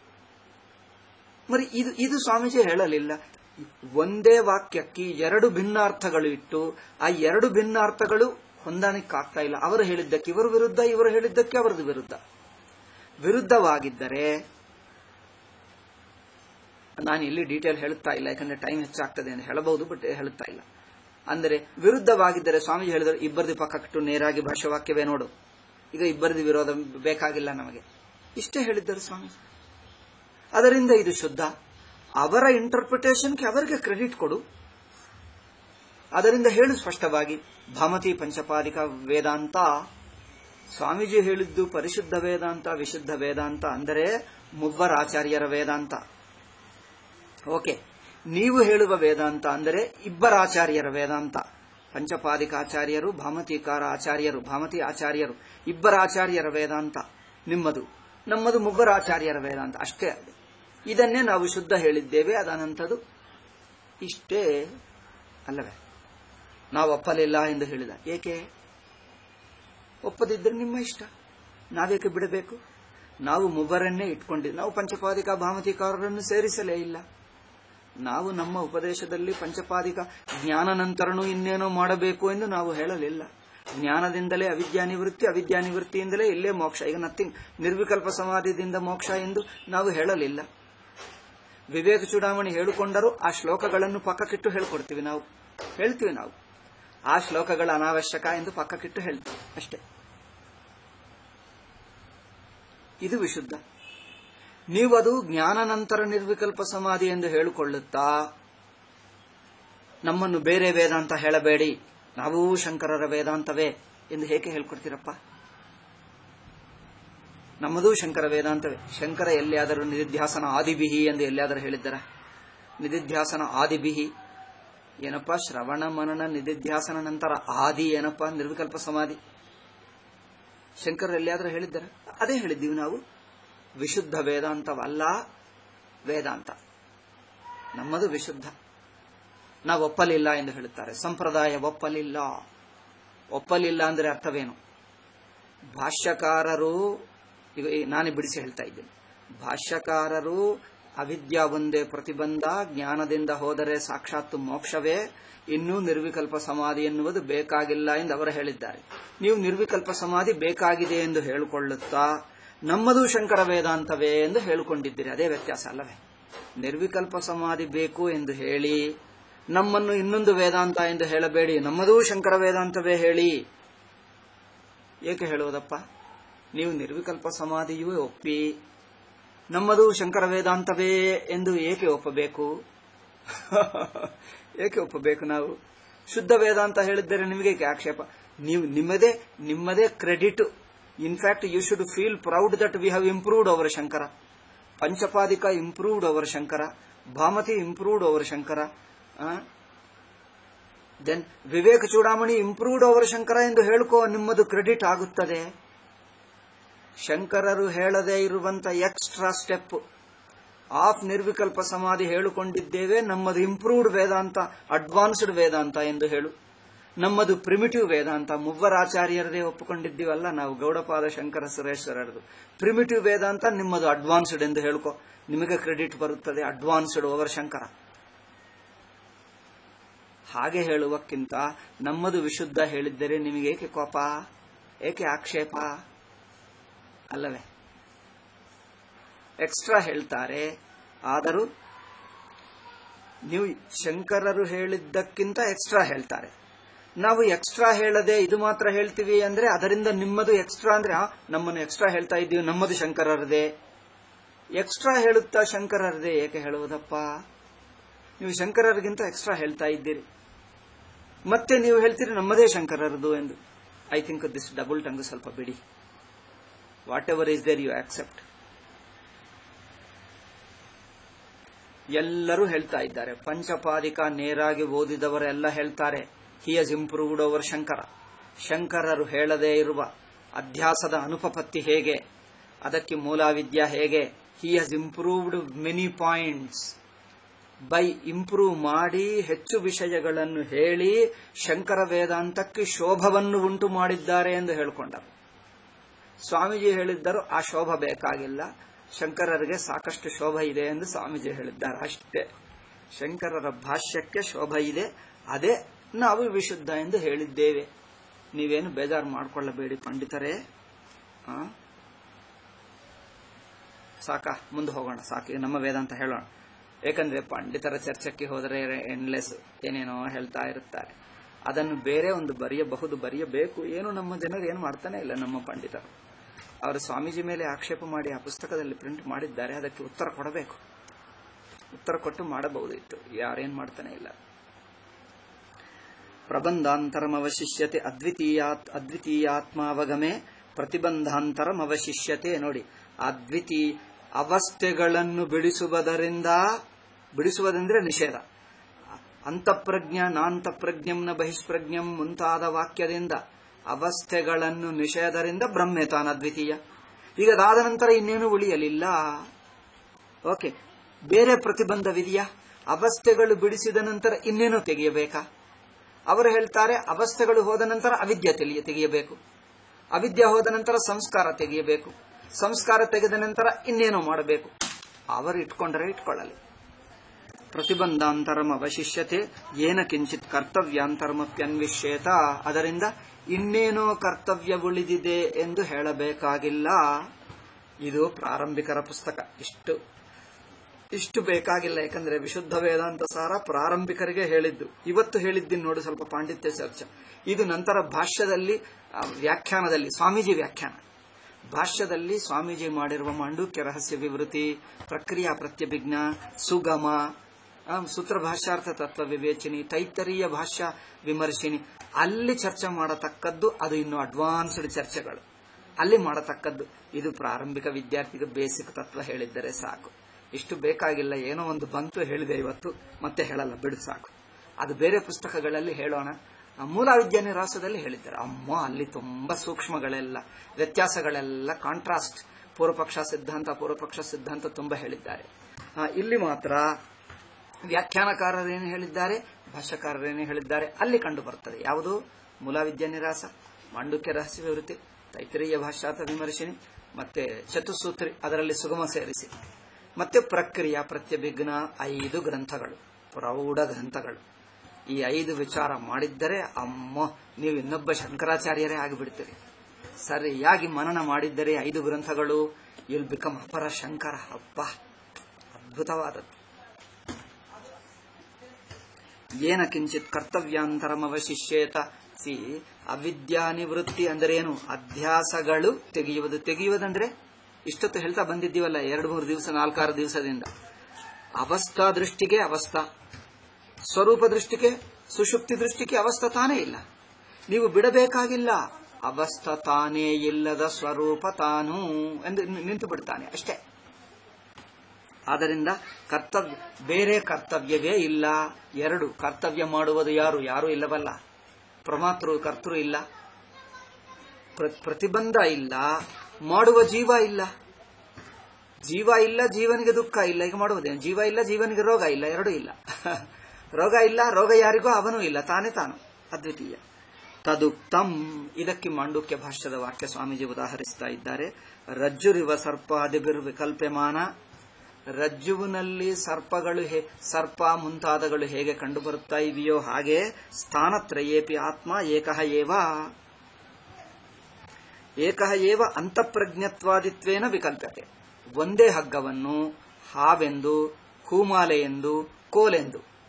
Speaker 1: మరి ಇದು ಇದು ಸ್ವಾಮೀಜಿ ಹೇಳಲಿಲ್ಲ ಒಂದೇ ವಾಕ್ಯಕ್ಕೆ ಎರಡು ಭಿನ್ನಾರ್ಥಗಳು ಇಟ್ಟು ಆ ಎರಡು ಭಿನ್ನಾರ್ಥಗಳು ಹೊಂದಾಣಿಕೆ ಆಗ್ತಾ ಇಲ್ಲ ಅವರು ಹೇಳಿದ್ದಕ್ಕೆ ಇವರು ವಿರುದ್ಧ ಇವರು ಹೇಳಿದ್ದಕ್ಕೆ ಅವರದು ವಿರುದ್ಧ ವಿರುದ್ಧವಾಗಿದ್ದರೆ ನಾನು ಇಲ್ಲಿ ಡೀಟೇಲ್ ಹೇಳುತ್ತಾ ಇಲ್ಲ ಯಾಕಂದ್ರೆ ಟೈಮ್ ಹೆಚ್ಚಾಗ್ತದೆ ಅಂತ ಹೇಳಬಹುದು ಬಟ್ ಹೇಳುತ್ತಾ ಇಲ್ಲ ಅಂದರೆ ವಿರುದ್ಧವಾಗಿದ್ದರೆ ಸ್ವಾಮೀಜಿ ಹೇಳಿದರು ಇಬ್ಬರದು ಪಕ್ಕಟ್ಟು ನೇರಾಗಿ ಭಾಷ್ಯವಾಕ್ಯವೇ ನೋಡು ಈಗ ಇಬ್ಬರದು ವಿರೋಧ ಬೇಕಾಗಿಲ್ಲ ನಮಗೆ ಇಷ್ಟೇ ಹೇಳಿದ್ದರು ಸ್ವಾಮೀಜಿ ಅದರಿಂದ ಇದು ಶುದ್ಧ ಅವರ ಇಂಟರ್ಪ್ರಿಟೇಷನ್ಗೆ ಅವರಿಗೆ ಕ್ರೆಡಿಟ್ ಕೊಡು ಅದರಿಂದ ಹೇಳು ಸ್ಪಷ್ಟವಾಗಿ ಭಾಮತಿ ಪಂಚಪಾದಿಕ ವೇದಾಂತ ಸ್ವಾಮೀಜಿ ಹೇಳಿದ್ದು ಪರಿಶುದ್ಧ ವೇದಾಂತ ವಿಶುದ್ಧ ವೇದಾಂತ ಅಂದರೆ ಮುವ್ವರ ಆಚಾರ್ಯರ ವೇದಾಂತ ಓಕೆ ನೀವು ಹೇಳುವ ವೇದಾಂತ ಅಂದರೆ ಇಬ್ಬರ ಆಚಾರ್ಯರ ವೇದಾಂತ ಪಂಚಪಾದಿಕ ಆಚಾರ್ಯರು ಭಾಮತಿಕಾರ ಆಚಾರ್ಯರು ಭಾಮತಿ ಆಚಾರ್ಯರು ಇಬ್ಬರ ಆಚಾರ್ಯರ ವೇದಾಂತ ನಿಮ್ಮದು ನಮ್ಮದು ಮುಗ್ಗರ ಆಚಾರ್ಯರ ವೇದಾಂತ ಅಷ್ಟೇ ಅದು ಇದನ್ನೇ ನಾವು ಶುದ್ಧ ಹೇಳಿದ್ದೇವೆ ಅದಾನಂತದು ಇಷ್ಟೇ ಅಲ್ಲವೇ ನಾವು ಒಪ್ಪಲಿಲ್ಲ ಎಂದು ಹೇಳಿದ ಏಕೆ ಒಪ್ಪದಿದ್ದರೆ ನಿಮ್ಮ ಇಷ್ಟ ನಾವೇಕೆ ಬಿಡಬೇಕು ನಾವು ಮುಬ್ಬರನ್ನೇ ಇಟ್ಕೊಂಡಿದ್ದು ನಾವು ಪಂಚಪಾದಿಕ ಭಾಮತಿಕಾರರನ್ನು ಸೇರಿಸಲೇ ಇಲ್ಲ ನಾವು ನಮ್ಮ ಉಪದೇಶದಲ್ಲಿ ಪಂಚಪಾದಿಕ ಜ್ಞಾನ ನಂತರನೂ ಇನ್ನೇನೋ ಮಾಡಬೇಕು ಎಂದು ನಾವು ಹೇಳಲಿಲ್ಲ ಜ್ಞಾನದಿಂದಲೇ ಅವಿದ್ಯಾ ನಿವೃತ್ತಿ ಅವಿದ್ಯಾ ನಿವೃತ್ತಿಯಿಂದಲೇ ಇಲ್ಲೇ ಮೋಕ್ಷ ಈಗ ನಥಿಂಗ್ ನಿರ್ವಿಕಲ್ಪ ಸಮಾಧಿಯಿಂದ ಮೋಕ್ಷ ಎಂದು ನಾವು ಹೇಳಲಿಲ್ಲ ವಿವೇಕ ಚೂಡಾಮಣಿ ಹೇಳಿಕೊಂಡರೂ ಆ ಶ್ಲೋಕಗಳನ್ನು ಪಕ್ಕಕ್ಕಿಟ್ಟು ಹೇಳ್ಕೊಡ್ತೀವಿ ನಾವು ಹೇಳ್ತೀವಿ ನಾವು ಆ ಶ್ಲೋಕಗಳ ಅನಾವಶ್ಯಕ ಎಂದು ಪಕ್ಕಕ್ಕಿಟ್ಟು ಹೇಳ್ತೀವಿ ಅಷ್ಟೇ ಇದು ವಿಶುದ್ಧ ನೀವು ಅದು ಜ್ಞಾನ ನಂತರ ನಿರ್ವಿಕಲ್ಪ ಸಮಾಧಿ ಎಂದು ಹೇಳಿಕೊಳ್ಳುತ್ತಾ ನಮ್ಮನ್ನು ಬೇರೆ ವೇದಾಂತ ಹೇಳಬೇಡಿ ನಾವೂ ಶಂಕರರ ವೇದಾಂತವೇ ಎಂದು ಹೇಗೆ ಹೇಳ್ಕೊಡ್ತೀರಪ್ಪ ನಮ್ಮದೂ ಶಂಕರ ವೇದಾಂತವೇ ಶಂಕರ ಎಲ್ಲಿಯಾದರೂ ನಿಧಿಧ್ಯಾಸನ ಆದಿಬಿಹಿ ಎಂದು ಎಲ್ಲಿಯಾದರೂ ಹೇಳಿದ್ದರ ನಿಧಿಧ್ಯಾಸನ ಆದಿಬಿಹಿ ಏನಪ್ಪ ಶ್ರವಣ ಮನನ ನಿಧಿಧ್ಯಾಸನ ನಂತರ ಆದಿ ಏನಪ್ಪ ನಿರ್ವಿಕಲ್ಪ ಸಮಾಧಿ ಶಂಕರ ಎಲ್ಲಿಯಾದರೂ ಹೇಳಿದ್ದರ ಅದೇ ಹೇಳಿದ್ದೀವಿ ನಾವು ವಿಶುದ್ಧ ವೇದಾಂತವಲ್ಲ ವೇದಾಂತ ನಮ್ಮದು ವಿಶುದ್ಧ ನಾವು ಒಪ್ಪಲಿಲ್ಲ ಎಂದು ಹೇಳುತ್ತಾರೆ ಸಂಪ್ರದಾಯ ಒಪ್ಪಲಿಲ್ಲ ಒಪ್ಪಲಿಲ್ಲ ಅಂದರೆ ಅರ್ಥವೇನು ಭಾಷ್ಯಕಾರರು ಈಗ ಈ ನಾನೇ ಬಿಡಿಸಿ ಹೇಳ್ತಾ ಇದ್ದೇನೆ ಭಾಷ್ಯಕಾರರು ಅವಿದ್ಯಾ ಒಂದೇ ಪ್ರತಿಬಂಧ ಜ್ಞಾನದಿಂದ ಹೋದರೆ ಸಾಕ್ಷಾತ್ ಮೋಕ್ಷವೇ ಇನ್ನೂ ನಿರ್ವಿಕಲ್ಪ ಸಮಾಧಿ ಎನ್ನುವುದು ಬೇಕಾಗಿಲ್ಲ ಎಂದು ಅವರು ಹೇಳಿದ್ದಾರೆ ನೀವು ನಿರ್ವಿಕಲ್ಪ ಸಮಾಧಿ ಬೇಕಾಗಿದೆ ಎಂದು ಹೇಳಿಕೊಳ್ಳುತ್ತಾ ನಮ್ಮದು ಶಂಕರ ವೇದಾಂತವೇ ಎಂದು ಹೇಳಿಕೊಂಡಿದ್ದೀರಿ ಅದೇ ವ್ಯತ್ಯಾಸ ಅಲ್ಲವೇ ನಿರ್ವಿಕಲ್ಪ ಸಮಾಧಿ ಬೇಕು ಎಂದು ಹೇಳಿ ನಮ್ಮನ್ನು ಇನ್ನೊಂದು ವೇದಾಂತ ಎಂದು ಹೇಳಬೇಡಿ ನಮ್ಮದೂ ಶಂಕರ ವೇದಾಂತವೇ ಹೇಳಿ ಏಕೆ ಹೇಳುವುದಪ್ಪ ನೀವು ನಿರ್ವಿಕಲ್ಪ ಸಮಾಧಿಯೂ ಒಪ್ಪಿ ನಮ್ಮದು ಶಂಕರ ವೇದಾಂತವೇ ಎಂದು ಏಕೆ ಒಪ್ಪಬೇಕು ಏಕೆ ಒಪ್ಪಬೇಕು ನಾವು ಶುದ್ಧ ವೇದಾಂತ ಹೇಳಿದ್ದರೆ ನಿಮಗೆ ಏಕೆ ಆಕ್ಷೇಪ ನೀವು ನಿಮ್ಮದೇ ನಿಮ್ಮದೇ credit in fact you should feel proud that we have improved our Shankara Panchapadika improved our Shankara Bhamati improved our Shankara then Viveka Chudamani improved our Shankara ಎಂದು ಹೇಳ್ಕೋ ನಿಮ್ಮದು ಕ್ರೆಡಿಟ್ ಆಗುತ್ತದೆ ಶಂಕರರು ಹೇಳದೇ ಇರುವಂತ ಎಕ್ಸ್ಟ್ರಾ ಸ್ಟೆಪ್ ಆಫ್ ನಿರ್ವಿಕಲ್ಪ ಸಮಾಧಿ ಹೇಳಿಕೊಂಡಿದ್ದೇವೆ ನಮ್ಮದು ಇಂಪ್ರೂವ್ಡ್ ವೇದಾಂತ ಅಡ್ವಾನ್ಸ್ಡ್ ವೇದಾಂತ ಎಂದು ಹೇಳು ನಮ್ಮದು ಪ್ರಿಮಿಟಿವ್ ವೇದಾಂತ ಮುವ್ವರಾಚಾರ್ಯರದೇ ಒಪ್ಪಿಕೊಂಡಿದ್ದೀವಲ್ಲ ನಾವು ಗೌಡಪಾದ ಶಂಕರ ಸುರೇಶ್ವರರದು ಪ್ರಿಮಿಟಿವ್ ವೇದಾಂತ ನಿಮ್ಮದು ಅಡ್ವಾನ್ಸ್ಡ್ ಎಂದು ಹೇಳ್ಕೊ ನಿಮಗೆ ಕ್ರೆಡಿಟ್ ಬರುತ್ತದೆ ಅಡ್ವಾನ್ಸ್ಡ್ ಓವರ್ ಶಂಕರ ಹಾಗೆ ಹೇಳುವಕ್ಕಿಂತ ನಮ್ಮದು ವಿಶುದ್ಧ ಹೇಳಿದ್ದರೆ ನಿಮಗೆ ಏಕೆ ಕೋಪ ಏಕೆ ಆಕ್ಷೇಪ ಅಲ್ಲವೇ ಎಕ್ಸ್ಟ್ರಾ ಹೇಳ್ತಾರೆ ಆದರೂ ನೀವು ಶಂಕರರು ಹೇಳಿದ್ದಕ್ಕಿಂತ ಎಕ್ಸ್ಟ್ರಾ ಹೇಳ್ತಾರೆ ನಾವು ಎಕ್ಸ್ಟ್ರಾ ಹೇಳದೆ ಇದು ಮಾತ್ರ ಹೇಳ್ತೀವಿ ಅಂದ್ರೆ ಅದರಿಂದ ನಿಮ್ಮದು ಎಕ್ಸ್ಟ್ರಾ ಅಂದ್ರೆ ಆ, ನಮ್ಮನ್ನು ಎಕ್ಸ್ಟ್ರಾ ಹೇಳ್ತಾ ಇದ್ದೀವಿ ನಮ್ಮದು ಶಂಕರರದೇ ಎಕ್ಸ್ಟ್ರಾ ಹೇಳುತ್ತಾ ಶಂಕರರದೇ ಏಕೆ ಹೇಳುವುದಪ್ಪ ನೀವು ಶಂಕರರಿಗಿಂತ ಎಕ್ಸ್ಟ್ರಾ ಹೇಳ್ತಾ ಇದ್ದೀರಿ ಮತ್ತೆ ನೀವು ಹೇಳ್ತೀರಿ ನಮ್ಮದೇ ಶಂಕರರದು ಎಂದು I think this double tongue ಸ್ವಲ್ಪ ಬಿಡಿ whatever is there you accept ಎಲ್ಲರೂ ಹೇಳ್ತಾ ಇದ್ದಾರೆ ಪಂಚಪಾದಿಕ ನೇರಾಗಿ ಓದಿದವರೆಲ್ಲ ಹೇಳ್ತಾರೆ ಹಿ ಹಸ್ ಇಂಪ್ರೂವ್ಡ್ ಓವರ್ ಶಂಕರ ಶಂಕರರು ಹೇಳದೇ ಇರುವ ಅಧ್ಯಾಸದ ಅನುಪಪತ್ತಿ ಹೇಗೆ ಅದಕ್ಕೆ ಮೂಲಾವಿದ್ಯಾ ಹೇಗೆ he has improved many points by improve ಮಾಡಿ ಹೆಚ್ಚು ವಿಷಯಗಳನ್ನು ಹೇಳಿ ಶಂಕರ ವೇದಾಂತಕ್ಕೆ ಶೋಭವನ್ನು ಉಂಟು ಮಾಡಿದ್ದಾರೆ ಎಂದು ಹೇಳಿಕೊಂಡರು ಸ್ವಾಮೀಜಿ ಹೇಳಿದ್ದರು ಆ ಶೋಭ ಬೇಕಾಗಿಲ್ಲ ಶಂಕರರಿಗೆ ಸಾಕಷ್ಟು ಶೋಭ ಇದೆ ಎಂದು ಸ್ವಾಮೀಜಿ ಹೇಳಿದ್ದಾರೆ ಅಷ್ಟೇ ಶಂಕರರ ಭಾಷ್ಯಕ್ಕೆ ಶೋಭ ಇದೆ ಅದೇ ನಾವು ವಿಶುದ್ಧ ಎಂದು ಹೇಳಿದ್ದೇವೆ ನೀವೇನು ಬೇಜಾರು ಮಾಡಿಕೊಳ್ಳಬೇಡಿ ಪಂಡಿತರೇ ಆ? ಸಾಕ ಮುಂದೆ ಹೋಗೋಣ ಸಾಕು ಈಗ ನಮ್ಮ ವೇದಾಂತ ಹೇಳೋಣ ಏಕೆಂದ್ರೆ ಪಂಡಿತರ ಚರ್ಚೆಗೆ ಹೋದರೆ ಎಂಡ್ಲೆಸ್ ಏನೇನೋ ಹೇಳ್ತಾ ಇರುತ್ತಾರೆ ಅದನ್ನು ಬೇರೆ ಒಂದು ಬರೆಯಬಹುದು ಬರೆಯಬೇಕು ಏನು ನಮ್ಮ ಜನರು ಏನು ಮಾಡ್ತಾನೆ ಇಲ್ಲ ನಮ್ಮ ಪಂಡಿತರು ಅವರು ಸ್ವಾಮೀಜಿ ಮೇಲೆ ಆಕ್ಷೇಪ ಮಾಡಿ ಆ ಪುಸ್ತಕದಲ್ಲಿ ಪ್ರಿಂಟ್ ಮಾಡಿದ್ದಾರೆ ಅದಕ್ಕೆ ಉತ್ತರ ಕೊಡಬೇಕು ಉತ್ತರ ಕೊಟ್ಟು ಮಾಡಬಹುದಿತ್ತು ಯಾರೇನ್ ಮಾಡ್ತಾನೆ ಇಲ್ಲ ಪ್ರಬಂಧಾಂತರಮವಶಿಷ್ಯತೆ ಅದ್ವಿತೀಯಾತ್ ಅದ್ವಿತೀಯಾತ್ಮಾವಗಮೆ ಪ್ರತಿಬಂಧಾಂತರಮವಶಿಷ್ಯತೆ ನೋಡಿ ಅದ್ವಿತೀ ಅವಸ್ಥೆಗಳನ್ನು ಬಿಡಿಸುವುದರಿಂದ ಬಿಡಿಸುವುದೆಂದ್ರೆ ನಿಷೇಧ ಅಂತಃಪ್ರಜ್ಞ ನಾಂತಃಪ್ರಜ್ಞಂನ ಬಹಿಷ್ಪ್ರಜ್ಞಂ ಮುಂತಾದ ವಾಕ್ಯದಿಂದ ಅವಸ್ಥೆಗಳನ್ನು ನಿಷೇಧದಿಂದ ಬ್ರಹ್ಮೆ ತಾನ ಅದ್ವಿತೀಯ ಈಗ ಅದಾದ ನಂತರ ಇನ್ನೇನು ಉಳಿಯಲಿಲ್ಲ ಓಕೆ ಬೇರೆ ಪ್ರತಿಬಂಧವಿದೆಯಾ ಅವಸ್ಥೆಗಳು ಬಿಡಿಸಿದ ನಂತರ ಇನ್ನೇನು ತೆಗೆಯಬೇಕಾ ಅವರು ಹೇಳ್ತಾರೆ ಅವಸ್ಥೆಗಳು ಹೋದ ನಂತರ ಅವಿದ್ಯೆ ತೆಲಿಯ ತೆಗೆಯಬೇಕು ಅವಿದ್ಯೆ ಹೋದ ನಂತರ ಸಂಸ್ಕಾರ ತೆಗೆಯಬೇಕು ಸಂಸ್ಕಾರ ತೆಗೆದ ನಂತರ ಇನ್ನೇನೋ ಮಾಡಬೇಕು ಅವರು ಇಟ್ಕೊಂಡರೆ ಇಟ್ಕೊಳ್ಳಲಿ ಪ್ರತಿಬಂಧಾಂತರಂ ಅವಶಿಷ್ಯತೆ ಏನ ಕಿಂಚಿತ್ ಕರ್ತವ್ಯಾಂತರಮಪ್ಯನ್ವಿಷ್ಯೇತ ಅದರಿಂದ ಇನ್ನೇನೋ ಕರ್ತವ್ಯ ಉಳಿದಿದೆ ಎಂದು ಹೇಳಬೇಕಾಗಿಲ್ಲ ಇದು ಪ್ರಾರಂಭಿಕರ ಪುಸ್ತಕ ಇಷ್ಟು ಇಷ್ಟು ಬೇಕಾಗಿಲ್ಲ ಯಾಕಂದ್ರೆ ವಿಶುದ್ಧ ವೇದಾಂತ ಸಾರ ಪ್ರಾರಂಭಿಕರಿಗೆ ಹೇಳಿದ್ದು ಇವತ್ತು ಹೇಳಿದ್ದೀನಿ ನೋಡಿ ಸ್ವಲ್ಪ ಪಾಂಡಿತ್ಯ ಚರ್ಚೆ ಇದು ನಂತರ ಭಾಷ್ಯದಲ್ಲಿ ಆ, ವ್ಯಾಖ್ಯಾನದಲ್ಲಿ ಸ್ವಾಮೀಜಿ ವ್ಯಾಖ್ಯಾನ ಭಾಷ್ಯದಲ್ಲಿ ಸ್ವಾಮೀಜಿ ಮಾಡಿರುವ ಮಾಂಡುಕ್ಯ ರಹಸ್ಯ ವಿವೃತಿ ಪ್ರಕ್ರಿಯಾ ಪ್ರತ್ಯಭಿಜ್ಞ ಸುಗಮ ಆ, ಸೂತ್ರ ಭಾಷ್ಯಾರ್ಥ ತತ್ವ ವಿವೇಚನಿ ತೈತರೀಯ ಭಾಷ್ಯ ವಿಮರ್ಶಿನಿ ಅಲ್ಲಿ ಚರ್ಚೆ ಮಾಡತಕ್ಕದ್ದು ಅದು ಇನ್ನು ಅಡ್ವಾನ್ಸ್ಡ್ ಚರ್ಚೆಗಳು ಅಲ್ಲಿ ಮಾಡತಕ್ಕದ್ದು ಇದು ಪ್ರಾರಂಭಿಕ ವಿದ್ಯಾರ್ಥಿಗೆ ಬೇಸಿಕ್ ತತ್ವ ಹೇಳಿದ್ದರೆ ಸಾಕು ಇಷ್ಟು ಬೇಕಾಗಿಲ್ಲ ಏನೋ ಒಂದು ಬಂತು ಹೇಳಿದೆ ಇವತ್ತು ಮತ್ತೆ ಹೇಳಲ್ಲ ಬಿಡು ಸಾಕು ಅದು ಬೇರೆ ಪುಸ್ತಕಗಳಲ್ಲಿ ಹೇಳೋಣ ಆ ಮೂಲ ವಿದ್ಯಾನಿರಾಸದಲ್ಲಿ ಹೇಳಿದ್ದಾರೆ ಅಮ್ಮ ಅಲ್ಲಿ ತುಂಬಾ ಸೂಕ್ಷ್ಮಗಳೆಲ್ಲ ವ್ಯತ್ಯಾಸಗಳೆಲ್ಲ ಕಾಂಟ್ರಾಸ್ಟ್ ಪೂರ್ವಪಕ್ಷ ಸಿದ್ಧಾಂತ ಪೂರ್ವಪಕ್ಷ ಸಿದ್ಧಾಂತ ತುಂಬಾ ಹೇಳಿದ್ದಾರೆ ಆ, ಇಲ್ಲಿ ಮಾತ್ರ ವ್ಯಾಖ್ಯಾನಕಾರರೇನು ಹೇಳಿದ್ದಾರೆ ಭಾಷ್ಯಕಾರರೇನು ಹೇಳಿದ್ದಾರೆ ಅಲ್ಲಿ ಕಂಡು ಬರ್ತದೆ ಯಾವುದು ಮೂಲ ವಿದ್ಯಾನಿರಾಸ ಮಾಂಡುಕ್ಯ ರಹಸ್ಯ ವಿವೃತ್ತಿ ತೈತರೀಯ ಭಾಷ್ಯಾರ್ಥ ವಿಮರ್ಶಿನಿ ಮತ್ತೆ ಚತುಸೂತ್ರಿ ಅದರಲ್ಲಿ ಸುಗಮ ಸೇರಿಸಿ ಮತ್ತೆ ಪ್ರಕ್ರಿಯಾ ಪ್ರತ್ಯಭಿಜ್ಞ ಐದು ಗ್ರಂಥಗಳು ಪ್ರೌಢ ಗ್ರಂಥಗಳು ಈ ಐದು ವಿಚಾರ ಮಾಡಿದ್ದರೆ ಅಮ್ಮ ನೀವು ಇನ್ನೊಬ್ಬ ಶಂಕರಾಚಾರ್ಯರೇ ಆಗಿಬಿಡ್ತೀರಿ ಸರಿಯಾಗಿ ಮನನ ಮಾಡಿದ್ದರೆ ಐದು ಗ್ರಂಥಗಳು ವಿಲ್ ಬಿಕಮ್ ಅಪರ ಶಂಕರ ಅಪ್ಪ ಅದ್ಭುತವಾದದ್ದು ಏನ ಕಿಂಚಿತ್ ಕರ್ತವ್ಯಾಂತರಮವಶಿಷ್ಯೇತ ಸಿ ಅವಿದ್ಯಾ ನಿವೃತ್ತಿ ಅಂದ್ರೆ ಏನು ಅಧ್ಯಾಸಗಳು ತೆಗೆಯುವುದು ತೆಗೆಯುವುದಂದ್ರೆ ಇಷ್ಟೊತ್ತು ಹೇಳ್ತಾ ಬಂದಿದ್ದೀವಲ್ಲ ಎರಡು ಮೂರು ದಿವಸ ನಾಲ್ಕಾರು ದಿವಸದಿಂದ ಅವಸ್ಥಾ ದೃಷ್ಟಿಗೆ ಅವಸ್ಥಾ ಸ್ವರೂಪ ದೃಷ್ಟಿಗೆ ಸುಷುಪ್ತಿ ದೃಷ್ಟಿಗೆ ಅವಸ್ಥಾ ತಾನೇ ಇಲ್ಲ ನೀವು ಬಿಡಬೇಕಾಗಿಲ್ಲ ಅವಸ್ಥಾ ತಾನೇ ಇಲ್ಲದ ಸ್ವರೂಪ ತಾನು ಎಂದು ನಿಂತು ಬಿಡ್ತಾನೆ ಅಷ್ಟೇ ಆದ್ದರಿಂದ ಕರ್ತವ್ಯ ಬೇರೆ ಕರ್ತವ್ಯವೇ ಇಲ್ಲ ಎರಡು ಕರ್ತವ್ಯ ಮಾಡುವುದು ಯಾರು ಯಾರು ಇಲ್ಲವಲ್ಲ ಪ್ರಮಾತೃ ಕರ್ತೃ ಇಲ್ಲ ಪ್ರ- ಪ್ರತಿಬಂಧ ಇಲ್ಲ ಮಾಡುವ ಜೀವ ಇಲ್ಲ ಜೀವ ಇಲ್ಲ ಜೀವನಿಗೆ ದುಃಖ ಇಲ್ಲ ಈಗ ಮಾಡುವುದೇನು ಜೀವ ಇಲ್ಲ ಜೀವನಿಗೆ ರೋಗ ಇಲ್ಲ ಎರಡೂ ಇಲ್ಲ ರೋಗ ಇಲ್ಲ ರೋಗ ಯಾರಿಗೋ ಅವನೂ ಇಲ್ಲ ತಾನೇ ತಾನು ಅದ್ವಿತೀಯ ತದುಕ್ತಂ ಇದಕ್ಕೆ ಮಾಂಡುಕ್ಯ ಭಾಷ್ಯದ ವಾಕ್ಯ ಸ್ವಾಮೀಜಿ ಉದಾಹರಿಸ್ತಾ ಇದ್ದಾರೆ ರಜ್ಜುರಿವ ಸರ್ಪಾದಿಬಿರ್ ವಿಕಲ್ಪ್ಯಮಾನ ರಜ್ಜುವಿನಲ್ಲಿ ಸರ್ಪಗಳು ಹೇ- ಸರ್ಪ ಮುಂತಾದಗಳು ಹೇಗೆ ಕಂಡುಬರುತ್ತಾ ಇವೆಯೋ ಹಾಗೆ ಸ್ಥಾನತ್ರಯೇಪಿ ಆತ್ಮ ಏಕಃ ಏವ ಏಕಃ ಏವ ಅಂತಃಪ್ರಜ್ಞತ್ವಾದಿತ್ವೇನ ವಿಕಲ್ಪತೆ ಒಂದೇ ಹಗ್ಗವನ್ನು ಹಾವೆಂದು ಹೂಮಾಲೆ ಎಂದು ಕೋಲೆಂದು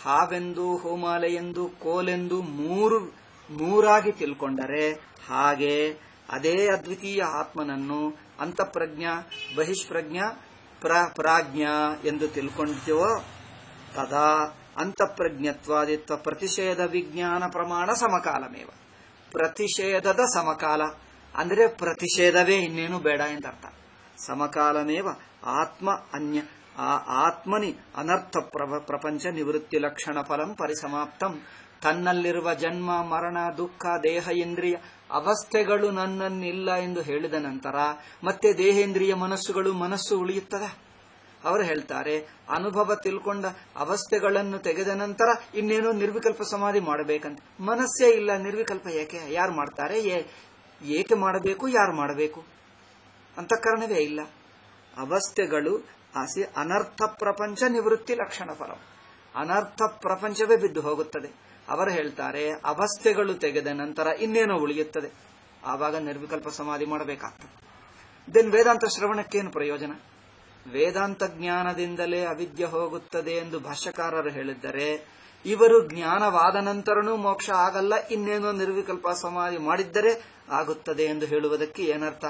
Speaker 1: ಹಾವೆಂದು ಹೋಮಾಲೆಯೆಂದು ಕೋಲೆಂದು ಮೂರು ಮೂರಾಗಿ ತಿಳ್ಕೊಂಡರೆ ಹಾಗೆ ಅದೇ ಅದ್ವಿತೀಯ ಆತ್ಮನನ್ನು ಅಂತಃಪ್ರಜ್ಞ ಬಹಿಷ್ಪ್ರಜ್ಞ ಪ್ರ ಪ್ರಾಜ್ಞ ಎಂದು ತಿಳ್ಕೊಂಡಿವೋ ತದಾ ಅಂತಃಪ್ರಜ್ಞತ್ವಾದಿತ್ವ ಪ್ರತಿಷೇಧ ವಿಜ್ಞಾನ ಪ್ರಮಾಣ ಸಮಕಾಲಮೇವ ಪ್ರತಿಷೇಧದ ಸಮಕಾಲ ಅಂದರೆ ಪ್ರತಿಷೇಧವೇ ಇನ್ನೇನು ಬೇಡ ಎಂದರ್ಥ ಸಮಕಾಲಮೇವ ಆತ್ಮ ಅನ್ಯ ಆ ಆತ್ಮನಿ ಅನರ್ಥ ಪ್ರವ- ಪ್ರಪಂಚ ನಿವೃತ್ತಿ ಲಕ್ಷಣ ಫಲಂ ಪರಿಸಮಾಪ್ತಂ ತನ್ನಲ್ಲಿರುವ ಜನ್ಮ ಮರಣ ದುಃಖ ದೇಹ ಇಂದ್ರಿಯ ಅವಸ್ಥೆಗಳು ನನ್ನನ್ನಿಲ್ಲ ಎಂದು ಹೇಳಿದ ನಂತರ ಮತ್ತೆ ದೇಹೇಂದ್ರಿಯ ಮನಸ್ಸುಗಳು ಮನಸ್ಸು ಉಳಿಯುತ್ತದೆ ಅವರು ಹೇಳ್ತಾರೆ ಅನುಭವ ತಿಳ್ಕೊಂಡ ಅವಸ್ಥೆಗಳನ್ನು ತೆಗೆದ ನಂತರ ಇನ್ನೇನೋ ನಿರ್ವಿಕಲ್ಪ ಸಮಾಧಿ ಮಾಡಬೇಕಂತ ಮನಸ್ಸೇ ಇಲ್ಲ ನಿರ್ವಿಕಲ್ಪ ಏಕೆ ಯಾರು ಮಾಡ್ತಾರೆ ಏ- ಏಕೆ ಮಾಡಬೇಕು ಯಾರು ಮಾಡಬೇಕು ಅಂತಃಕರಣವೇ ಇಲ್ಲ ಅವಸ್ಥೆಗಳು ಆಸಿ ಅನರ್ಥ ಪ್ರಪಂಚ ನಿವೃತ್ತಿ ಲಕ್ಷಣ ಫಲ ಅನರ್ಥ ಪ್ರಪಂಚವೇ ಬಿದ್ದು ಹೋಗುತ್ತದೆ ಅವರು ಹೇಳ್ತಾರೆ ಅವಸ್ಥೆಗಳು ತೆಗೆದ ನಂತರ ಇನ್ನೇನೋ ಉಳಿಯುತ್ತದೆ ಆವಾಗ ನಿರ್ವಿಕಲ್ಪ ಸಮಾಧಿ ಮಾಡಬೇಕಾಗ್ತದೆ ದೆನ್ ವೇದಾಂತ ಶ್ರವಣಕ್ಕೇನು ಪ್ರಯೋಜನ ವೇದಾಂತ ಜ್ಞಾನದಿಂದಲೇ ಅವಿದ್ಯೆ ಹೋಗುತ್ತದೆ ಎಂದು ಭಾಷ್ಯಕಾರರು ಹೇಳಿದ್ದರೆ ಇವರು ಜ್ಞಾನವಾದ ನಂತರನೂ ಮೋಕ್ಷ ಆಗಲ್ಲ ಇನ್ನೇನೋ ನಿರ್ವಿಕಲ್ಪ ಸಮಾಧಿ ಮಾಡಿದ್ದರೆ ಆಗುತ್ತದೆ ಎಂದು ಹೇಳುವುದಕ್ಕೆ ಏನರ್ಥ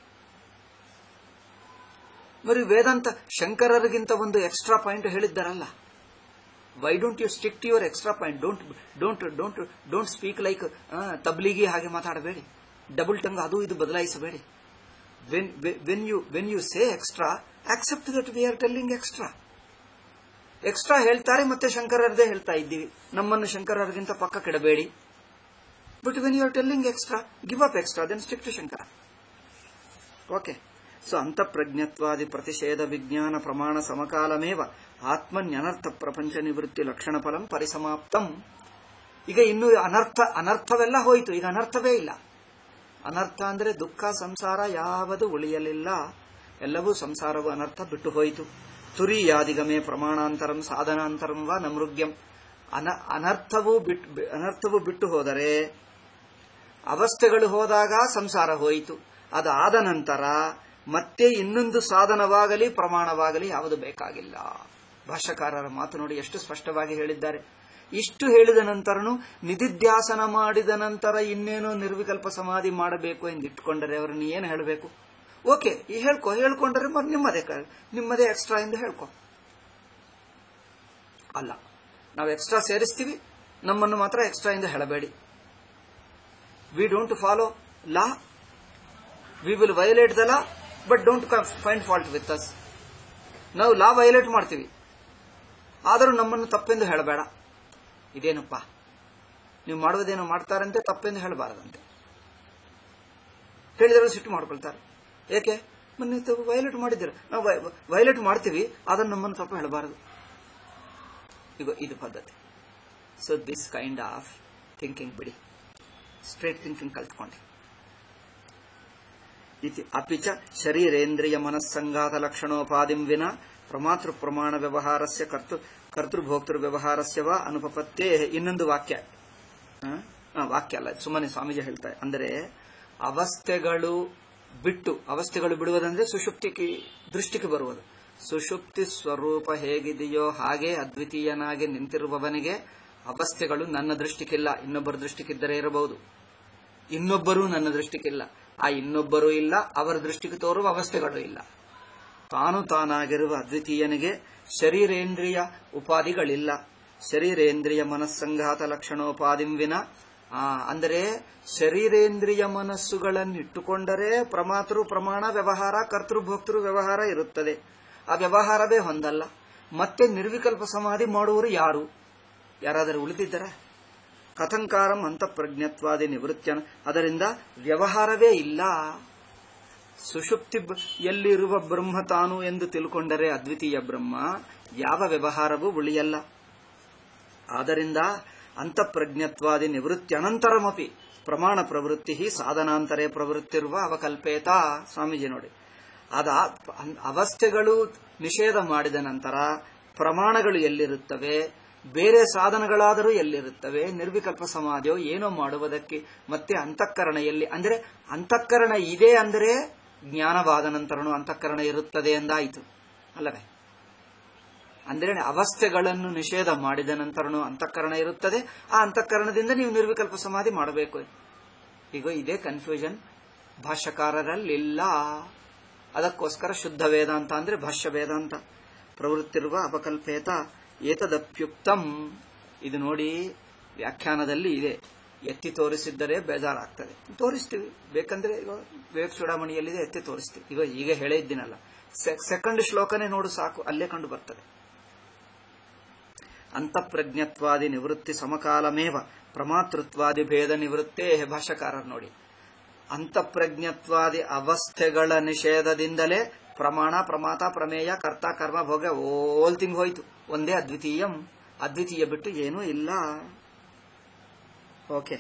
Speaker 1: మరి ವೇದಾಂತ ಶಂಕರರಿಗಿಂತ ಒಂದು ಎಕ್ಸ್ಟ್ರಾ ಪಾಯಿಂಟ್ ಹೇಳಿದ್ದಾರಲ್ಲ why don't you stick to your extra point don't don't don't don't speak like Tablighi ಹಾಗೆ ಮಾತಾಡಬೇಡಿ ಡಬಲ್ ಟಂಗ್ ಅದು ಇದು ಬದಲಾಯಿಸಬೇಡಿ when when you when you say extra accept that we are telling extra extra ಹೇಳ್ತಾರೆ ಮತ್ತೆ ಶಂಕರರದೇ ಹೇಳ್ತಾ ಇದ್ದೀವಿ ನಮ್ಮನ್ನು ಶಂಕರರಿಗಿಂತ ಪಕ್ಕ ಕೆಡಬೇಡಿ but when you are telling extra give up extra then stick to Shankara okay so ಅಂತಃಪ್ರಜ್ಞತ್ವಾದಿ ಪ್ರತಿಷೇಧ ವಿಜ್ಞಾನ ಪ್ರಮಾಣ ಸಮಕಾಲಮೇವ ಆತ್ಮನ್ಯನರ್ಥ ಪ್ರಪಂಚ ನಿವೃತ್ತಿ ಲಕ್ಷಣ ಫಲಂ ಪರಿಸಮಾಪ್ತಂ ಈಗ ಇನ್ನು ಅನರ್ಥ ಅನರ್ಥವೆಲ್ಲ ಹೋಯಿತು ಈಗ ಅನರ್ಥವೇ ಇಲ್ಲ ಅನರ್ಥ ಅಂದ್ರೆ ದುಃಖ ಸಂಸಾರ ಯಾವುದು ಉಳಿಯಲಿಲ್ಲ ಎಲ್ಲವೂ ಸಂಸಾರವು ಅನರ್ಥ ಬಿಟ್ಟು ಹೋಯಿತು ತುರಿಯಾದಿಗಮೆ ಪ್ರಮಾಣಾಂತರಂ ಸಾಧನಾಂತರಂ ವಾ ನಮೃಗ್ಯಂ ಅನ ಅನರ್ಥವು ಬಿಟ್ಟು ಅನರ್ಥವು ಬಿಟ್ಟು ಹೋದರೆ ಅವಸ್ಥೆಗಳು ಹೋದಾಗ ಸಂಸಾರ ಹೋಯಿತು ಅದಾದ ನಂತರ ಮತ್ತೆ ಇನ್ನೊಂದು ಸಾಧನವಾಗಲಿ ಪ್ರಮಾಣವಾಗಲಿ ಯಾವುದು ಬೇಕಾಗಿಲ್ಲ ಭಾಷ್ಯಕಾರರ ಮಾತು ನೋಡಿ ಎಷ್ಟು ಸ್ಪಷ್ಟವಾಗಿ ಹೇಳಿದ್ದಾರೆ ಇಷ್ಟು ಹೇಳಿದ ನಂತರನು ನಿಧಿಧ್ಯಾಸನ ಮಾಡಿದ ನಂತರ ಇನ್ನೇನೋ ನಿರ್ವಿಕಲ್ಪ ಸಮಾಧಿ ಮಾಡಬೇಕು ಎಂದು ಇಟ್ಕೊಂಡರೆ ಅವರನ್ನು ಏನು ಹೇಳಬೇಕು ಓಕೆ ಈ ಹೇಳ್ಕೊ ಹೇಳ್ಕೊಂಡ್ರೆ ಮತ್ತೆ ನಿಮ್ಮದೇ ಕ- ನಿಮ್ಮದೇ ಎಕ್ಸ್ಟ್ರಾ ಎಂದು ಹೇಳ್ಕೊ ಅಲ್ಲ ನಾವು ಎಕ್ಸ್ಟ್ರಾ ಸೇರಿಸ್ತೀವಿ ನಮ್ಮನ್ನು ಮಾತ್ರ ಎಕ್ಸ್ಟ್ರಾ ಎಂದು ಹೇಳಬೇಡಿ we don't follow law we will violate the law but don't find fault with us ನಾವು ಲಾ ವೈಲೇಟ್ ಮಾಡ್ತೀವಿ ಆದರೂ ನಮ್ಮನ್ನು ತಪ್ಪೆಂದು ಹೇಳಬೇಡ ಇದೇನಪ್ಪ ನೀವು ಮಾಡುವುದೇನೋ ಮಾಡ್ತಾರಂತೆ ತಪ್ಪೆಂದು ಹೇಳಬಾರದಂತೆ ಹೇಳಿದರೆ ಸಿಟ್ಟು ಮಾಡ್ಕೊಳ್ತಾರೆ ಏಕೆ ಮೊನ್ನೆ ವೈಲೇಟ್ ಮಾಡಿದ್ದೀರ ನಾವು ವೈಲೇಟ್ ಮಾಡ್ತೀವಿ ಅದನ್ನು ನಮ್ಮನ್ನು ತಪ್ಪು ಹೇಳಬಾರದು ಈಗ ಇದು ಪದ್ಧತಿ so this kind of thinking ಬಿಡಿ ಸ್ಟ್ರೇಟ್ ಥಿಂಕಿಂಗ್ ಕಲ್ತ್ಕೊಂಡೆ ಇತಿ ಅಪಿ ಚ ಶರೀರೇಂದ್ರಿಯ ಮನಸ್ಸಂಗಾತ ಲಕ್ಷಣೋಪಾದಿಂ ವಿನ ಪ್ರಮಾತೃ ಪ್ರಮಾಣ ವ್ಯವಹಾರಸ್ಯ ಕರ್ತೃ ಕರ್ತೃಭೋಕ್ತೃ ವ್ಯವಹಾರಸ್ಯ ವಾ ಅನುಪಪತ್ತೇ ಇನ್ನೊಂದು ವಾಕ್ಯ ಆ? ಆ, ವಾಕ್ಯ ಅಲ್ಲ ಸುಮ್ಮನೆ ಸ್ವಾಮೀಜಿ ಹೇಳ್ತಾರೆ ಅಂದರೆ ಅವಸ್ಥೆಗಳು ಬಿಟ್ಟು ಅವಸ್ಥೆಗಳು ಬಿಡುವುದಂದ್ರೆ ಸುಷುಪ್ತಿಗೆ ದೃಷ್ಟಿಗೆ ಬರುವುದು ಸುಷುಪ್ತಿ ಸ್ವರೂಪ ಹೇಗಿದೆಯೋ ಹಾಗೆ ಅದ್ವಿತೀಯನಾಗಿ ನಿಂತಿರುವವನಿಗೆ ಅವಸ್ಥೆಗಳು ನನ್ನ ದೃಷ್ಟಿಗಿಲ್ಲ ಇನ್ನೊಬ್ಬರ ದೃಷ್ಟಿಗಿದ್ದರೆ ಇರಬಹುದು ಇನ್ನೊಬ್ಬರೂ ನನ್ನ ದೃಷ್ಟಿಗಿಲ್ಲ ಆ ಇನ್ನೊಬ್ಬರೂ ಇಲ್ಲ ಅವರ ದೃಷ್ಟಿಗೆ ತೋರುವ ಅವಸ್ಥೆಗಳು ಇಲ್ಲ ತಾನು ತಾನಾಗಿರುವ ಅದ್ವಿತೀಯನಿಗೆ ಶರೀರೇಂದ್ರಿಯ ಉಪಾಧಿಗಳಿಲ್ಲ ಶರೀರೇಂದ್ರಿಯ ಮನಸ್ಸಂಘಾತ ಲಕ್ಷಣೋಪಾದಿಂ ವಿನ ಆ, ಅಂದರೆ ಶರೀರೇಂದ್ರಿಯ ಮನಸ್ಸುಗಳನ್ನಿಟ್ಟುಕೊಂಡರೆ ಪ್ರಮಾತೃ ಪ್ರಮಾಣ ವ್ಯವಹಾರ ಕರ್ತೃಭೋಕ್ತೃ ವ್ಯವಹಾರ ಇರುತ್ತದೆ ಆ ವ್ಯವಹಾರವೇ ಹೊಂದಲ್ಲ ಮತ್ತೆ ನಿರ್ವಿಕಲ್ಪ ಸಮಾಧಿ ಮಾಡುವವರು ಯಾರು ಯಾರಾದರೂ ಉಳಿದಿದ್ದರ ಕಥಂಕಾರಂ ಅಂತಃಪ್ರಜ್ಞತ್ವಾದಿ ನಿವೃತ್ಯನ ಅದರಿಂದ ವ್ಯವಹಾರವೇ ಇಲ್ಲ ಸುಷುಪ್ತಿ ಬ- ಎಲ್ಲಿರುವ ಬ್ರಹ್ಮ ತಾನು ಎಂದು ತಿಳ್ಕೊಂಡರೆ ಅದ್ವಿತೀಯ ಬ್ರಹ್ಮ ಯಾವ ವ್ಯವಹಾರವೂ ಉಳಿಯಲ್ಲ ಆದ್ದರಿಂದ ಅಂತಃಪ್ರಜ್ಞತ್ವಾದಿ ನಿವೃತ್ತಿ ಅನಂತರಮಪಿ ಪ್ರಮಾಣ ಪ್ರವೃತ್ತಿ ಸಾಧನಾಂತರೇ ಪ್ರವೃತ್ತಿರುವ ಅವಕಲ್ಪೇತ ಸ್ವಾಮೀಜಿ ನೋಡಿ ಅದ ಅವಸ್ಥೆಗಳು ನಿಷೇಧ ಮಾಡಿದ ನಂತರ ಪ್ರಮಾಣಗಳು ಎಲ್ಲಿರುತ್ತವೆ ಬೇರೆ ಸಾಧನಗಳಾದರೂ ಎಲ್ಲಿರುತ್ತವೆ ನಿರ್ವಿಕಲ್ಪ ಸಮಾಧಿಯೋ ಏನೋ ಮಾಡುವುದಕ್ಕೆ ಮತ್ತೆ ಅಂತಃಕರಣ ಎಲ್ಲಿ ಅಂದರೆ ಅಂತಃಕರಣ ಇದೆ ಅಂದರೆ ಜ್ಞಾನವಾದ ನಂತರನೂ ಅಂತಃಕರಣ ಇರುತ್ತದೆ ಎಂದಾಯಿತು ಅಲ್ಲವೇ ಅಂದ್ರೆ ಅವಸ್ಥೆಗಳನ್ನು ನಿಷೇಧ ಮಾಡಿದ ನಂತರನೂ ಅಂತಃಕರಣ ಇರುತ್ತದೆ ಆ ಅಂತಃಕರಣದಿಂದ ನೀವು ನಿರ್ವಿಕಲ್ಪ ಸಮಾಧಿ ಮಾಡಬೇಕು ಈಗ ಇದೇ ಕನ್ಫ್ಯೂಷನ್ ಭಾಷ್ಯಕಾರರಲ್ಲಿಲ್ಲ ಅದಕ್ಕೋಸ್ಕರ ಶುದ್ಧ ವೇದಾಂತ ಅಂದ್ರೆ ಭಾಷ್ಯ ವೇದಾಂತ ಪ್ರವೃತ್ತಿರುವ ಅಪಕಲ್ಪೇತ ಏತದಪ್ಯುಕ್ತಂ ಇದು ನೋಡಿ ವ್ಯಾಖ್ಯಾನದಲ್ಲಿ ಇದೆ ಎತ್ತಿ ತೋರಿಸಿದ್ದರೆ ಬೇಜಾರಾಗ್ತದೆ ತೋರಿಸ್ತೀವಿ ಬೇಕಂದ್ರೆ ಈಗ ವಿವೇಕ್ ಚೂಡಾಮಣಿಯಲ್ಲಿದೆ ಎತ್ತಿ ತೋರಿಸ್ತೀವಿ ಈಗ ಈಗ ಹೇಳೇ ಇದ್ದೀನಲ್ಲ ಸೆಕೆಂಡ್ ಶ್ಲೋಕನೇ ನೋಡು ಸಾಕು ಅಲ್ಲೇ ಕಂಡು ಬರ್ತದೆ ಅಂತಃಪ್ರಜ್ಞತ್ವಾದಿ ನಿವೃತ್ತಿ ಸಮಕಾಲಮೇವ ಪ್ರಮಾತೃತ್ವಾದಿ ಭೇದ ನಿವೃತ್ತೇ ಭಾಷ್ಯಕಾರರು ನೋಡಿ ಅಂತಃಪ್ರಜ್ಞತ್ವಾದಿ ಅವಸ್ಥೆಗಳ ನಿಷೇಧದಿಂದಲೇ ಪ್ರಮಾಣ ಪ್ರಮಾತ ಪ್ರಮೇಯ ಕರ್ತ ಕರ್ಮ ಭೋಗ ಓಲ್ ತಿಂಗ್ ಹೋಯ್ತು ಒಂದೇ ಅದ್ವಿತೀಯಂ ಅದ್ವಿತೀಯ ಬಿಟ್ಟು ಏನೂ ಇಲ್ಲ ಓಕೆ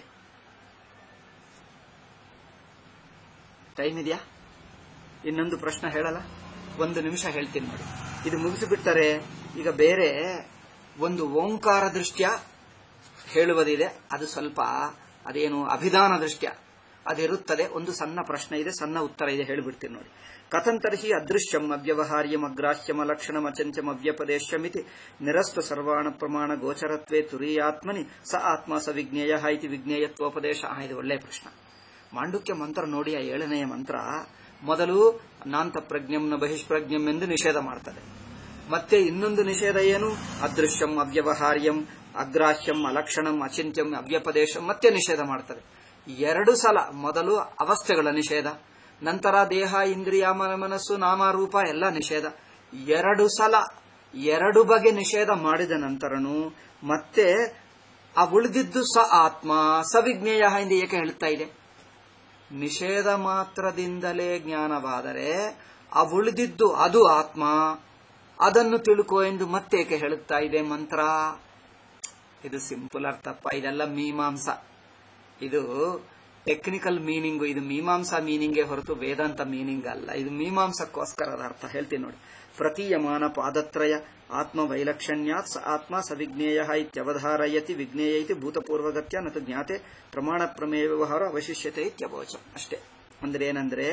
Speaker 1: ಟೈಮ್ ಇದೆಯಾ ಇನ್ನೊಂದು ಪ್ರಶ್ನೆ ಹೇಳಲ್ಲ ಒಂದು ನಿಮಿಷ ಹೇಳ್ತೀನಿ ನೋಡಿ ಇದು ಮುಗಿಸಿಬಿಟ್ಟರೆ ಈಗ ಬೇರೆ ಒಂದು ಓಂಕಾರ ದೃಷ್ಟ್ಯ ಹೇಳುವುದಿದೆ ಅದು ಸ್ವಲ್ಪ ಅದೇನು ಅಭಿಧಾನ ದೃಷ್ಟ್ಯ ಅದಿರುತ್ತದೆ ಒಂದು ಸಣ್ಣ ಪ್ರಶ್ನೆ ಇದೆ ಸಣ್ಣ ಉತ್ತರ ಇದೆ ಹೇಳಿಬಿಡ್ತೀನಿ ನೋಡಿ ಕಥಂತರ್ಹಿ ಅದೃಶ್ಯಂ ಅವ್ಯವಹಾರ್ಯಂ ಅಗ್ರಾಹ್ಯಮ ಲಕ್ಷಣಂ ಅಚಂಚಂ ಅವ್ಯಪದೇಶ್ಯಮಿತಿ ನಿರಸ್ತು ಸರ್ವಾಣ ಪ್ರಮಾಣ ಗೋಚರತ್ವೇ ತುರೀಯಾತ್ಮನಿ ಸ ಆತ್ಮ ಸ ವಿಜ್ಞೇಯ ಇತಿ ವಿಜ್ಞೇಯತ್ವೋಪದೇಶ ಆ, ಇದು ಒಳ್ಳೆಯ ಪ್ರಶ್ನೆ ಮಾಂಡುಕ್ಯ ಮಂತ್ರ ನೋಡಿ ಆ ಏಳನೆಯ ಮಂತ್ರ ಮೊದಲು ನಾಂತ ಪ್ರಜ್ಞಂನ ಬಹಿಷ್ಪ್ರಜ್ಞಂ ಎಂದು ನಿಷೇಧ ಮಾಡ್ತದೆ ಮತ್ತೆ ಇನ್ನೊಂದು ನಿಷೇಧ ಏನು ಅದೃಶ್ಯಂ ಅವ್ಯವಹಾರ್ಯಂ ಅಗ್ರಾಹ್ಯಂ ಅಲಕ್ಷಣಂ ಅಚಿಂತ್ಯಂ ಅವ್ಯಪದೇಶಂ ಮತ್ತೆ ನಿಷೇಧ ಮಾಡ್ತದೆ ಎರಡು ಸಲ ಮೊದಲು ಅವಸ್ಥೆಗಳ ನಿಷೇಧ ನಂತರ ದೇಹ ಇಂದ್ರಿಯ ಮನ ಮನಸ್ಸು ನಾಮರೂಪ ಎಲ್ಲ ನಿಷೇಧ ಎರಡು ಸಲ ಎರಡು ಬಗೆ ನಿಷೇಧ ಮಾಡಿದ ನಂತರನು ಮತ್ತೆ ಆ ಉಳಿದಿದ್ದು ಸ ಆತ್ಮ ಸವಿಜ್ಞೇಯ ಎಂದು ಏಕೆ ಹೇಳುತ್ತಾ ಇದೆ ನಿಷೇಧ ಮಾತ್ರದಿಂದಲೇ ಜ್ಞಾನವಾದರೆ ಆ ಉಳಿದಿದ್ದು ಅದು ಆತ್ಮ ಅದನ್ನು ತಿಳ್ಕೋ ಎಂದು ಮತ್ತೇಕೆ ಹೇಳುತ್ತಾ ಇದೆ ಮಂತ್ರ ಇದು ಸಿಂಪಲ್ ಅರ್ಥಪ್ಪ ಇದೆಲ್ಲ ಮೀಮಾಂಸ ಇದು ಟೆಕ್ನಿಕಲ್ ಮೀನಿಂಗು ಇದು ಮೀಮಾಂಸಾ ಮೀನಿಂಗೇ ಹೊರತು ವೇದಾಂತ ಮೀನಿಂಗ್ ಅಲ್ಲ ಇದು ಮೀಮಾಂಸಕ್ಕೋಸ್ಕರದ ಅರ್ಥ ಹೇಳ್ತೀನಿ ನೋಡಿ ಪ್ರತೀಯಮಾನ ಪಾದತ್ರಯ ಆತ್ಮ ವೈಲಕ್ಷಣ್ಯಾತ್ ಸ ಆತ್ಮ ಸವಿಜ್ಞೇಯ ಇತ್ಯವಧಾರಯತಿ ವಿಜ್ಞೇಯ ಇತಿ ಭೂತಪೂರ್ವಗತ್ಯ ನತು ಜ್ಞಾತೆ ಪ್ರಮಾಣ ಪ್ರಮೇಯ ವ್ಯವಹಾರ ಅವಶಿಷ್ಯತೆ ಇತ್ಯವೋಚ ಅಷ್ಟೇ ಅಂದ್ರೆ ಏನಂದ್ರೆ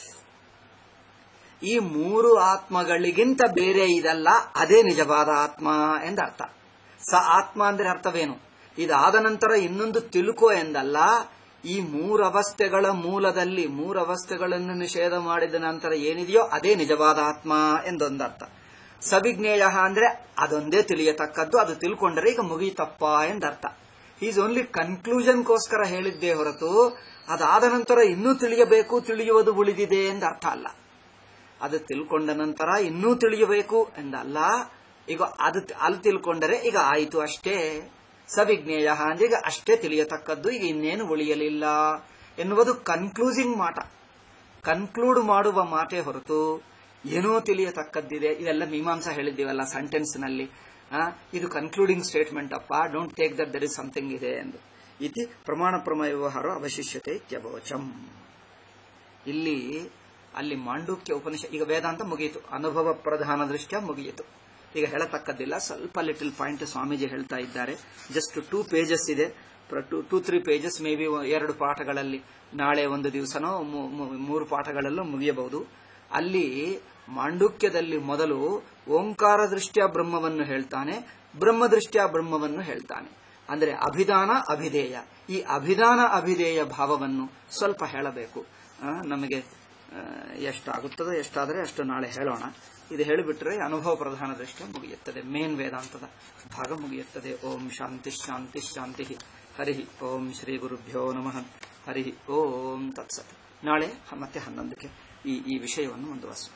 Speaker 1: ಈ ಮೂರು ಆತ್ಮಗಳಿಗಿಂತ ಬೇರೆ ಇದಲ್ಲ ಅದೇ ನಿಜವಾದ ಆತ್ಮ ಎಂದರ್ಥ ಸ ಆತ್ಮ ಅಂದ್ರೆ ಅರ್ಥವೇನು ಇದಾದ ನಂತರ ಇನ್ನೊಂದು ತಿಳುಕೋ ಎಂದಲ್ಲ ಈ ಮೂರು ಅವಸ್ಥೆಗಳ ಮೂಲದಲ್ಲಿ ಮೂರು ಅವಸ್ಥೆಗಳನ್ನು ನಿಷೇಧ ಮಾಡಿದ ನಂತರ ಏನಿದೆಯೋ ಅದೇ ನಿಜವಾದ ಆತ್ಮ ಎಂದೊಂದರ್ಥ ಸವಿಜ್ಞೇಯ ಅಂದ್ರೆ ಅದೊಂದೇ ತಿಳಿಯತಕ್ಕದ್ದು ಅದು ತಿಳ್ಕೊಂಡರೆ ಈಗ ಮುಗಿತಪ್ಪ ಎಂದರ್ಥ ಈಸ್ ಓನ್ಲಿ ಕನ್ಕ್ಲೂಷನ್ಗೋಸ್ಕರ ಹೇಳಿದ್ದೇ ಹೊರತು ಅದಾದ ನಂತರ ಇನ್ನೂ ತಿಳಿಯಬೇಕು ತಿಳಿಯುವುದು ಉಳಿದಿದೆ ಎಂದ ಅರ್ಥ ಅಲ್ಲ ಅದು ತಿಳ್ಕೊಂಡ ನಂತರ ಇನ್ನೂ ತಿಳಿಯಬೇಕು ಎಂದಲ್ಲ ಈಗ ಅದು ಅಲ್ಲಿ ತಿಳ್ಕೊಂಡರೆ ಈಗ ಆಯಿತು ಅಷ್ಟೇ ಸವಿಜ್ಞೇಯ ಅಂದ್ರೆ ಈಗ ಅಷ್ಟೇ ತಿಳಿಯತಕ್ಕದ್ದು ಈಗ ಇನ್ನೇನು ಉಳಿಯಲಿಲ್ಲ ಎನ್ನುವುದು ಕನ್ಕ್ಲೂಸಿಂಗ್ ಮಾಟ ಕನ್ಕ್ಲೂಡ್ ಮಾಡುವ ಮಾತೇ ಹೊರತು ಏನೋ ತಿಳಿಯತಕ್ಕದ್ದಿದೆ ಇದೆಲ್ಲ ಮೀಮಾಂಸಾ ಹೇಳಿದ್ದೀವಲ್ಲ ಸೆಂಟೆನ್ಸ್ ನಲ್ಲಿ ಆ, ಇದು ಕನ್ಕ್ಲೂಡಿಂಗ್ ಸ್ಟೇಟ್ಮೆಂಟ್ ಅಪ್ಪ don't take that there is something ಇದೆ ಎಂದು ಇತಿ ಪ್ರಮಾಣ ಪ್ರಮೇಯ ವ್ಯವಹಾರ ಅವಶಿಷ್ಯತೆ ಇತ್ಯವಚಂ ಇಲ್ಲಿ ಅಲ್ಲಿ ಮಾಂಡುಕ್ಯ ಉಪನಿಷ ಈಗ ವೇದಾಂತ ಮುಗಿಯಿತು ಅನುಭವ ಪ್ರಧಾನ ದೃಷ್ಟ್ಯ ಮುಗಿಯಿತು ಈಗ ಹೇಳತಕ್ಕದ್ದಿಲ್ಲ ಸ್ವಲ್ಪ ಲಿಟಲ್ ಪಾಯಿಂಟ್ ಸ್ವಾಮೀಜಿ ಹೇಳ್ತಾ ಇದ್ದಾರೆ ಜಸ್ಟ್ ಟೂ ಪೇಜಸ್ ಇದೆ two three pages maybe ಎರಡು ಪಾಠಗಳಲ್ಲಿ ನಾಳೆ ಒಂದು ದಿವಸನೋ ಮೂ- ಮೂ- ಮೂರು ಪಾಠಗಳಲ್ಲೂ ಮುಗಿಯಬಹುದು ಅಲ್ಲಿ ಮಾಂಡುಕ್ಯದಲ್ಲಿ ಮೊದಲು ಓಂಕಾರ ದೃಷ್ಟ್ಯ ಬ್ರಹ್ಮವನ್ನು ಹೇಳ್ತಾನೆ ಬ್ರಹ್ಮ ದೃಷ್ಟ್ಯ ಬ್ರಹ್ಮವನ್ನು ಹೇಳ್ತಾನೆ ಅಂದ್ರೆ ಅಭಿಧಾನ ಅಭಿಧೇಯ ಈ ಅಭಿಧಾನ ಅಭಿಧೇಯ ಭಾವವನ್ನು ಸ್ವಲ್ಪ ಹೇಳಬೇಕು ಆ, ನಮಗೆ ಆ, ಎಷ್ಟಾಗುತ್ತದೋ ಎಷ್ಟಾದರೆ ಅಷ್ಟು ನಾಳೆ ಹೇಳೋಣ ಇದು ಹೇಳಿಬಿಟ್ರೆ ಅನುಭವ ಪ್ರಧಾನ ದೃಷ್ಟ್ಯ ಮುಗಿಯುತ್ತದೆ ಮೇನ್ ವೇದಾಂತದ ಭಾಗ ಮುಗಿಯುತ್ತದೆ ಓಂ ಶಾಂತಿ ಶಾಂತಿ ಶಾಂತಿ ಹರಿ ಓಂ ಶ್ರೀ ಗುರುಭ್ಯೋ ನಮಃ ಹರಿ ಓಂ ತತ್ಸತ್ ನಾಳೆ ಹ- ಮತ್ತೆ ಹನ್ನೊಂದಕ್ಕೆ ಈ ಈ ವಿಷಯವನ್ನು ಮುಂದುವರಿಸೋಣ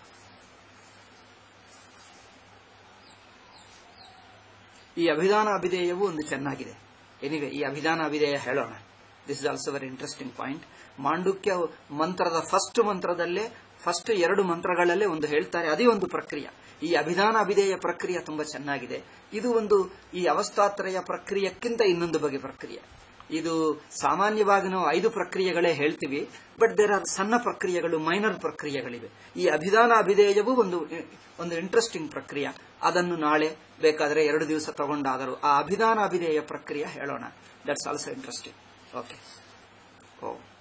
Speaker 1: ಈ ಅಭಿಧಾನ ಅಭಿಧೇಯವು ಒಂದು ಚೆನ್ನಾಗಿದೆ ಎನಿವೆ ಈ ಅಭಿಧಾನ ಅಭಿಧೇಯ ಹೇಳೋಣ this is also very interesting point Mandukya ಮಂತ್ರದ ಫಸ್ಟ್ ಮಂತ್ರದಲ್ಲೇ ಫಸ್ಟ್ ಎರಡು ಮಂತ್ರಗಳಲ್ಲೇ ಒಂದು ಹೇಳ್ತಾರೆ ಅದೇ ಒಂದು ಪ್ರಕ್ರಿಯೆ ಈ ಅಭಿಧಾನ ಅಭಿಧೇಯ ಪ್ರಕ್ರಿಯೆ ತುಂಬಾ ಚೆನ್ನಾಗಿದೆ ಇದು ಒಂದು ಈ ಅವಸ್ಥಾತ್ರಯ ಪ್ರಕ್ರಿಯೆಕ್ಕಿಂತ ಇನ್ನೊಂದು ಬಗೆ ಪ್ರಕ್ರಿಯೆ ಇದು ಸಾಮಾನ್ಯವಾಗಿ ನಾವು ಐದು ಪ್ರಕ್ರಿಯೆಗಳೇ ಹೇಳ್ತೀವಿ ಬಟ್ ದೇರ್ ಆರ್ ಸಣ್ಣ ಪ್ರಕ್ರಿಯೆಗಳು ಮೈನರ್ ಪ್ರಕ್ರಿಯೆಗಳಿವೆ ಈ ಅಭಿಧಾನ ಅಭಿಧೇಯವು ಒಂದು ಒಂದು ಇಂಟ್ರೆಸ್ಟಿಂಗ್ ಪ್ರಕ್ರಿಯೆ ಅದನ್ನು ನಾಳೆ ಬೇಕಾದರೆ ಎರಡು ದಿವಸ ತಗೊಂಡಾದರೂ ಆ ಅಭಿಧಾನ ಅಭಿಧೇಯ ಪ್ರಕ್ರಿಯೆ ಹೇಳೋಣ that's also interesting okay O